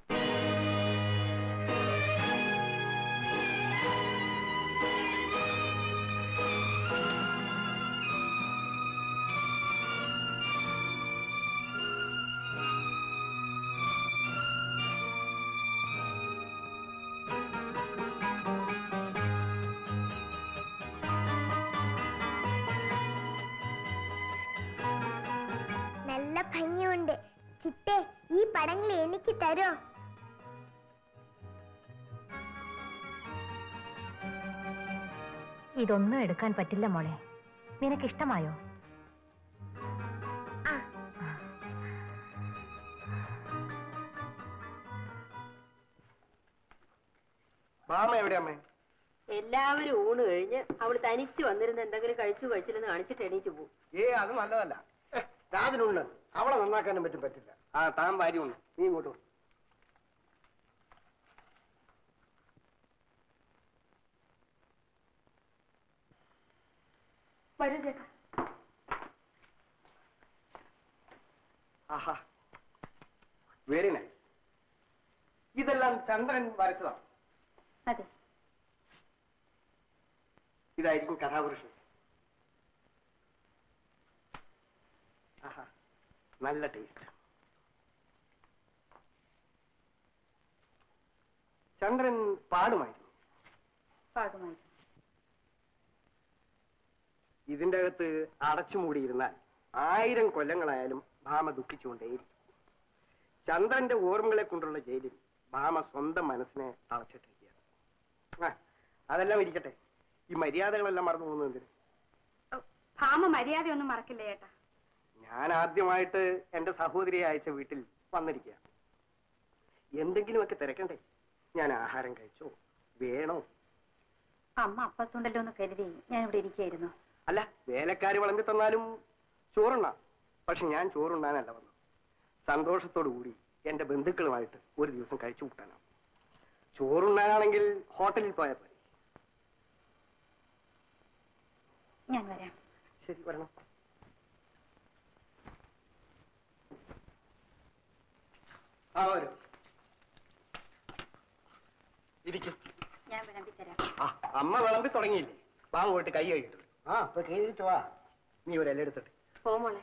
നല്ല ഭംഗിയുണ്ട് ചിറ്റേ ഈ പടങ്ങൾ എനിക്ക് തരോ
ഇതൊന്നും എടുക്കാൻ പറ്റില്ല മോളെ നിനക്കിഷ്ടമായോ
ഭാമ എവിടെ അമ്മേ
എല്ലാവരും ഊണ് കഴിഞ്ഞ് അവൾ തനിച്ച് വന്നിരുന്ന് എന്തെങ്കിലും കഴിച്ചു കഴിച്ചില്ലെന്ന് കാണിച്ചിട്ട് എണീറ്റ് പോകും
ഏ അത് നല്ലതല്ല ഏ, രാജനുണ്ട് അവളെ നന്നാക്കാനും പറ്റും പറ്റില്ല ആ താൻ ഭാര്യയുണ്ട് നീ ഇങ്ങോട്ട് വാ.
വരൂ ചേട്ടാ
ആഹാ വെരി നൈസ് ഇതെല്ലാം ചന്ദ്രൻ വരച്ചതാണ്
അതെ
ഇതായിരിക്കും കഥാപുരുഷൻ ആഹാ നല്ല ടേസ്റ്റ് ചന്ദ്രൻ പാടുമായിരുന്നു
പാടുമായി
ഇതിന്റെ അകത്ത് അടച്ചുമൂടിയിരുന്നാൽ ആയിരം കൊല്ലങ്ങളായാലും ഭാമ ദുഃഖിച്ചുകൊണ്ടേയിരിക്കും ചന്ദ്രന്റെ ഓർമ്മകളെ കൊണ്ടുള്ള ജയിലിൽ ഭാമ സ്വന്തം മനസ്സിനെ തളച്ചിട്ടിരിക്കുകയാണ് ആ, അതെല്ലാം ഇരിക്കട്ടെ ഈ മര്യാദകളെല്ലാം മറന്നു പോകുന്നത് എന്തിന്
ഭാമ മര്യാദയൊന്നും മറക്കില്ല ചേട്ടാ
ഞാൻ ആദ്യമായിട്ട് എന്റെ സഹോദരിയെ അയച്ച വീട്ടിൽ വന്നിരിക്കുക എന്തെങ്കിലുമൊക്കെ തിരക്കണ്ടേ ഞാൻ ആഹാരം കഴിച്ചോ വേണോ
അമ്മ അപ്പത്തുണ്ടല്ലോ എന്ന് കരുതി ഞാൻ ഇവിടെ ഇരിക്കായിരുന്നു
അല്ല വേലക്കാര് വിളമ്പി തന്നാലും ചോറുണ്ണ പക്ഷെ ഞാൻ ചോറുണ്ണാനല്ല വന്നു സന്തോഷത്തോടു കൂടി എന്റെ ബന്ധുക്കളുമായിട്ട് ഒരു ദിവസം കഴിച്ചു കൂട്ടാനാണ് ചോറുണ്ണാനാണെങ്കിൽ ഹോട്ടലിൽ പോയാൽ പോരെ
ഞാൻ വരാം
ശരി വരണം ആ വരൂ ഇരിക്കും
ഞാൻ വിളമ്പി തരാം
ആ അമ്മ വിളമ്പി തുടങ്ങിയില്ലേ വാ പോയിട്ട് കൈ കഴിയിട്ടു ആ അപ്പൊ കഴിച്ചു വാ നീ ഒരു എല്ലാം എടുത്തിട്ട്
പോമോളെ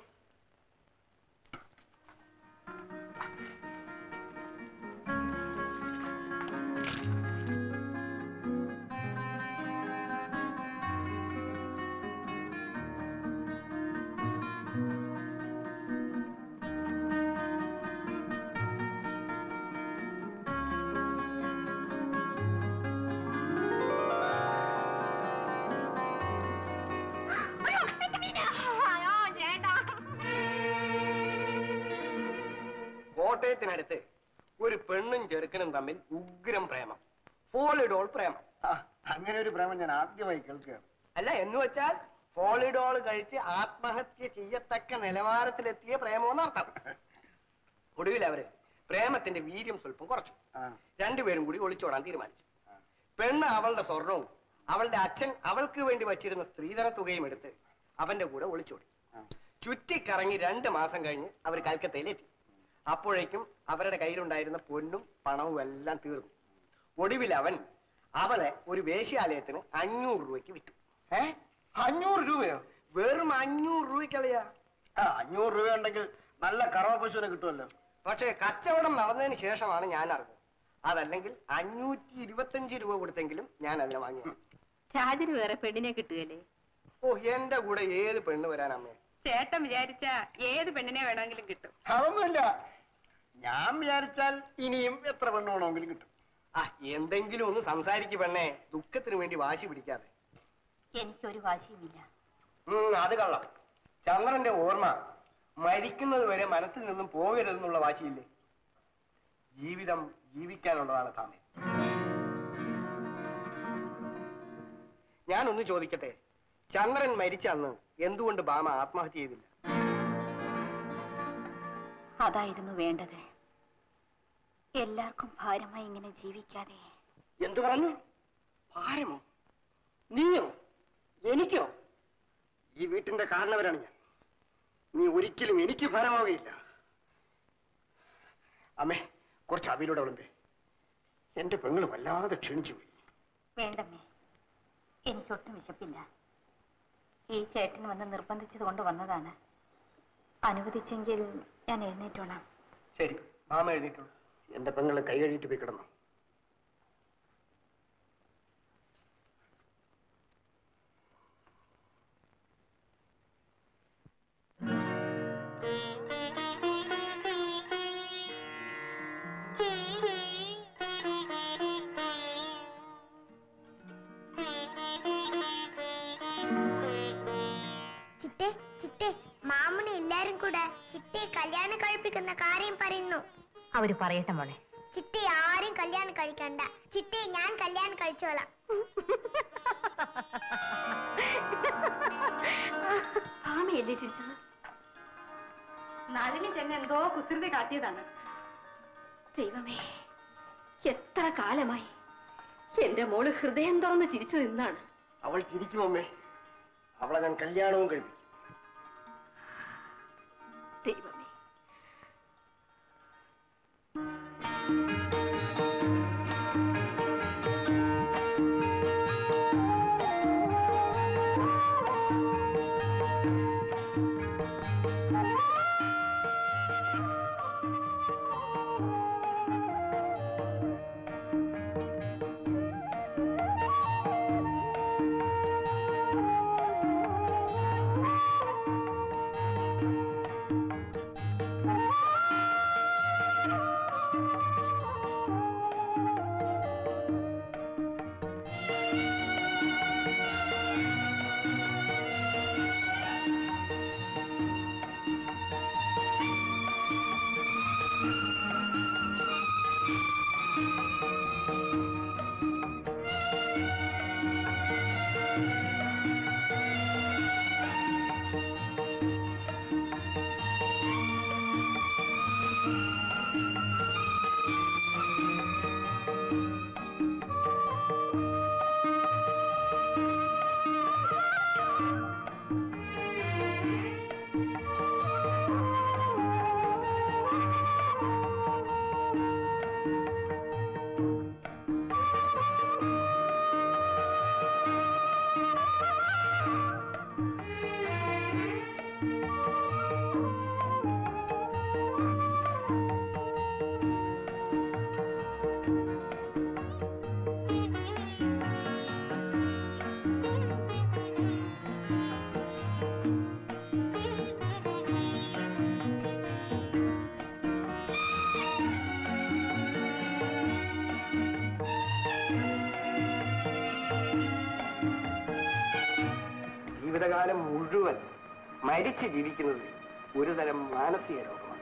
കോട്ടയത്തിനടുത്ത് ഒരു പെണ്ണും ചെറുക്കനും തമ്മിൽ ഉഗ്രം പ്രേമം ഫോളിഡോൾ പ്രേമം
അങ്ങനെ ഒരു പ്രേമം ഞാൻ ആദ്യമായി കേൾക്കുകയാണ്
അല്ല എന്ന് വെച്ചാൽ ഫോളിഡോൾ കഴിച്ച് ആത്മഹത്യ ചെയ്യത്തക്ക നിലവാരത്തിലെത്തിയ പ്രേമമെന്ന് അർത്ഥം ഒടുവിൽ അവര് പ്രേമത്തിന്റെ വീര്യം സ്വല്പം കുറച്ചു രണ്ടുപേരും കൂടി ഒളിച്ചോടാൻ തീരുമാനിച്ചു പെണ്ണ് അവളുടെ സ്വർണവും അവളുടെ അച്ഛൻ അവൾക്ക് വേണ്ടി വച്ചിരുന്ന സ്ത്രീധന തുകയും എടുത്ത് അവന്റെ കൂടെ ഒളിച്ചോടി ചുറ്റിക്കറങ്ങി രണ്ട് മാസം കഴിഞ്ഞ് അവർ കൽക്കത്തയിലെത്തി അപ്പോഴേക്കും അവരുടെ കയ്യിലുണ്ടായിരുന്ന പൊന്നും പണവും എല്ലാം തീർന്നു ഒടുവിൽ അവൻ അവളെ ഒരു വേശ്യാലയത്തിന് അഞ്ഞൂറ് രൂപയ്ക്ക് വിറ്റു
ഏ അഞ്ഞൂറ് രൂപയോ
വെറും അഞ്ഞൂറ് രൂപയ്ക്കളയാ
ആ അഞ്ഞൂറ് രൂപ ഉണ്ടെങ്കിൽ നല്ല കറവ പശുവിനെ കിട്ടുമല്ലോ
പക്ഷേ കച്ചവടം നടന്നതിന് ശേഷമാണ് ഞാൻ അറിഞ്ഞത് അതല്ലെങ്കിൽ അഞ്ഞൂറ്റി ഇരുപത്തഞ്ച് രൂപ കൊടുത്തെങ്കിലും ഞാൻ അതിനെ വാങ്ങി
രാജന് വേറെ പെണ്ണിനെ കിട്ടുകയല്ലേ
ഓ എന്റെ കൂടെ ഏത് പെണ്ണ് വരാൻ അമ്മേ
ചേട്ടൻ വിചാരിച്ച ഏത് പെണ്ണിനെ വേണമെങ്കിലും കിട്ടും
അതൊന്നുമില്ല ഞാൻ വിചാരിച്ചാൽ ഇനിയും എത്ര പെണ്ണ് വേണമെങ്കിലും കിട്ടും
ആ എന്തെങ്കിലും ഒന്ന് സംസാരിക്കു പെണ്ണേ ദുഃഖത്തിന് വേണ്ടി വാശി പിടിക്കാതെ
എനിക്കൊരു വാശിയുമില്ല
ഉം, അത് കള്ളം ചന്ദ്രന്റെ ഓർമ്മ മരിക്കുന്നത് വരെ മനസ്സിൽ നിന്നും പോകരുതെന്നുള്ള വാശിയില്ലേ ജീവിതം ജീവിക്കാനുള്ളതാണ് താമേ ഞാനൊന്ന് ചോദിക്കട്ടെ ചന്ദ്രൻ മരിച്ച അന്ന് എന്തുകൊണ്ട് ബാമ ആത്മഹത്യ ചെയ്തില്ല
അതായിരുന്നു വേണ്ടത് എല്ലാവർക്കും ഭാരമായി ഇങ്ങനെ ജീവിക്കാതെ
എന്തു പറഞ്ഞു ഭാരമോ നീയോ എനിക്കോ ഈ വീട്ടിന്റെ കാരണവരാണ് ഞാൻ നീ ഒരിക്കലും എനിക്ക് ഭാരമാവുകയില്ല അമ്മേ കുറച്ച് അവിയിലൂടെ വിളമ്പേ എന്റെ പെങ്ങള് വല്ലാതെ ക്ഷണിച്ചു പോയി
വേണ്ടമ്മേ എനിക്കൊട്ടും വിശപ്പില്ല ഈ ചേട്ടൻ വന്ന് നിർബന്ധിച്ചത് കൊണ്ട് വന്നതാണ് അനുവദിച്ചെങ്കിൽ ഞാൻ എഴുന്നേറ്റോളാം
ശരി മാമ എഴുതിയിട്ടുള്ളൂ എന്റെ പെങ്ങള് കൈ കഴുകിയിട്ട് പോയി കിടന്നു
ചിറ്റേ ചിറ്റേ മാമന് എല്ലാരും കൂടെ ചിറ്റയെ കല്യാണം കഴിപ്പിക്കുന്ന കാര്യം പറയുന്നു
അവര് പറയട്ടെ മോളെ
ചിറ്റയെ ആരും കല്യാണം കഴിക്കണ്ട ചിറ്റയെ ഞാൻ കല്യാണം കഴിച്ചോളാം
ഭാമയല്ലേ ചിരിച്ചത് നളിനി ചെന്ന് എന്തോ കുസൃതി കാട്ടിയതാണ് ദൈവമേ എത്ര കാലമായി എന്റെ മോള് ഹൃദയം തുറന്ന് ചിരിച്ചു നിന്നാണ്
അവൾ ചിരിക്കും അമ്മേ അവളെ ഞാൻ കല്യാണവും കഴിപ്പിക്കും
ദൈവമേ
ആ
ജീവിതകാലം മുഴുവൻ മരിച്ച് ജീവിക്കുന്നത് ഒരു തരം മാനസിക രോഗമാണ്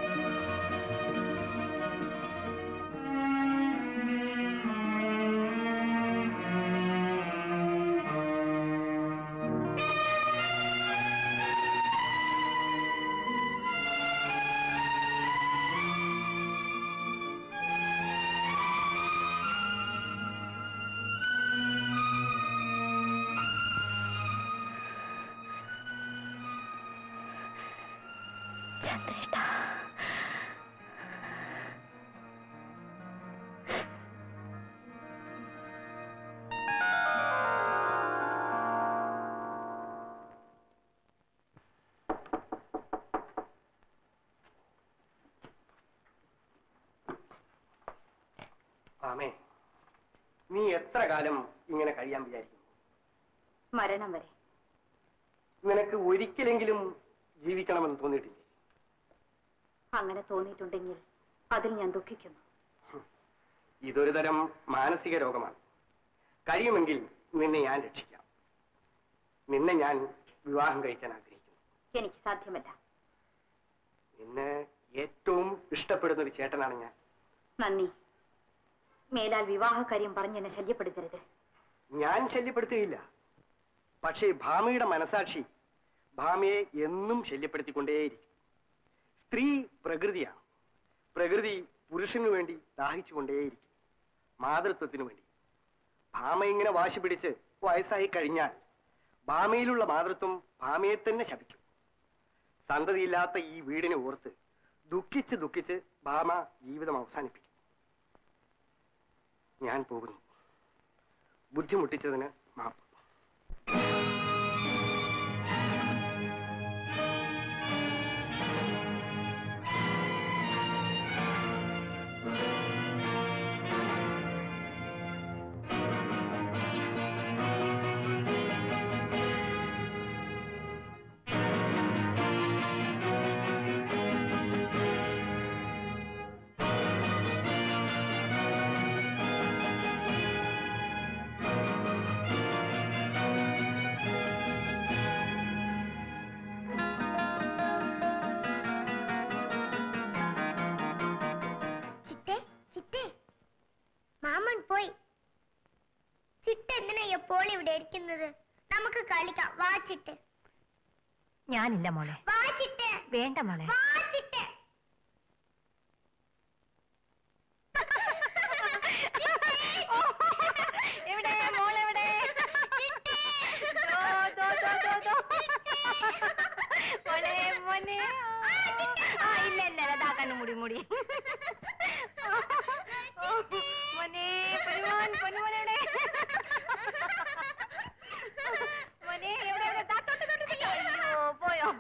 ചന്ദ്രേട്ടാ
ആമേ നീ എത്ര കാലം ഇങ്ങനെ കഴിയാൻ വിചാരിക്കുന്നു
മരണം വരെ
നിനക്ക് ഒരിക്കലെങ്കിലും ജീവിക്കണമെന്ന് തോന്നിയിട്ടില്ലേ
അങ്ങനെ തോന്നിയിട്ടുണ്ടെങ്കിൽ അതിൽ ഞാൻ ദുഃഖിക്കുന്നു
ഇതൊരു തരം മാനസിക രോഗമാണ് കഴിയുമെങ്കിൽ നിന്നെ ഞാൻ രക്ഷിക്കാം നിന്നെ ഞാൻ വിവാഹം കഴിക്കാൻ ആഗ്രഹിക്കുന്നു
എനിക്ക് സാധ്യമല്ല
നിന്നെ ഏറ്റവും ഇഷ്ടപ്പെടുന്ന ഒരു ചേട്ടനാണ് ഞാൻ
നന്ദി മേലാൽ വിവാഹകാര്യം പറഞ്ഞ് എന്നെ ശല്യപ്പെടുത്തരുത്
ഞാൻ ശല്യപ്പെടുത്തുകയില്ല പക്ഷേ ഭാമയുടെ മനസാക്ഷി ഭാമയെ എന്നും ശല്യപ്പെടുത്തിക്കൊണ്ടേയിരിക്കും സ്ത്രീ പ്രകൃതിയാണ് പ്രകൃതി പുരുഷനു വേണ്ടി ദാഹിച്ചുകൊണ്ടേയിരിക്കും മാതൃത്വത്തിനു വേണ്ടി ഭാമ ഇങ്ങനെ വാശി പിടിച്ച് വയസ്സായി കഴിഞ്ഞാൽ ഭാമയിലുള്ള മാതൃത്വം ഭാമയെ തന്നെ ശപിക്കും സന്തതിയില്ലാത്ത ഈ വീടിനെ ഓർത്ത് ദുഃഖിച്ച് ദുഃഖിച്ച് ഭാമ ജീവിതം അവസാനിപ്പിക്കും ഞാൻ പോകുന്നു ബുദ്ധിമുട്ടിച്ചതിന് മാപ്പ്
ചിറ്റേ ചിറ്റേ മാമൻ പോയി ചിറ്റ എന്തിനാ എപ്പോൾ ഇവിടെ ഇരിക്കുന്നത് നമുക്ക് കളിക്കാം വാ ചിറ്റ്
ഞാനില്ല മോളെ
വാ ചിറ്റ്
വേണ്ട മോളെ
വാ ചിറ്റ്
എവിടെ മോളെവിടെ മോളെ മോനെ ആ ഇല്ല ഇല്ല അതാ കണ്ണു മുടി മുടി മോനെ പൊന്നുമോൻ പൊന്നുമോൻ എവിടെ മോനെ എവിടെ എവിടെ ദാ തൊട്ട് തൊട്ട് തൊട്ട്. അയ്യോ പോയോ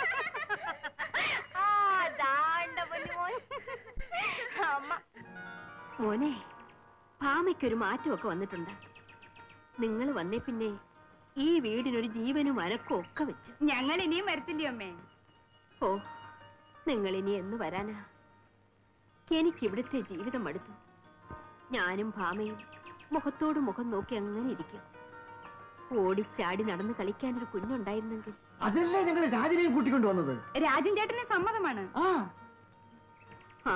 ആ ദാണ്ട പൊന്നുമോൻ അമ്മ
മോനെ ഭാമയ്ക്കൊരു മാറ്റമൊക്കെ വന്നിട്ടുണ്ട് നിങ്ങൾ വന്നേ പിന്നെ ഈ വീടിനൊരു ജീവനും അനക്കും ഒക്കെ വെച്ച്
ഞങ്ങൾ ഇനിയും വരത്തില്ലേ അമ്മേ
ഓ നിങ്ങൾ ഇനി എന്ന് വരാനാ എനിക്ക് ഇവിടുത്തെ ജീവിതം അടുത്തു ഞാനും ഭാമയും മുഖത്തോട് മുഖം നോക്കി അങ്ങനെ ഇരിക്കും ഓടിച്ചാടി നടന്ന് കളിക്കാനൊരു കുഞ്ഞുണ്ടായിരുന്നെങ്കിൽ
അതല്ലേ ഞങ്ങൾ രാജനെയും കൂട്ടിക്കൊണ്ടു വന്നത്
രാജൻ ചേട്ടന് സമ്മതമാണ്
ആ
ആ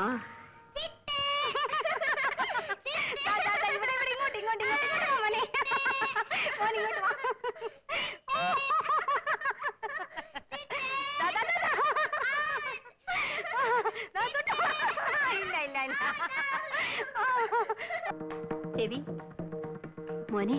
ദാ, ദാ, ദാ, ഇവിടെ, ഇവിടെ, ഇങ്ങോട്ട്, ഇങ്ങോട്ട്, ഇങ്ങോട്ട്, ഇങ്ങോട്ട് വാ മോനെ. മോനെ, ഇങ്ങോട്ട് വാ. ദാ, ദാ, ദാ, ദാ. ദാ, തൊട്ട് വാ. ഇല്ല, ഇല്ല, ഇല്ല.
രവി മോനെ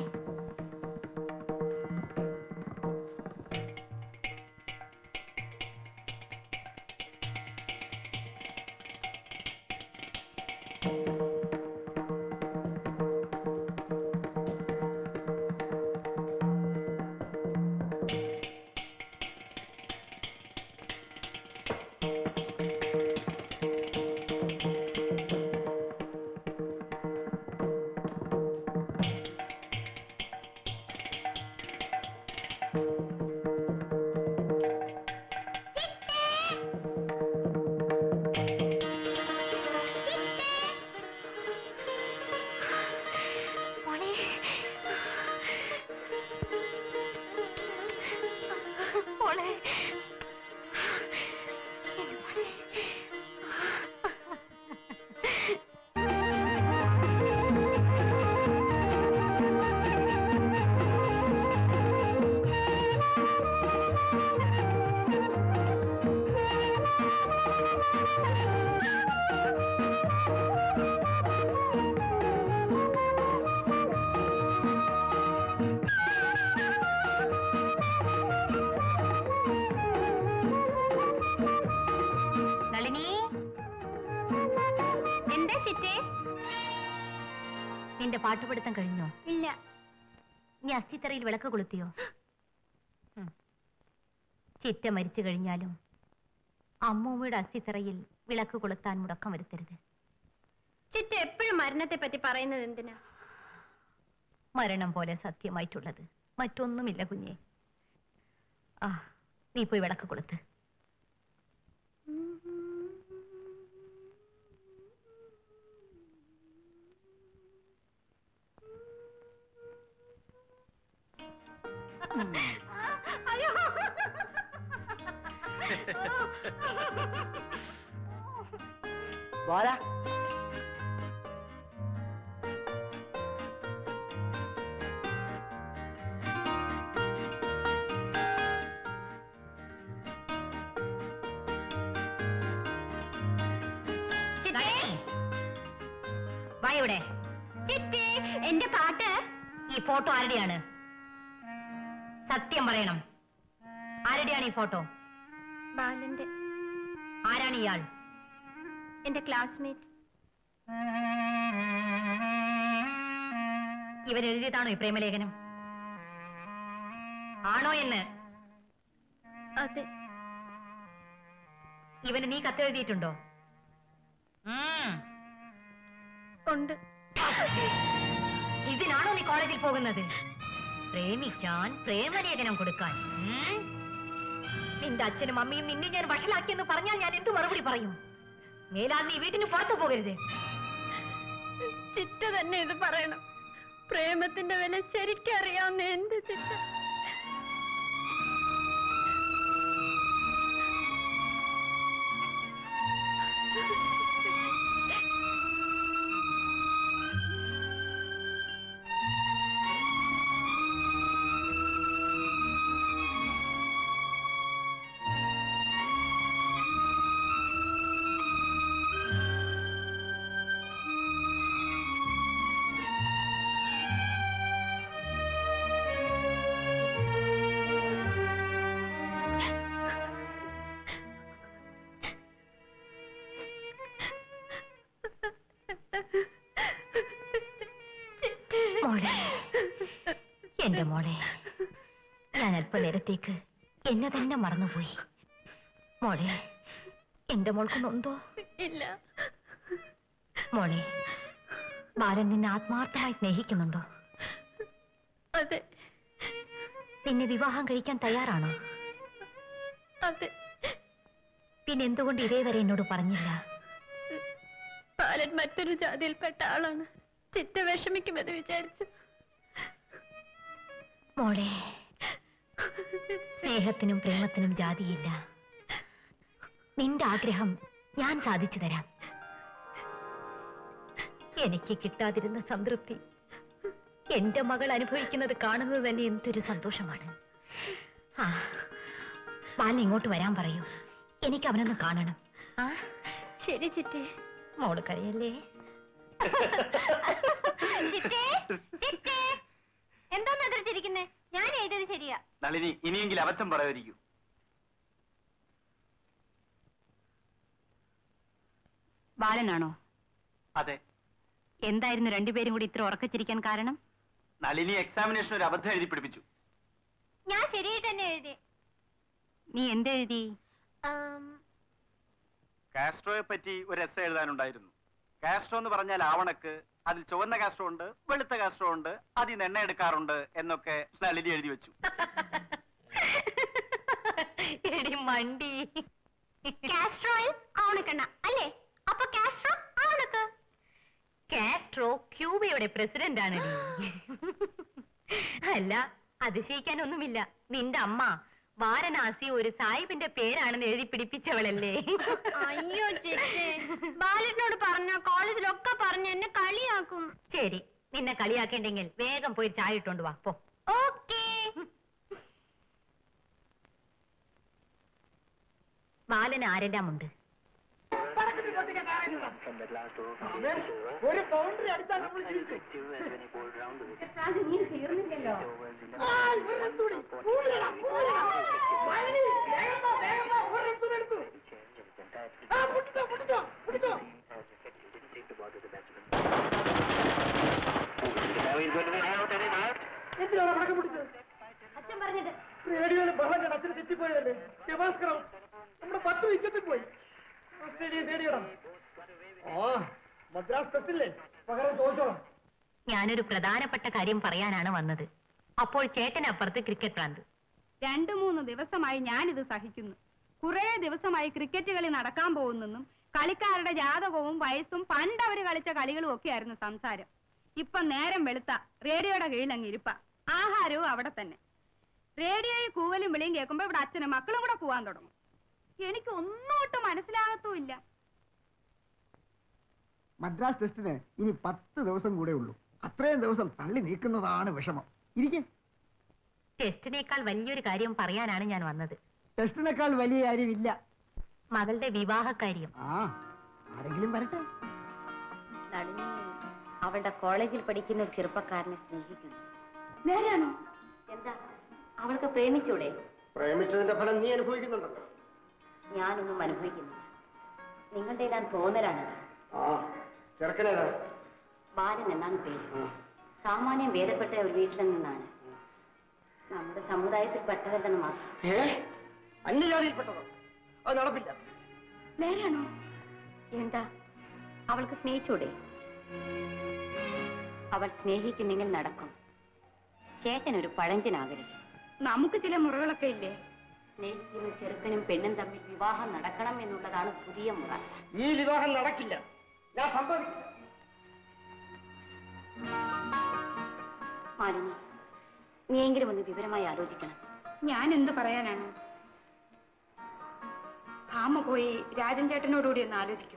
ചിറ്റേ നിന്റെ പാട്ടുപിടുത്തം കഴിഞ്ഞോ
ഇല്ല
നീ അസ്ഥിത്തറയിൽ വിളക്ക് കൊളുത്തിയോ ഉം. ചിറ്റ മരിച്ചു കഴിഞ്ഞാലും അമ്മൂമ്മയുടെ അസ്ഥിത്തറയിൽ വിളക്ക് കൊളുത്താൻ മുടക്കം വരുത്തരുത്
ചിറ്റ എപ്പോഴും മരണത്തെ പറ്റി പറയുന്നത് എന്തിനാ
മരണം പോലെ സത്യമായിട്ടുള്ളത് മറ്റൊന്നുമില്ല കുഞ്ഞെ ആ നീ പോയി വിളക്ക് കൊളുത്ത്
അയ്യോ
പോരാ
വാ ഇവിടെ
ചിറ്റേ എന്റെ പാട്ട്
ഈ ഫോട്ടോ ആരുടെയാണ് സത്യം പറയണം ആരുടെയാണ് ഈ ഫോട്ടോ
ബാലന്റെ
ആരാണ് ഇയാൾ
എന്റെ ക്ലാസ്മേറ്റ്
ഇവൻ എഴുതിയതാണോ ഈ പ്രേമലേഖനം ആണോ എന്ന്
അതെ
ഇവന് നീ കത്തെഴുതിയിട്ടുണ്ടോ ഉം.
ഉണ്ട്
ഇതിനാണോ നീ കോളേജിൽ പോകുന്നത് പ്രേമിക്കാൻ പ്രേമലേഖനം കൊടുക്കാൻ ഉം? നിന്റെ അച്ഛനും അമ്മയും നിന്നെ ഞാൻ വഷളാക്കിയെന്ന് പറഞ്ഞാൽ ഞാൻ എന്ത് മറുപടി പറയും മേലാൽ നീ വീട്ടിന് പുറത്തു പോകരുത്
ചിറ്റ തന്നെ ഇത് പറയണം പ്രേമത്തിന്റെ വില ശരിക്കറിയാവുന്ന എന്റെ ചിറ്റ
മോളെ എന്റെ മോളെ ഞാൻ അല്പനേരത്തേക്ക് എന്നെ തന്നെ മറന്നുപോയി മോളെ എന്റെ മോൾക്ക് നൊന്തോ
ഇല്ല
മോളെ ബാലൻ നിന്നെ ആത്മാർത്ഥമായി സ്നേഹിക്കുന്നുണ്ടോ
അതെ
നിന്നെ വിവാഹം കഴിക്കാൻ തയ്യാറാണോ
അതെ
പിന്നെ എന്തുകൊണ്ട് ഇതേവരെ എന്നോട് പറഞ്ഞില്ല
ബാലൻ മറ്റൊരു ജാതിയിൽപ്പെട്ട ആളാണ് ചിറ്റ വിഷമിക്കുമെന്ന് വിചാരിച്ചു
മോളെ സ്നേഹത്തിനും പ്രേമത്തിനും ജാതിയില്ല നിന്റെ ആഗ്രഹം ഞാൻ സാധിച്ചു തരാം എനിക്ക് കിട്ടാതിരുന്ന സംതൃപ്തി എന്റെ മകൾ അനുഭവിക്കുന്നത് കാണുന്നത് തന്നെ എന്തൊരു സന്തോഷമാണ് ആ ബാലൻ ഇങ്ങോട്ട് വരാൻ പറയൂ എനിക്ക് അവനൊന്ന് കാണണം ആ
ശരി ചിറ്റേ
മോള് കരയല്ലേ
ചിറ്റേ ചിറ്റേ എന്തോന്ന് എതിർച്ചിരിക്കുന്നേ ഞാൻ എഴുതിയത് ശരിയാ
നളിനി ഇനിയെങ്കിലും അബദ്ധം പറയാതിരിക്കൂ
ബാലനാണോ
അതെ
എന്തായിരുന്നു രണ്ടുപേരും കൂടി ഇത്ര ഉറക്കച്ചിരിക്കാൻ കാരണം
നളിനി എക്സാമിനേഷൻ ഒരു അബദ്ധം എഴുതി പിടിപ്പിച്ചു
ഞാൻ ശരിയായിട്ട് തന്നെ എഴുതി
നീ എന്തെഴുതി
കാസ്ട്രോയെ പറ്റി ഒരു എസ് എഴുതാനുണ്ടായിരുന്നു കാസ്ട്രോ എന്ന് പറഞ്ഞാൽ ആവണക്ക് അതിൽ ചുവന്ന കാസ്ട്രോ ഉണ്ട് വെളുത്ത കാസ്ട്രോ ഉണ്ട് അതിൽ നിന്ന് എണ്ണ എടുക്കാറുണ്ട് എന്നൊക്കെ നളിനി എഴുതി വെച്ചു
എടി മണ്ടി
കാസ്ട്രോയിൽ ആവണക്കെണ്ണ അല്ലേ അപ്പൊ കാസ്ട്രോ ആവണക്ക്
കാസ്ട്രോ ക്യൂബയുടെ പ്രസിഡന്റ് ആണടി അല്ല അതിശയിക്കാനൊന്നുമില്ല നിന്റെ അമ്മ വാരണാസി ഒരു സാഹിബിന്റെ പേരാണെന്ന് എഴുതി പിടിപ്പിച്ചവളല്ലേ
അയ്യോ ചേച്ചേ ബാലറ്റിനോട് പറഞ്ഞ കോളേജിലൊക്കെ പറഞ്ഞ എന്നെ കളിയാക്കും
ശരി നിന്നെ കളിയാക്കേണ്ടെങ്കിൽ വേഗം പോയി ചായ ഇട്ടോണ്ട് വാ പോ
ഓക്കേ
ബാലന് ആരെല്ലാം ഉണ്ട്
ഒരു ബൗണ്ടറി അടിച്ചാൽ നമ്മൾ ജയിച്ചു ആ, ഒരു run കൂടി. കൂടുതലാ, കൂടുതലാ. മലനി, വേഗം വാ, വേഗം വാ, ഒരു run കൂടി എടുത്തു. ആ, പിടിച്ചോ, പിടിച്ചോ, പിടിച്ചോ. എന്തിനാണ് പടക്കം പൊട്ടിച്ചത്
അച്ഛൻ പറഞ്ഞത്
റേഡിയോയിലെ ബഹളം കേട്ട് അച്ഛന് തെറ്റിപ്പോയതല്ലേ ഗവാസ്കരം നമ്മുടെ പത്ത് വിക്കറ്റിൽ പോയി ഓസ്ട്രേലിയ നേടിയിടം ആ മദ്രാസ് ടെസ്റ്റില്ലേ പകരം ചോദിച്ചോളാം
ഞാനൊരു പ്രധാനപ്പെട്ട കാര്യം പറയാനാണ് വന്നത് അപ്പോൾ ചേട്ടനപ്പുറത്ത് ക്രിക്കറ്റ് പ്രാന്ത്
രണ്ടു മൂന്ന് ദിവസമായി ഞാനിത് സഹിക്കുന്നു കുറേ ദിവസമായി ക്രിക്കറ്റ് കളി നടക്കാൻ പോകുന്നെന്നും കളിക്കാരുടെ ജാതകവും വയസ്സും പണ്ട് അവര് കളിച്ച കളികളും ഒക്കെയായിരുന്നു സംസാരം ഇപ്പൊ നേരം വെളുത്ത റേഡിയോയുടെ കീഴിൽ അങ്ങ് ഇരിപ്പ ആഹാരവും അവിടെ തന്നെ റേഡിയോയിൽ കൂവലും വിളിയും കേൾക്കുമ്പോ ഇവിടെ അച്ഛനും മക്കളും കൂടെ കൂവാൻ തുടങ്ങും എനിക്ക് ഒന്നോട്ട് മനസ്സിലാകത്തുമില്ല
മദ്രാസ് ടെസ്റ്റിന് ഇനി പത്ത് ദിവസം കൂടെ ഉള്ളൂ അത്രയും ദിവസം തള്ളി നീക്കുന്നതാണ് വിഷമം ഇരിക്കെ
ടെസ്റ്റിനേക്കാൾ വലിയൊരു കാര്യം പറയാനാണ് ഞാൻ വന്നത്
ടെസ്റ്റിനേക്കാൾ വലിയ കാര്യമില്ല
മകളുടെ വിവാഹകാര്യം
ആ ആരെങ്കിലും വരട്ടെ
നളിനി അവളുടെ കോളേജിൽ പഠിക്കുന്ന ഒരു ചെറുപ്പക്കാരനെ സ്നേഹിക്കുന്നു
നേരാണോ
എന്താ അവൾക്ക് പ്രേമിച്ചൂടെ
പ്രേമിച്ചതിന്റെ ഫലം നീ അനുഭവിക്കുന്നുണ്ടല്ലോ
ഞാനൊന്നും അനുഭവിക്കുന്നില്ല നിങ്ങളുടെ എല്ലാം തോന്നലാണത്
ആ ചെറുക്കനേതാ
ബാലൻ എന്നാണ് പേര് സാമാന്യം ഭേദപ്പെട്ട ഒരു വീട്ടിൽ നിന്നാണ് നമ്മുടെ സമുദായത്തിൽ പെട്ടതല്ലെന്ന് മാത്രം
ഏ അന്യജാതിയിൽപ്പെട്ടതോ അത് നടപ്പില്ല
നേരാണോ
എന്താ അവൾക്ക് സ്നേഹിച്ചൂടെ അവൾ സ്നേഹിക്കുന്നെങ്കിൽ നടക്കും ചേട്ടൻ ഒരു പഴഞ്ചനാകരുത്
നമുക്ക് ചില മുറകളൊക്കെ ഇല്ലേ
സ്നേഹിക്കുന്ന ചെറുക്കനും പെണ്ണും തമ്മിൽ വിവാഹം നടക്കണം എന്നുള്ളതാണ് പുതിയ മുറ
ഈ വിവാഹം നടക്കില്ല ഞാൻ സംഭവിക്കില്ല
മാലിനി നീയെങ്കിലും ഒന്ന് വിവരമായി ആലോചിക്കണം
ഞാൻ എന്ത് പറയാനാണ് ഭാമ പോയി രാജൻ ചേട്ടനോടുകൂടി ഒന്ന് ആലോചിക്കൂ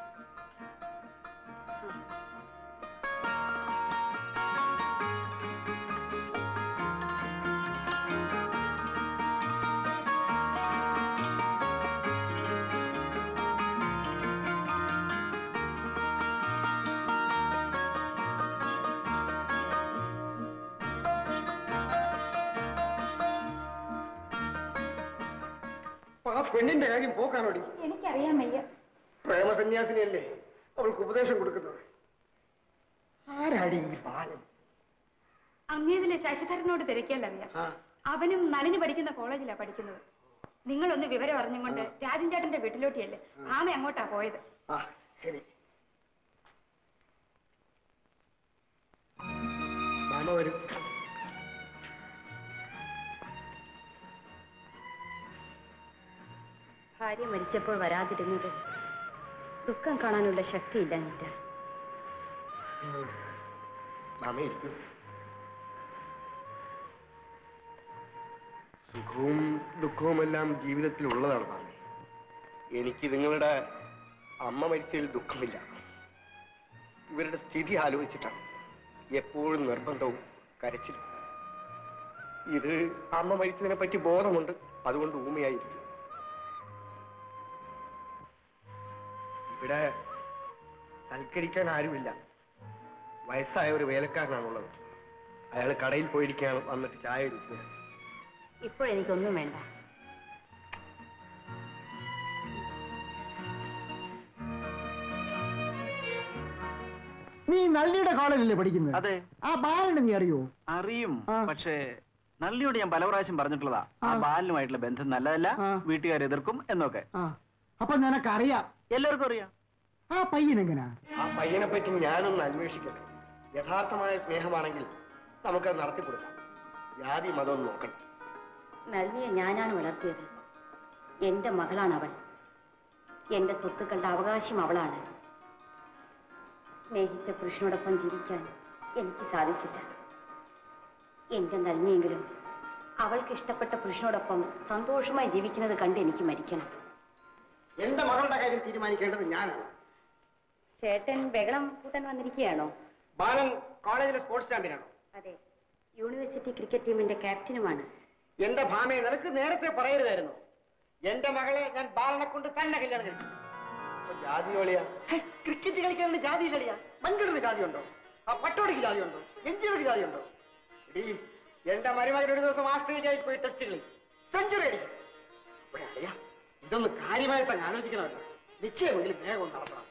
ആ പെണ്ണിന്റെ കാര്യം പോക്കാനോടി
എനിക്കറിയാൻ വയ്യ
പ്രേമസന്യാസിനിയല്ലേ അവൾക്ക് ഉപദേശം കൊടുക്കുന്നത് ആരാടി ഈ ബാലൻ
അങ്ങേതിലെ ശശിധരനോട് തിരക്കിയാലറിയാം
ആ
അവനും നളിന് പഠിക്കുന്ന കോളേജിലാ പഠിക്കുന്നത് നിങ്ങളൊന്ന് വിവരം അറിഞ്ഞുകൊണ്ട് രാജൻ ചേട്ടന്റെ വീട്ടിലോട്ടിയല്ലേ ആമ അങ്ങോട്ടാ പോയത്
ആ ശരി മാമ വരും
ഭാര്യ മരിച്ചപ്പോൾ വരാതിരുന്നത് ദുഃഖം കാണാനുള്ള ശക്തിയില്ല എന്നിട്ട്
മാമ ഇരിക്കും സുഖവും ദുഃഖവുമെല്ലാം ജീവിതത്തിൽ ഉള്ളതാണ് മാമേ എനിക്ക് നിങ്ങളുടെ അമ്മ മരിച്ചതിൽ ദുഃഖമില്ല ഇവരുടെ സ്ഥിതി ആലോചിച്ചിട്ടാണ് എപ്പോഴും നിർബന്ധവും കരച്ചിലും ഇത് അമ്മ മരിച്ചതിനെ പറ്റി ബോധമുണ്ട് അതുകൊണ്ട് ഊമയായിരിക്കും ഇവിടെ സൽക്കരിക്കാൻ ആരുമില്ല വയസ്സായ ഒരു വേലക്കാരനാണുള്ളത് അയാൾ കടയിൽ പോയിരിക്കുകയാണ് വന്നിട്ട് ചായ കുടിക്കുന്നത്
ഇപ്പോഴെനിക്കൊന്നും വേണ്ട
നീ നള്ളിയുടെ കോളേജിലല്ലേ പഠിക്കുന്നത്
അതെ
ആ ബാലനെ നീ അറിയോ
അറിയും പക്ഷേ നള്ളിയോട് ഞാൻ പല പ്രാവശ്യം പറഞ്ഞിട്ടുള്ളതാ ആ ബാലിനുമായിട്ടുള്ള ബന്ധം നല്ലതല്ല വീട്ടുകാർ എതിർക്കും എന്നൊക്കെ
ആ അപ്പൊ നിനക്കറിയാം
എല്ലാവർക്കും അറിയാം
ആ പയ്യനെങ്ങനാ
ആ പയ്യനെ പറ്റി ഞാനൊന്ന് അന്വേഷിക്കട്ടെ യഥാർത്ഥമായ സ്നേഹമാണെങ്കിൽ നമുക്കത് നടത്തി കൊടുക്കാം ജാതി മതം നോക്കണ്ട
നളിനിയെ ഞാനാണ് വളർത്തിയത് എന്റെ മകളാണ് അവൾ എന്റെ സ്വത്തുക്കളുടെ അവകാശം അവളാണ് സ്നേഹിച്ച പുരുഷനോടൊപ്പം ജീവിക്കാൻ എനിക്ക് സാധിച്ചില്ല എന്റെ നന്ദിയെങ്കിലും അവൾക്ക് ഇഷ്ടപ്പെട്ട പുരുഷനോടൊപ്പം സന്തോഷമായി ജീവിക്കുന്നത് കണ്ട് എനിക്ക് മരിക്കണം
എന്റെ മകളുടെ കാര്യം തീരുമാനിക്കേണ്ടത് ഞാനാണ്
ചേട്ടൻ ബഹളം കൂട്ടാൻ വന്നിരിക്കുകയാണോ
ബാലൻ കോളേജിലെ സ്പോർട്സ് ചാമ്പ്യനാണോ
അതെ യൂണിവേഴ്സിറ്റി ക്രിക്കറ്റ് ടീമിന്റെ ക്യാപ്റ്റനുമാണ്
എന്റെ ഭാമയെ നിനക്ക് നേരത്തെ പറയരുതായിരുന്നു എന്റെ മകളെ ഞാൻ ബാലനെ കൊണ്ട് തന്നെ കല്യാണം കഴിച്ചു ജാതി കളിയാ ക്രിക്കറ്റ് കളിക്കാനുള്ള ജാതി കളിയാ മഞ്ചിടുന്ന ജാതിയുണ്ടോ ആ പട്ടോടിക്ക് ജാതിയുണ്ടോ എഞ്ചിയോടിക്ക് ജാതിയുണ്ടോ എടീ എന്റെ മരുമകൻ ഒരു ദിവസം ആസ്ട്രേലിയയിൽ പോയി ടെസ്റ്റ് കളി സെഞ്ചുറി അടിക്കും ഇവിടെ അറിയാം ഇതൊന്ന് കാര്യമായിട്ട് അങ്ങ് ആലോചിക്കണമല്ലോ നിശ്ചയമെങ്കിലും വേഗം ഒന്ന് നടത്തണം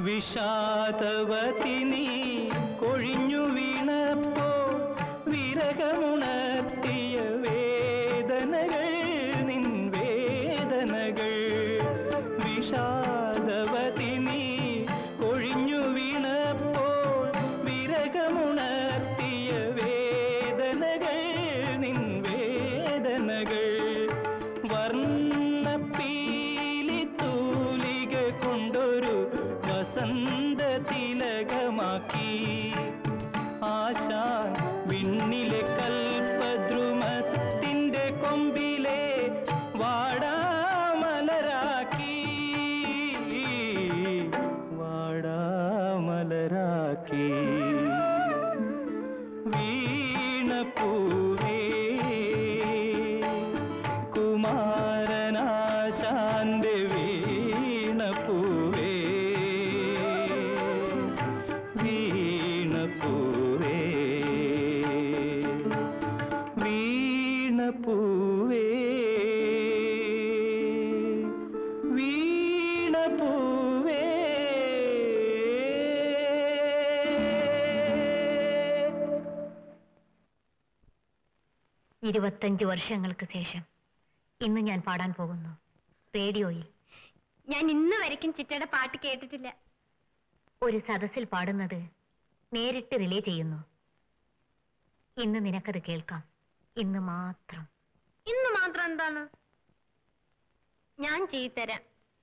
വിഷാദവതി നീ കൊഴിഞ്ഞു വീണപ്പോ വിരകമുണർത്തിയ വേദനകൾ നിൻ വേദനകൾ വിഷാദവതി നീ കൊഴിഞ്ഞു വീണപ്പോൾ വിരകമുണർത്തിയ വേദനകൾ നിൻ വേദനകൾ വർണ്ണപ്പീലി തൂലിക കൊണ്ടൊരു വസന്ത തിലകമാക്കി ആശാൻ വിണ്ണിലെ കൽപദ്രുമത്തിന്റെ കൊമ്പിലെ വാടാമലരാക്കി വാടാമലരാക്കി വീണപ്പൂവേ കുമാരനാശാന്റെ വീണപ്പൂവേ വീണപ്പൂവേ വീണപ്പൂവേ വീണപ്പൂവേ
ഇരുപത്തഞ്ച് വർഷങ്ങൾക്ക് ശേഷം ഇന്ന് ഞാൻ പാടാൻ പോകുന്നു റേഡിയോയിൽ
ഞാൻ ഇന്ന് വരയ്ക്കും ചിറ്റയുടെ പാട്ട് കേട്ടിട്ടില്ല
ഒരു സദസ്സിൽ പാടുന്നത് നേരിട്ട് റിലേ ചെയ്യുന്നു ഇന്ന് നിനക്കത് കേൾക്കാം ഇന്ന് മാത്രം
ഇന്ന് മാത്രം എന്താണ് ഞാൻ ചെയ്തരാം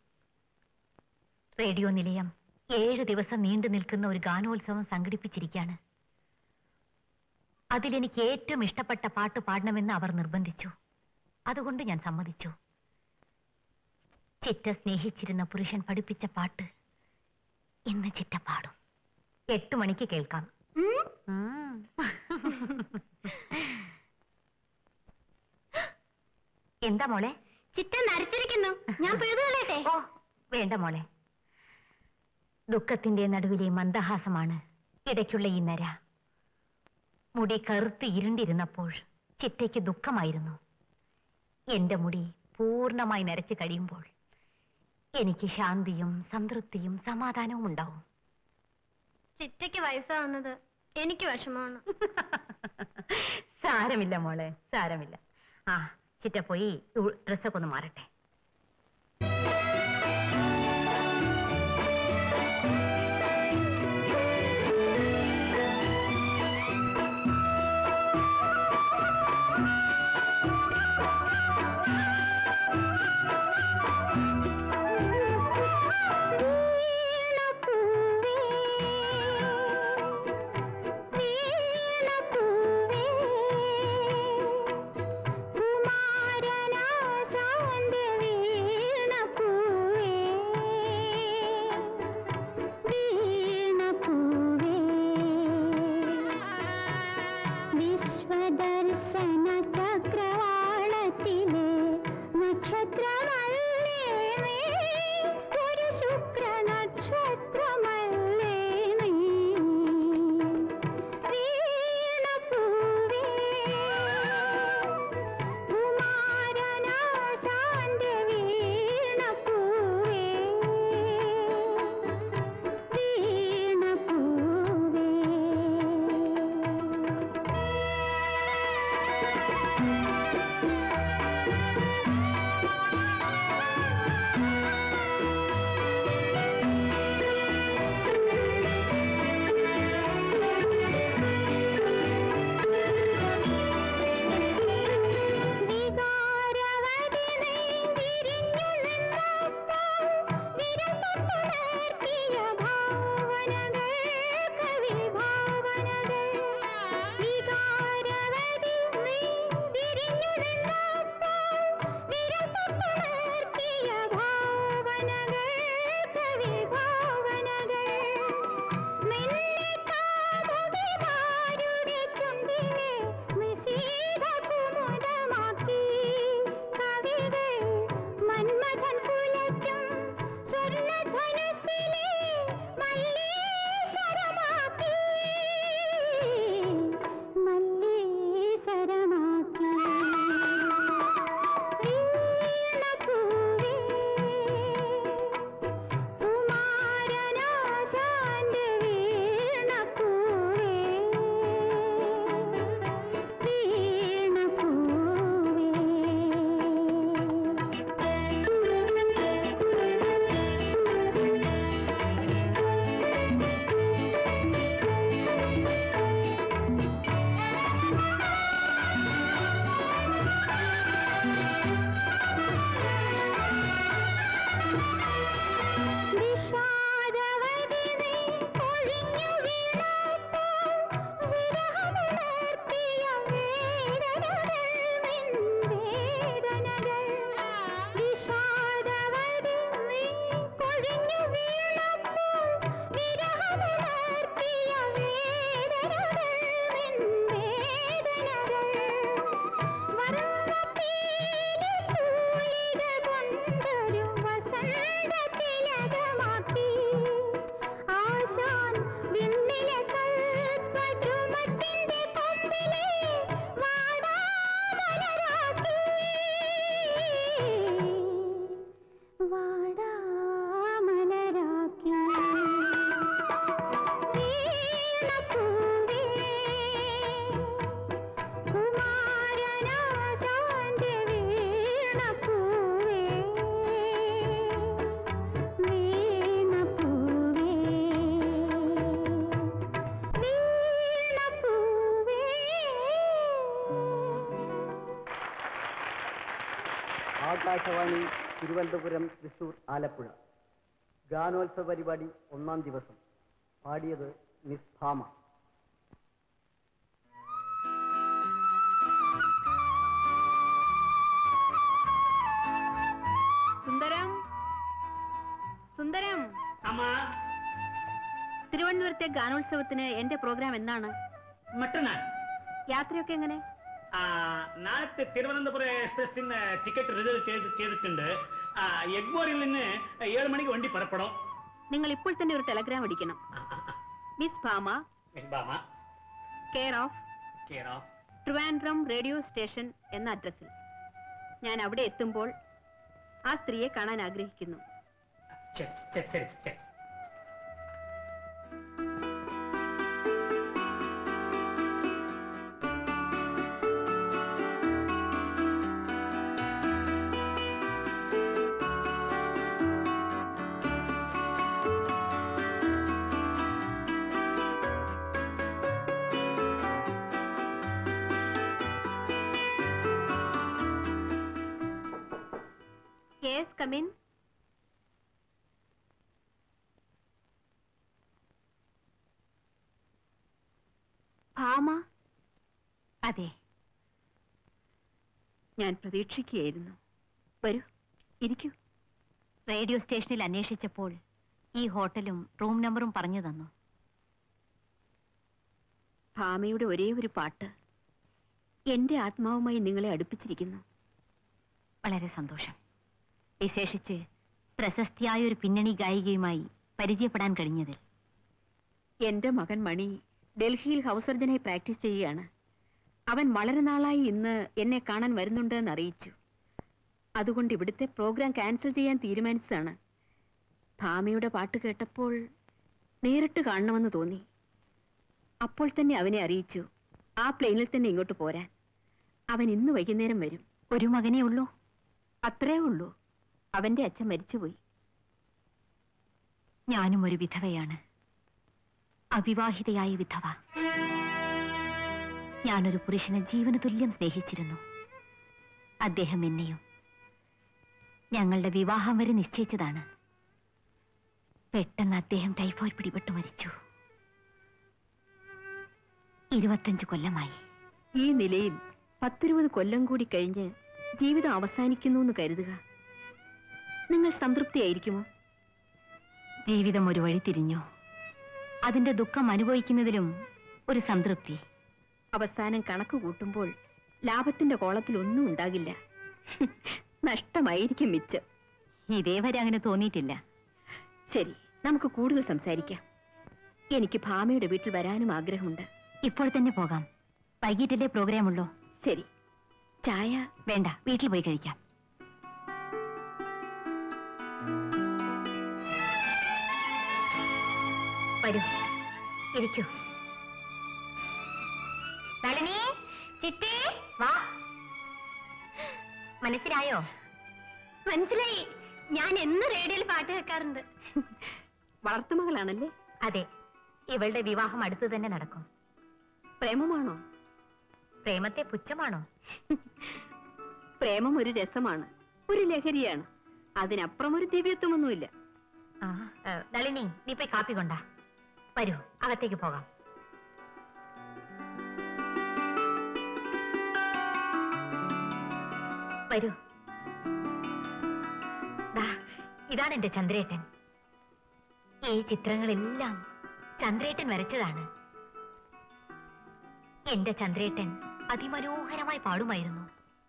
റേഡിയോ നിലയം ഏഴ് ദിവസം നീണ്ടു നിൽക്കുന്ന ഒരു ഗാനോത്സവം സംഘടിപ്പിച്ചിരിക്കുകയാണ് അതിലെനിക്ക് ഏറ്റവും ഇഷ്ടപ്പെട്ട പാട്ട് പാടണമെന്ന് അവർ നിർബന്ധിച്ചു അതുകൊണ്ട് ഞാൻ സമ്മതിച്ചു ചിറ്റ സ്നേഹിച്ചിരുന്ന പുരുഷൻ പഠിപ്പിച്ച പാട്ട് ഇന്ന് ചിറ്റ പാടും എട്ട് മണിക്ക് കേൾക്കാം ഉം. എന്താ മോളെ
ചിറ്റ നരച്ചിരിക്കുന്നു ഞാൻ പിഴുതുകളയട്ടെ
ഓ വേണ്ട മോളെ ദുഃഖത്തിന്റെ നടുവിലെ മന്ദഹാസമാണ് ഇടയ്ക്കുള്ള ഈ നര മുടി കറുത്ത് ഇരുണ്ടിരുന്നപ്പോൾ ചിറ്റയ്ക്ക് ദുഃഖമായിരുന്നു എന്റെ മുടി പൂർണ്ണമായി നരച്ചു കഴിയുമ്പോൾ എനിക്ക് ശാന്തിയും സംതൃപ്തിയും സമാധാനവും ഉണ്ടാവും
ചിറ്റയ്ക്ക് വയസ്സാവുന്നത് എനിക്ക് വിഷമമാണ്
സാരമില്ല മോളെ സാരമില്ല ആ ചിറ്റ പോയി ഉ- ഡ്രസ്സൊക്കെ ഒന്ന് മാറട്ടെ
വിശ്വദർശന ചക്രവാളത്തിലെ നക്ഷത്രമല്ലേ നീ? ഒരു ശുക്ര നക്ഷത്രമല്ലേ നീ? വീണപ്പൂവേ, കുമാരനാശാന്റെ വീണപ്പൂവേ, വീണപ്പൂവേ
ആകാശവാണി തിരുവനന്തപുരം തൃശൂർ ആലപ്പുഴ ഗാനോത്സവ പരിപാടി ഒന്നാം ദിവസം പാടിയത് മിസ് ഭാമ
സുന്ദരം സുന്ദരം
അമ്മ
തിരുവനന്തപുരത്തെ ഗാനോത്സവത്തിന് എന്റെ പ്രോഗ്രാം എന്താണ്
മറ്റന്നാൾ
യാത്രയൊക്കെ എങ്ങനെ
ആ, നാളത്തെ തിരുവനന്തപുരം എക്സ്പ്രസിന് ടിക്കറ്റ് റിസർവ് ചെയ്ത് ചെയ്തിട്ടുണ്ട് ആ, എഗ്മോറിൽ നിന്ന് ഏഴ് മണിക്ക് വണ്ടി പുറപ്പെടും
നിങ്ങൾ ഇപ്പോൾ തന്നെ ഒരു ടെലഗ്രാം അടിക്കണം miss Bhama
miss Bama
care of
care of
Trivandrum radio station എന്ന അഡ്രസ്സിൽ ഞാൻ അവിടെ എത്തുമ്പോൾ ആ സ്ത്രീയെ കാണാൻ ആഗ്രഹിക്കുന്നു
ശരി ശരി ശരി ശരി
യെസ് കമിൻ ഭാമ
അതെ
ഞാൻ പ്രതീക്ഷിക്കുകയായിരുന്നു വരൂ ഇരിക്കൂ
റേഡിയോ സ്റ്റേഷനിൽ അന്വേഷിച്ചപ്പോൾ ഈ ഹോട്ടലും റൂം നമ്പറും പറഞ്ഞു തന്നു
ഭാമയുടെ ഒരേ ഒരു പാട്ട് എന്റെ ആത്മാവുമായി നിങ്ങളെ അടുപ്പിച്ചിരിക്കുന്നു
വളരെ സന്തോഷം വിശേഷിച്ച് പ്രശസ്തിയായ ഒരു പിന്നണി ഗായികയുമായി പരിചയപ്പെടാൻ കഴിഞ്ഞതിൽ
എന്റെ മകൻ മണി ഡൽഹിയിൽ ഹൗസ് സർജനായി പ്രാക്ടീസ് ചെയ്യുകയാണ് അവൻ വളരെ നാളായി ഇന്ന് എന്നെ കാണാൻ വരുന്നുണ്ട് എന്ന് അറിയിച്ചു അതുകൊണ്ട് ഇവിടുത്തെ പ്രോഗ്രാം ക്യാൻസൽ ചെയ്യാൻ തീരുമാനിച്ചതാണ് ഭാമയുടെ പാട്ട് കേട്ടപ്പോൾ നേരിട്ട് കാണണമെന്ന് തോന്നി അപ്പോൾ തന്നെ അവനെ അറിയിച്ചു ആ പ്ലെയിനിൽ തന്നെ ഇങ്ങോട്ട് പോരാൻ അവൻ ഇന്ന് വൈകുന്നേരം വരും
ഒരു മകനേ ഉള്ളൂ
അത്രേ ഉള്ളൂ അവന്റെ അച്ഛൻ മരിച്ചുപോയി
ഞാനും ഒരു വിധവയാണ് അവിവാഹിതയായ വിധവ ഞാനൊരു പുരുഷനെ ജീവന തുല്യം സ്നേഹിച്ചിരുന്നു അദ്ദേഹം എന്നെയും ഞങ്ങളുടെ വിവാഹം വരെ നിശ്ചയിച്ചതാണ് പെട്ടെന്ന് അദ്ദേഹം ടൈഫോയിഡ് പിടിപെട്ട് മരിച്ചു ഇരുപത്തഞ്ച് കൊല്ലമായി
ഈ നിലയിൽ പത്തിരുപത് കൊല്ലം കൂടി കഴിഞ്ഞ് ജീവിതം അവസാനിക്കുന്നു എന്ന് കരുതുക നിങ്ങൾ സംതൃപ്തിയായിരിക്കുമോ
ജീവിതം ഒരു വഴി തിരിഞ്ഞു അതിന്റെ ദുഃഖം അനുഭവിക്കുന്നതിലും ഒരു സംതൃപ്തി
അവസാനം കണക്ക് കൂട്ടുമ്പോൾ ലാഭത്തിന്റെ കോളത്തിൽ ഒന്നും ഉണ്ടാകില്ല നഷ്ടമായിരിക്കും മിച്ചം
ഇതേവരെ അങ്ങനെ തോന്നിയിട്ടില്ല
ശരി നമുക്ക് കൂടുതൽ സംസാരിക്കാം എനിക്ക് ഭാമയുടെ വീട്ടിൽ വരാനും ആഗ്രഹമുണ്ട്
ഇപ്പോൾ തന്നെ പോകാം വൈകിട്ടല്ലേ പ്രോഗ്രാം ഉള്ളൂ
ശരി ചായ
വേണ്ട വീട്ടിൽ പോയി കഴിക്കാം വരൂ ഇരിക്കൂ നളിനി ചിറ്റേ വാ മനസ്സിലായോ
മനസ്സിലായി ഞാൻ എന്ന് റേഡിയോയിൽ പാട്ട് കേൾക്കാറുണ്ട് വളർത്തുമകളാണല്ലേ
അതെ ഇവളുടെ വിവാഹം അടുത്തു തന്നെ നടക്കും
പ്രേമമാണോ
പ്രേമത്തെ പുച്ഛമാണോ
പ്രേമം ഒരു രസമാണ് ഒരു ലഹരിയാണ് അതിനപ്പുറം ഒരു ദിവ്യത്വമൊന്നുമില്ല
ആ ഏ, നളിനി നീ പോയി കാപ്പി കൊണ്ടാ വരൂ അകത്തേക്ക് പോകാം വരൂ ദാ, ഇതാണ് എന്റെ ചന്ദ്രേട്ടൻ ഈ ചിത്രങ്ങളെല്ലാം ചന്ദ്രേട്ടൻ വരച്ചതാണ് എന്റെ ചന്ദ്രേട്ടൻ അതിമനോഹരമായി പാടുമായിരുന്നു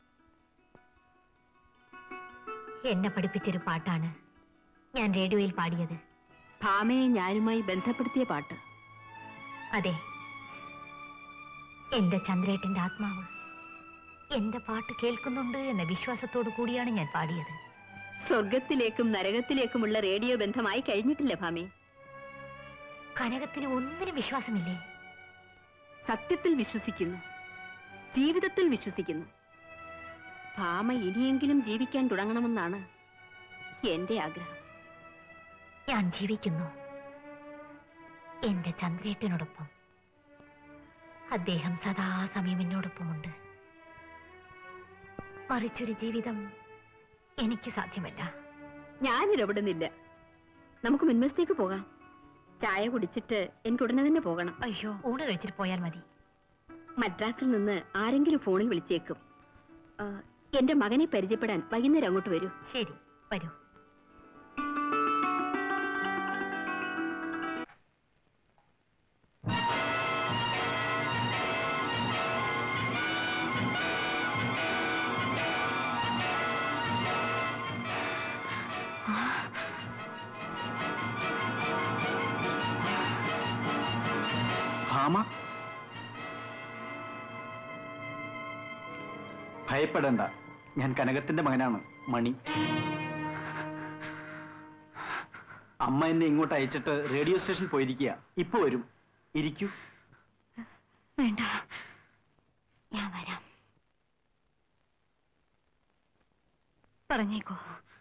എന്നെ പഠിപ്പിച്ചൊരു പാട്ടാണ് ഞാൻ റേഡിയോയിൽ പാടിയത്
ഭാമയെ ഞാനുമായി ബന്ധപ്പെടുത്തിയ പാട്ട്
അതെ എന്റെ ചന്ദ്രേട്ടന്റെ ആത്മാവ് എന്റെ പാട്ട് കേൾക്കുന്നുണ്ട് എന്ന വിശ്വാസത്തോടു കൂടിയാണ് ഞാൻ പാടിയത്
സ്വർഗത്തിലേക്കും നരകത്തിലേക്കുമുള്ള റേഡിയോ ബന്ധമായി കഴിഞ്ഞിട്ടില്ല ഭാമേ
കനകത്തിന് ഒന്നിനും വിശ്വാസമില്ലേ
സത്യത്തിൽ വിശ്വസിക്കുന്നു ജീവിതത്തിൽ വിശ്വസിക്കുന്നു ഭാമ ഇനിയെങ്കിലും ജീവിക്കാൻ തുടങ്ങണമെന്നാണ് എന്റെ ആഗ്രഹം
ഞാൻ ജീവിക്കുന്നു എന്റെ ചന്ദ്രേട്ടനോടൊപ്പം അദ്ദേഹം സദാസമയം എന്നോടൊപ്പമുണ്ട് മറിച്ചൊരു ജീവിതം എനിക്ക് സാധ്യമല്ല
ഞാനിടപെടുന്നില്ല നമുക്ക് മുൻവശത്തേക്ക് പോകാം ചായ കുടിച്ചിട്ട് എനിക്ക് ഉടനെ തന്നെ പോകണം
അയ്യോ ഊണ് കഴിച്ചിട്ട് പോയാൽ മതി
മദ്രാസിൽ നിന്ന് ആരെങ്കിലും ഫോണിൽ വിളിച്ചേക്കും ആ, എന്റെ മകനെ പരിചയപ്പെടാൻ വൈകുന്നേരം അങ്ങോട്ട് വരൂ
ശരി വരൂ
ഭാമ ഭയപ്പെടണ്ട ഞാൻ കനകത്തിന്റെ മകനാണ് മണി അമ്മ എന്നെ ഇങ്ങോട്ട് അയച്ചിട്ട് റേഡിയോ സ്റ്റേഷനിൽ പോയിരിക്കുക ഇപ്പൊ വരും ഇരിക്കൂ
വേണ്ട ഞാൻ വരാം പറഞ്ഞേക്കോ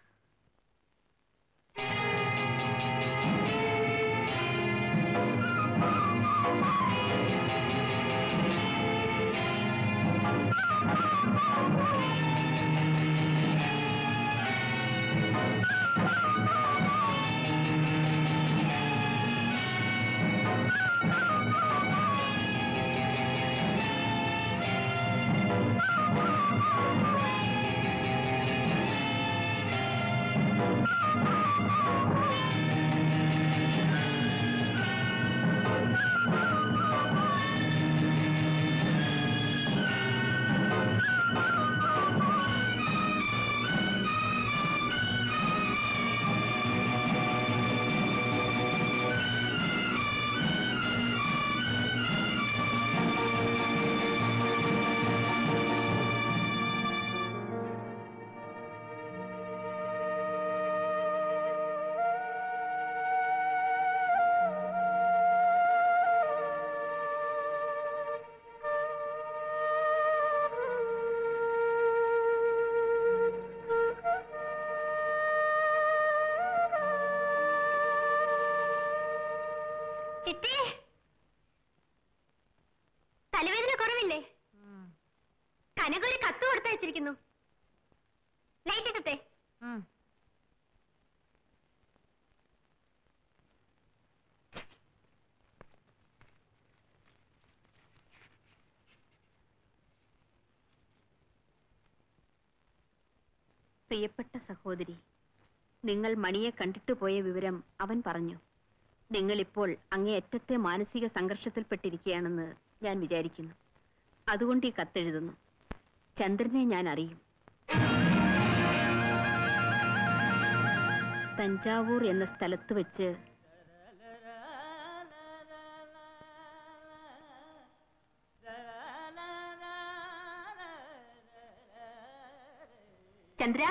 ചിട്ടി തലവേദന കുറവില്ലേ കനക ഒരു കത്ത് കൊടുത്തയച്ചിരിക്കുന്നു ലൈറ്റ് ഇട്ടത്തെ
പ്രിയപ്പെട്ട സഹോദരി നിങ്ങൾ മണിയെ കണ്ടിട്ട് പോയ വിവരം അവൻ പറഞ്ഞു നിങ്ങൾ ഇപ്പോൾ അങ്ങേയറ്റത്തെ മാനസിക സംഘർഷത്തിൽപ്പെട്ടിരിക്കുകയാണെന്ന് ഞാൻ വിചാരിക്കുന്നു അതുകൊണ്ട് ഈ കത്തെഴുതുന്നു ചന്ദ്രനെ ഞാൻ അറിയും തഞ്ചാവൂർ എന്ന സ്ഥലത്ത് വെച്ച് ചന്ദ്ര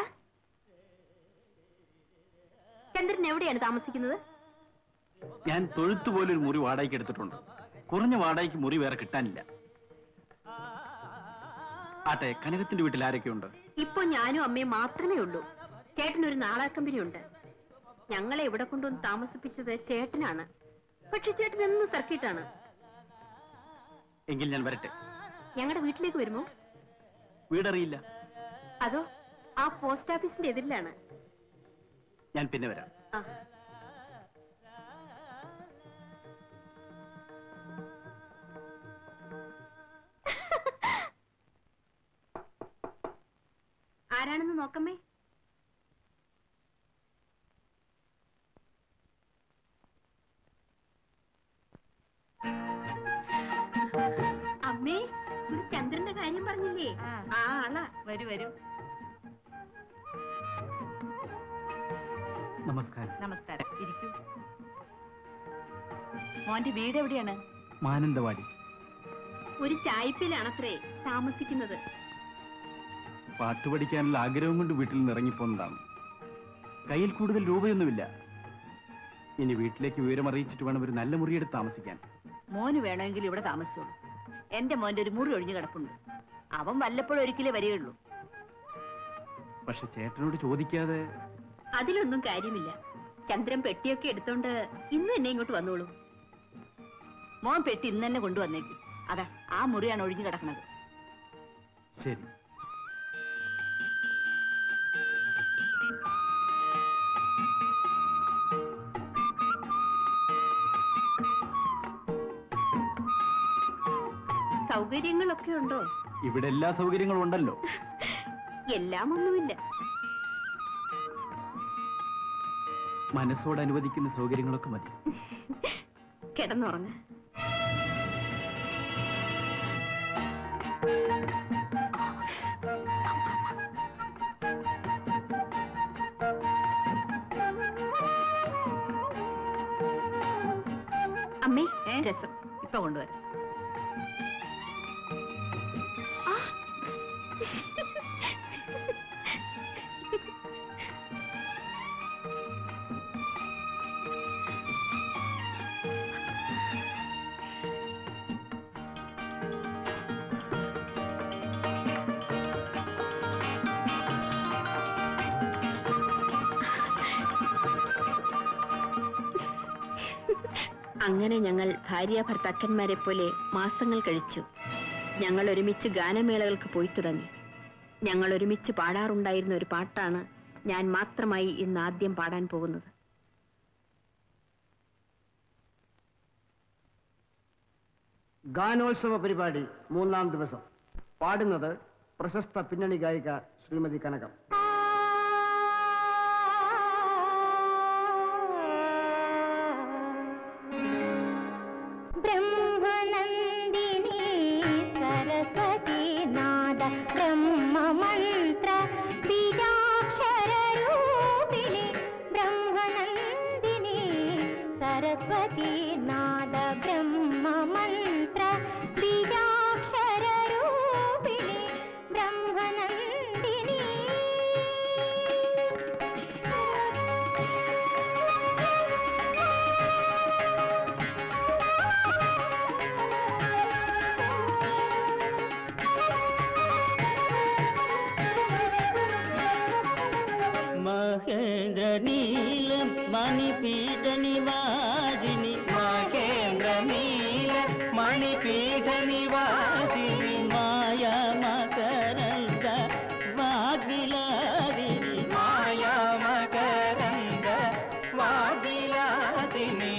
ചന്ദ്രൻ എവിടെയാണ് താമസിക്കുന്നത്
ഞാൻ തൊഴുത്ത് പോലെ ഒരു മുറി വാടകയ്ക്ക് എടുത്തിട്ടുണ്ട് കുറഞ്ഞ വാടകയ്ക്ക് മുറി വേറെ കിട്ടാനില്ല ആട്ടെ കനകത്തിന്റെ വീട്ടിൽ ആരൊക്കെയുണ്ട്
ഇപ്പൊ ഞാനും അമ്മയും മാത്രമേ ഉള്ളൂ ചേട്ടനൊരു നാടക കമ്പനി ഉണ്ട് ഞങ്ങളെ ഇവിടെ കൊണ്ടുവന്ന് താമസിപ്പിച്ചത് ചേട്ടനാണ് പക്ഷെ ചേട്ടൻ എന്നും സർക്കിട്ടാണ്
എങ്കിൽ ഞാൻ വരട്ടെ
ഞങ്ങളുടെ വീട്ടിലേക്ക് വരുമോ
വീടറിയില്ല
അതോ ആ പോസ്റ്റ് ഓഫീസിന്റെ എതിരിലാണ്
ഞാൻ പിന്നെ വരാം
ആ ആരാണെന്ന് നോക്കമ്മേ അമ്മേ ഒരു ചന്ദ്രന്റെ കാര്യം പറഞ്ഞില്ലേ ആ ആളാ വരൂ വരൂ
നമസ്കാരം
നമസ്കാരം ഇരിക്കൂ മോന്റെ വീട് എവിടെയാണ്
മാനന്തവാടി
ഒരു ചായപ്പിലാണത്രേ താമസിക്കുന്നത്
പാട്ട് പഠിക്കാനുള്ള ആഗ്രഹം കൊണ്ട് വീട്ടിൽ നിന്ന് ഇറങ്ങിപ്പോന്നതാണ് കയ്യിൽ കൂടുതൽ രൂപയൊന്നുമില്ല ഇനി വീട്ടിലേക്ക് വിവരം അറിയിച്ചിട്ട് വേണം ഒരു നല്ല മുറിയെടുത്ത് താമസിക്കാൻ
മോന് വേണമെങ്കിൽ ഇവിടെ താമസിച്ചോളൂ എന്റെ മോന്റെ ഒരു മുറി ഒഴിഞ്ഞു കിടപ്പുണ്ട് അവൻ വല്ലപ്പോഴും ഒരിക്കലേ വരികയുള്ളൂ
പക്ഷെ ചേട്ടനോട് ചോദിക്കാതെ
അതിലൊന്നും കാര്യമില്ല ചന്ദ്രൻ പെട്ടിയൊക്കെ എടുത്തോണ്ട് ഇന്ന് എന്നെ ഇങ്ങോട്ട് വന്നോളൂ
മോൻ പെട്ടി ഇന്ന് തന്നെ കൊണ്ടുവന്നേക്ക് അതാ ആ മുറിയാണ് ഒഴിഞ്ഞു കിടക്കുന്നത്
ശരി
സൗകര്യങ്ങളൊക്കെ ഉണ്ടോ
ഇവിടെ എല്ലാ സൗകര്യങ്ങളും ഉണ്ടല്ലോ
എല്ലാം ഒന്നുമില്ല
മനസ്സോട് അനുവദിക്കുന്ന സൗകര്യങ്ങളൊക്കെ മതി
കിടന്നുറങ്ങ അമ്മേ രസം ഇപ്പൊ കൊണ്ടുവരാം അങ്ങനെ ഞങ്ങൾ ഭാര്യ ഭർത്താക്കന്മാരെ പോലെ മാസങ്ങൾ കഴിച്ചു ഞങ്ങൾ ഒരുമിച്ച് ഗാനമേളകൾക്ക് പോയി തുടങ്ങി ഞങ്ങൾ ഒരുമിച്ച് പാടാറുണ്ടായിരുന്ന ഒരു പാട്ടാണ് ഞാൻ മാത്രമായി ഇന്ന് ആദ്യം പാടാൻ പോകുന്നത്
ഗാനോത്സവ പരിപാടി മൂന്നാം ദിവസം പാടുന്നത് പ്രശസ്ത പിന്നണി ഗായിക ശ്രീമതി കനകം
ಬ್ರಹ್ಮನಂದಿನಿ ಸರಸ್ವತಿ ನಾದ ಬ್ರಹ್ಮ ಮಂತ್ರ ಬೀಜಾಕ್ಷರ ರೂಪಿಣಿ ಬ್ರಹ್ಮನಂದಿನಿ ಸರಸ್ವತಿ ನಾದ ಬ್ರಹ್ಮ ಮಂತ್ರ ಬೀಜಾಕ್ಷರ ರೂಪಿಣಿ ಬ್ರಹ್ಮನಂದಿನಿ
മഹേന്ദ്ര നീലം മണിപീഠ നിവാസിനി മഹേന്ദ്ര നീല മണിപീഠ നിവാസിനി മായ മകരന്ദ വാഗിലാദിനി മായ മകരന്ദ വാഗിലാദിനി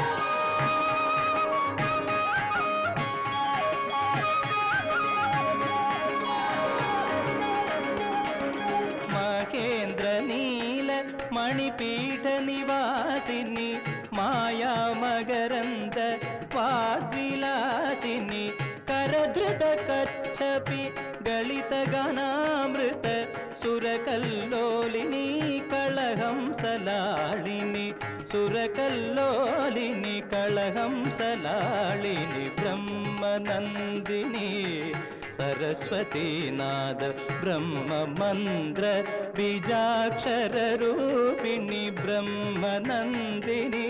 മഹേന്ദ്ര നീല മണിപീഠ നിവാസിനി മായാ മകരന്ദ വാഗ്വിലാസിനി കരധൃത കच्छപി ഗളിത ഗാനാമൃത സുരകല്ലോലിനി കളഹം സലാളിനി സുരകല്ലോലിനി കളഹം സലാളിനി ബ്രഹ്മനന്ദിനി सरस्वतीनाद ब्रह्ममन्त्र बीजाक्षररूपिणि ब्रह्मनन्दिनी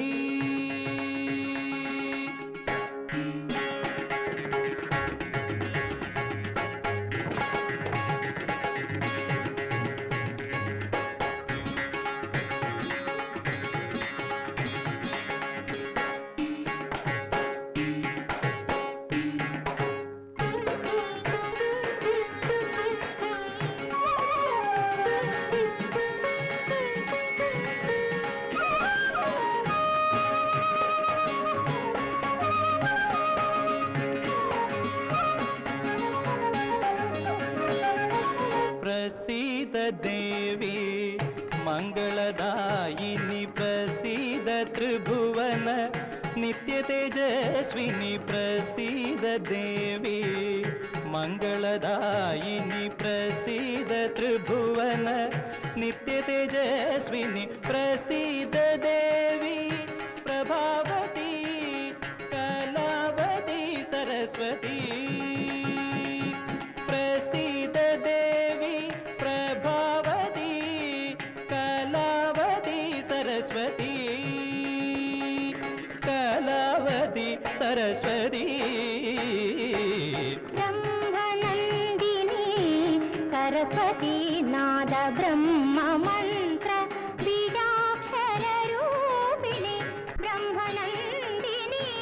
प्रसीद देवी मङ्गलदायिनि प्रसीद त्रिभुवन नित्यतेजस्विनि प्रसीद देवी मङ्गलदायिनि प्रसीद त्रिभुवन नित्यतेजस्विनि प्रसीद देवी प्रभावती कलावती सरस्वती प्रसीद देवी प्रभावती कलावती सरस्वती कलावती सरस्वती
ಬ್ರಹ್ಮನಂದಿನಿ ಸರಸ್ವತಿ ನಾದ ಬ್ರಹ್ಮ ಮಂತ್ರ ಬೀಜಾಕ್ಷರ ರೂಪಿಣಿ ಬ್ರಹ್ಮನಂದಿನಿ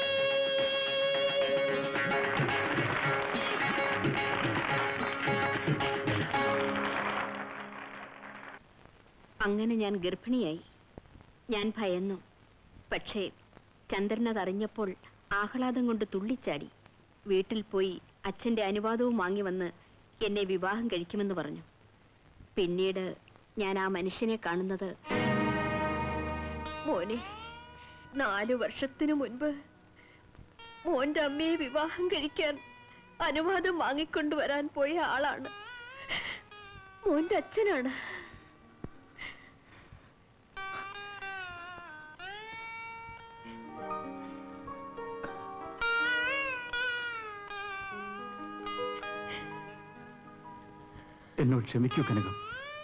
അങ്ങനെ ഞാൻ ഗർഭിണിയായി ഞാൻ ഭയന്നു പക്ഷേ ചന്ദ്രൻ അതറിഞ്ഞപ്പോൾ ആഹ്ലാദം കൊണ്ട് തുള്ളിച്ചാടി വീട്ടിൽ പോയി അച്ഛന്റെ അനുവാദവും വാങ്ങി വന്ന് എന്നെ വിവാഹം കഴിക്കുമെന്ന് പറഞ്ഞു പിന്നീട് ഞാൻ ആ മനുഷ്യനെ കാണുന്നത് മോനെ നാലു വർഷത്തിനു മുൻപ് മോന്റെ അമ്മയെ വിവാഹം കഴിക്കാൻ അനുവാദം വാങ്ങിക്കൊണ്ടുവരാൻ പോയ ആളാണ് മോന്റെ അച്ഛനാണ്
എന്നോട് ക്ഷമിക്കൂ കനകം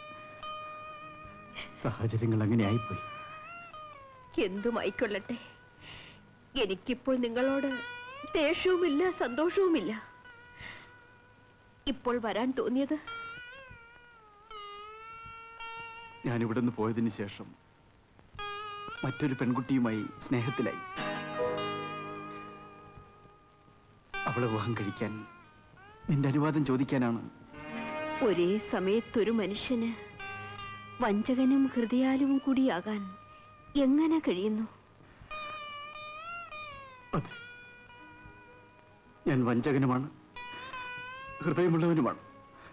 സാഹചര്യങ്ങൾ അങ്ങനെ ആയിപ്പോയി
എന്തുമായിക്കൊള്ളട്ടെ എനിക്കിപ്പോൾ നിങ്ങളോട് ദേഷ്യവുമില്ല സന്തോഷവുമില്ല ഇപ്പോൾ വരാൻ തോന്നിയത്
ഞാൻ ഇവിടുന്ന് പോയതിന് ശേഷം മറ്റൊരു പെൺകുട്ടിയുമായി സ്നേഹത്തിലായി അവളെ വിവാഹം കഴിക്കാൻ നിന്റെ അനുവാദം ചോദിക്കാനാണ്
ഒരേ സമയത്തൊരു മനുഷ്യന് വഞ്ചകനും ഹൃദയാലുവും കൂടിയാകാൻ എങ്ങനെ കഴിയുന്നു
ഞാൻ വഞ്ചകനുമാണ് ഹൃദയമുള്ളവനുമാണ്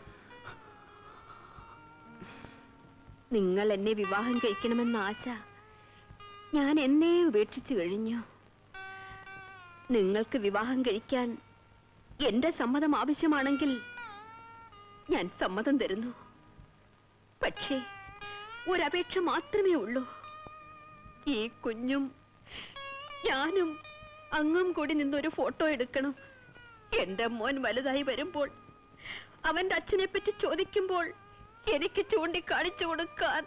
നിങ്ങൾ എന്നെ വിവാഹം കഴിക്കണമെന്ന ആശ ഞാൻ എന്നെ ഉപേക്ഷിച്ചു കഴിഞ്ഞു നിങ്ങൾക്ക് വിവാഹം കഴിക്കാൻ എന്റെ സമ്മതം ആവശ്യമാണെങ്കിൽ ഞാൻ സമ്മതം തരുന്നു പക്ഷേ ഒരപേക്ഷ മാത്രമേ ഉള്ളൂ ഈ കുഞ്ഞും ഞാനും അങ്ങും കൂടി നിന്നൊരു ഫോട്ടോ എടുക്കണം എന്റെ മോൻ വലുതായി വരുമ്പോൾ അവന്റെ അച്ഛനെ പറ്റി ചോദിക്കുമ്പോൾ എനിക്ക് ചൂണ്ടിക്കാണിച്ചു കൊടുക്കാൻ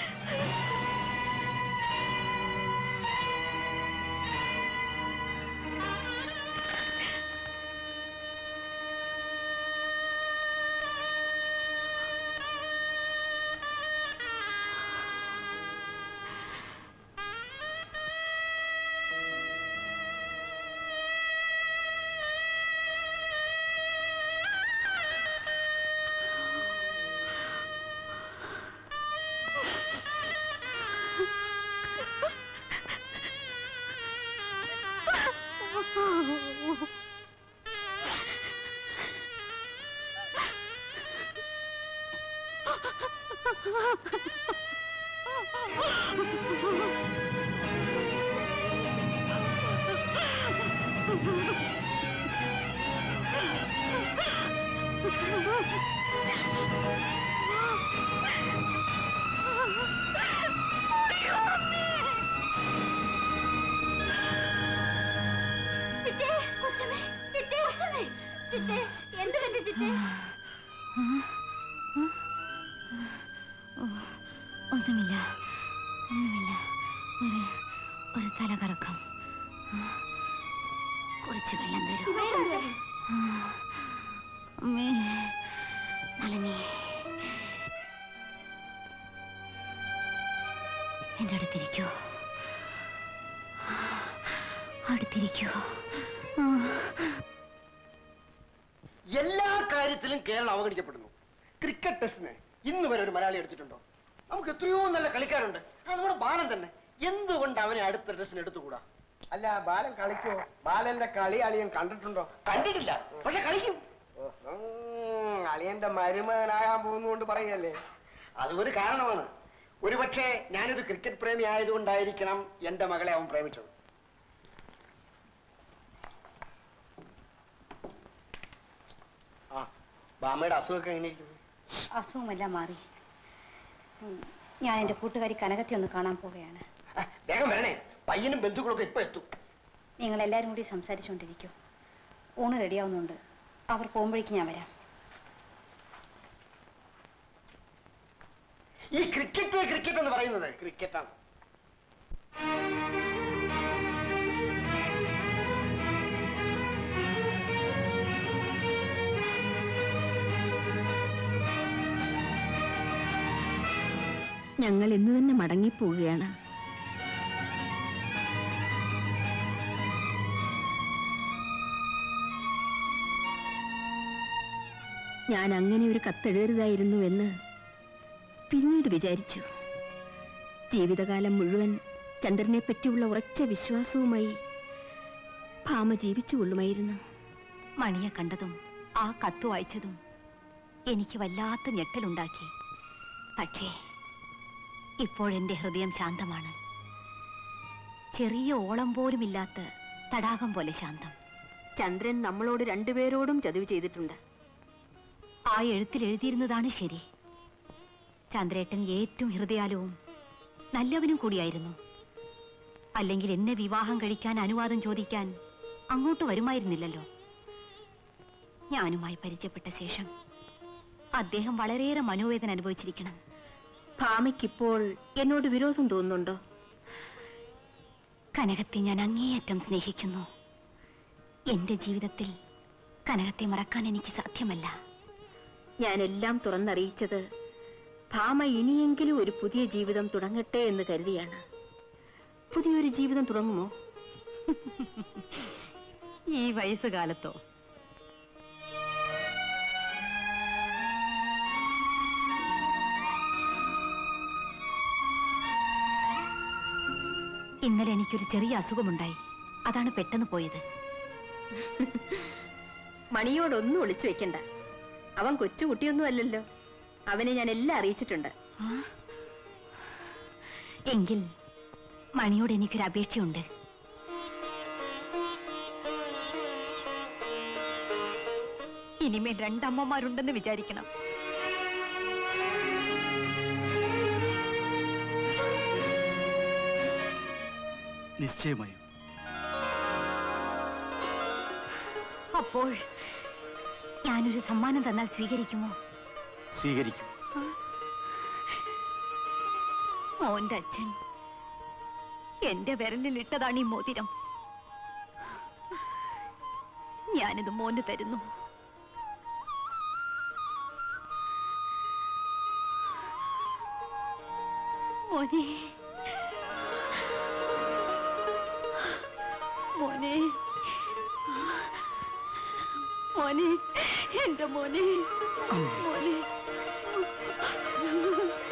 ചിറ്റേ, കൊച്ചമ്മേ, ചിറ്റേ, കൊച്ചമ്മേ, ചിറ്റേ, എന്ത് പറ്റി ചിറ്റേ?
ഒന്നുമില്ല ഒന്നുമില്ല ഒരു ഒരു തലകറക്കം കുറച്ച് വെള്ളം തരൂ
വേറെന്തുവാ?
അമ്മേ നളിനി എന്റെ അടുത്തിരിക്കൂ അടുത്തിരിക്കൂ ആ
എല്ലാ കാര്യത്തിലും കേരളം അവഗണിക്കപ്പെടുന്നു ക്രിക്കറ്റ് ടെസ്റ്റിന് ഇന്ന് വരെ ഒരു മലയാളി അടിച്ചിട്ടുണ്ടോ നമുക്ക് എത്രയോ നല്ല കളിക്കാരുണ്ട് അത് നമ്മുടെ ബാലൻ തന്നെ എന്തുകൊണ്ട് അവനെ അടുത്ത ടെസ്റ്റിന് എടുത്തുകൂടാ
അല്ല ബാലൻ കളിക്കോ ബാലന്റെ കളി അളിയൻ കണ്ടിട്ടുണ്ടോ
കണ്ടിട്ടില്ല പക്ഷെ കളിക്കും
ഉം, അളിയന്റെ മരുമകനാകാൻ പോകുന്നതുകൊണ്ട് പറയല്ലേ
അത് ഒരു കാരണമാണ് ഒരുപക്ഷെ ഞാനൊരു ക്രിക്കറ്റ് പ്രേമി ആയതുകൊണ്ടായിരിക്കണം എന്റെ മകളെ അവൻ പ്രേമിച്ചത് ആ ബാമയുടെ അസുഖമൊക്കെ എങ്ങനെയിരിക്കുന്നു
അസുഖമെല്ലാം മാറി ഉം, ഞാൻ എന്റെ കൂട്ടുകാരി കനകത്തെ ഒന്ന് കാണാൻ പോവുകയാണ്
ആ, വേഗം വരണേ പയ്യനും ബന്ധുക്കളൊക്കെ ഇപ്പൊ എത്തും
നിങ്ങൾ എല്ലാവരും കൂടി സംസാരിച്ചുകൊണ്ടിരിക്കും ഊണ് റെഡിയാവുന്നുണ്ട് അവർ പോകുമ്പോഴേക്ക് ഞാൻ വരാം
ഈ ക്രിക്കറ്റ് ക്രിക്കറ്റ് എന്ന് പറയുന്നത് ക്രിക്കറ്റാണ്
ഞങ്ങൾ ഇന്ന് തന്നെ മടങ്ങിപ്പോവുകയാണ് ഞാൻ അങ്ങനെ ഒരു കത്തെഴുതരുതായിരുന്നു എന്ന് പിന്നീട് വിചാരിച്ചു ജീവിതകാലം മുഴുവൻ ചന്ദ്രനെ പറ്റിയുള്ള ഉറച്ച വിശ്വാസവുമായി ഭാമ ജീവിച്ചു കൊള്ളുമായിരുന്നു
മണിയെ കണ്ടതും ആ കത്ത് വായിച്ചതും എനിക്ക് വല്ലാത്ത ഞെട്ടലുണ്ടാക്കി പക്ഷേ ഇപ്പോഴെന്റെ ഹൃദയം ശാന്തമാണ് ചെറിയ ഓളം പോലുമില്ലാത്ത തടാകം പോലെ ശാന്തം
ചന്ദ്രൻ നമ്മളോട് രണ്ടുപേരോടും ചതിവ് ചെയ്തിട്ടുണ്ട്
ആ എഴുത്തിൽ എഴുതിയിരുന്നതാണ് ശരി ചന്ദ്രേട്ടൻ ഏറ്റവും ഹൃദയാലവും നല്ലവനും കൂടിയായിരുന്നു അല്ലെങ്കിൽ എന്നെ വിവാഹം കഴിക്കാൻ അനുവാദം ചോദിക്കാൻ അങ്ങോട്ട് വരുമായിരുന്നില്ലല്ലോ ഞാനുമായി പരിചയപ്പെട്ട ശേഷം അദ്ദേഹം വളരെയേറെ മനോവേദന അനുഭവിച്ചിരിക്കണം
ഭാമയ്ക്കിപ്പോൾ എന്നോട് വിരോധം തോന്നുന്നുണ്ടോ
കനകത്തെ ഞാൻ അങ്ങേയറ്റം സ്നേഹിക്കുന്നു എന്റെ ജീവിതത്തിൽ കനകത്തെ മറക്കാൻ എനിക്ക് സാധ്യമല്ല
ഞാനെല്ലാം തുറന്നറിയിച്ചത് ഭാമ ഇനിയെങ്കിലും ഒരു പുതിയ ജീവിതം തുടങ്ങട്ടെ എന്ന് കരുതിയാണ് പുതിയൊരു ജീവിതം തുടങ്ങുമോ
ഈ വയസ്സുകാലത്തോ ഇന്നലെ എനിക്കൊരു ചെറിയ അസുഖമുണ്ടായി അതാണ് പെട്ടെന്ന് പോയത്
മണിയോടൊന്നും ഒളിച്ചു വെക്കണ്ട അവൻ കൊച്ചുകുട്ടിയൊന്നും അല്ലല്ലോ അവനെ ഞാൻ എല്ലാം അറിയിച്ചിട്ടുണ്ട്
എങ്കിൽ മണിയോട് എനിക്കൊരു അപേക്ഷയുണ്ട് ഇനിമേൽ രണ്ടമ്മമാരുണ്ടെന്ന് വിചാരിക്കണം
നിശ്ചയമായും
അപ്പോൾ ഞാനൊരു സമ്മാനം തന്നാൽ സ്വീകരിക്കുമോ
സ്വീകരിക്കും
മോന്റെ അച്ഛൻ എന്റെ വിരലിൽ ഇട്ടതാണ് ഈ മോതിരം ഞാനിത് മോന് തരുന്നു മോനെ മോനെ മോനെ എന്റെ മോനെ മോനെ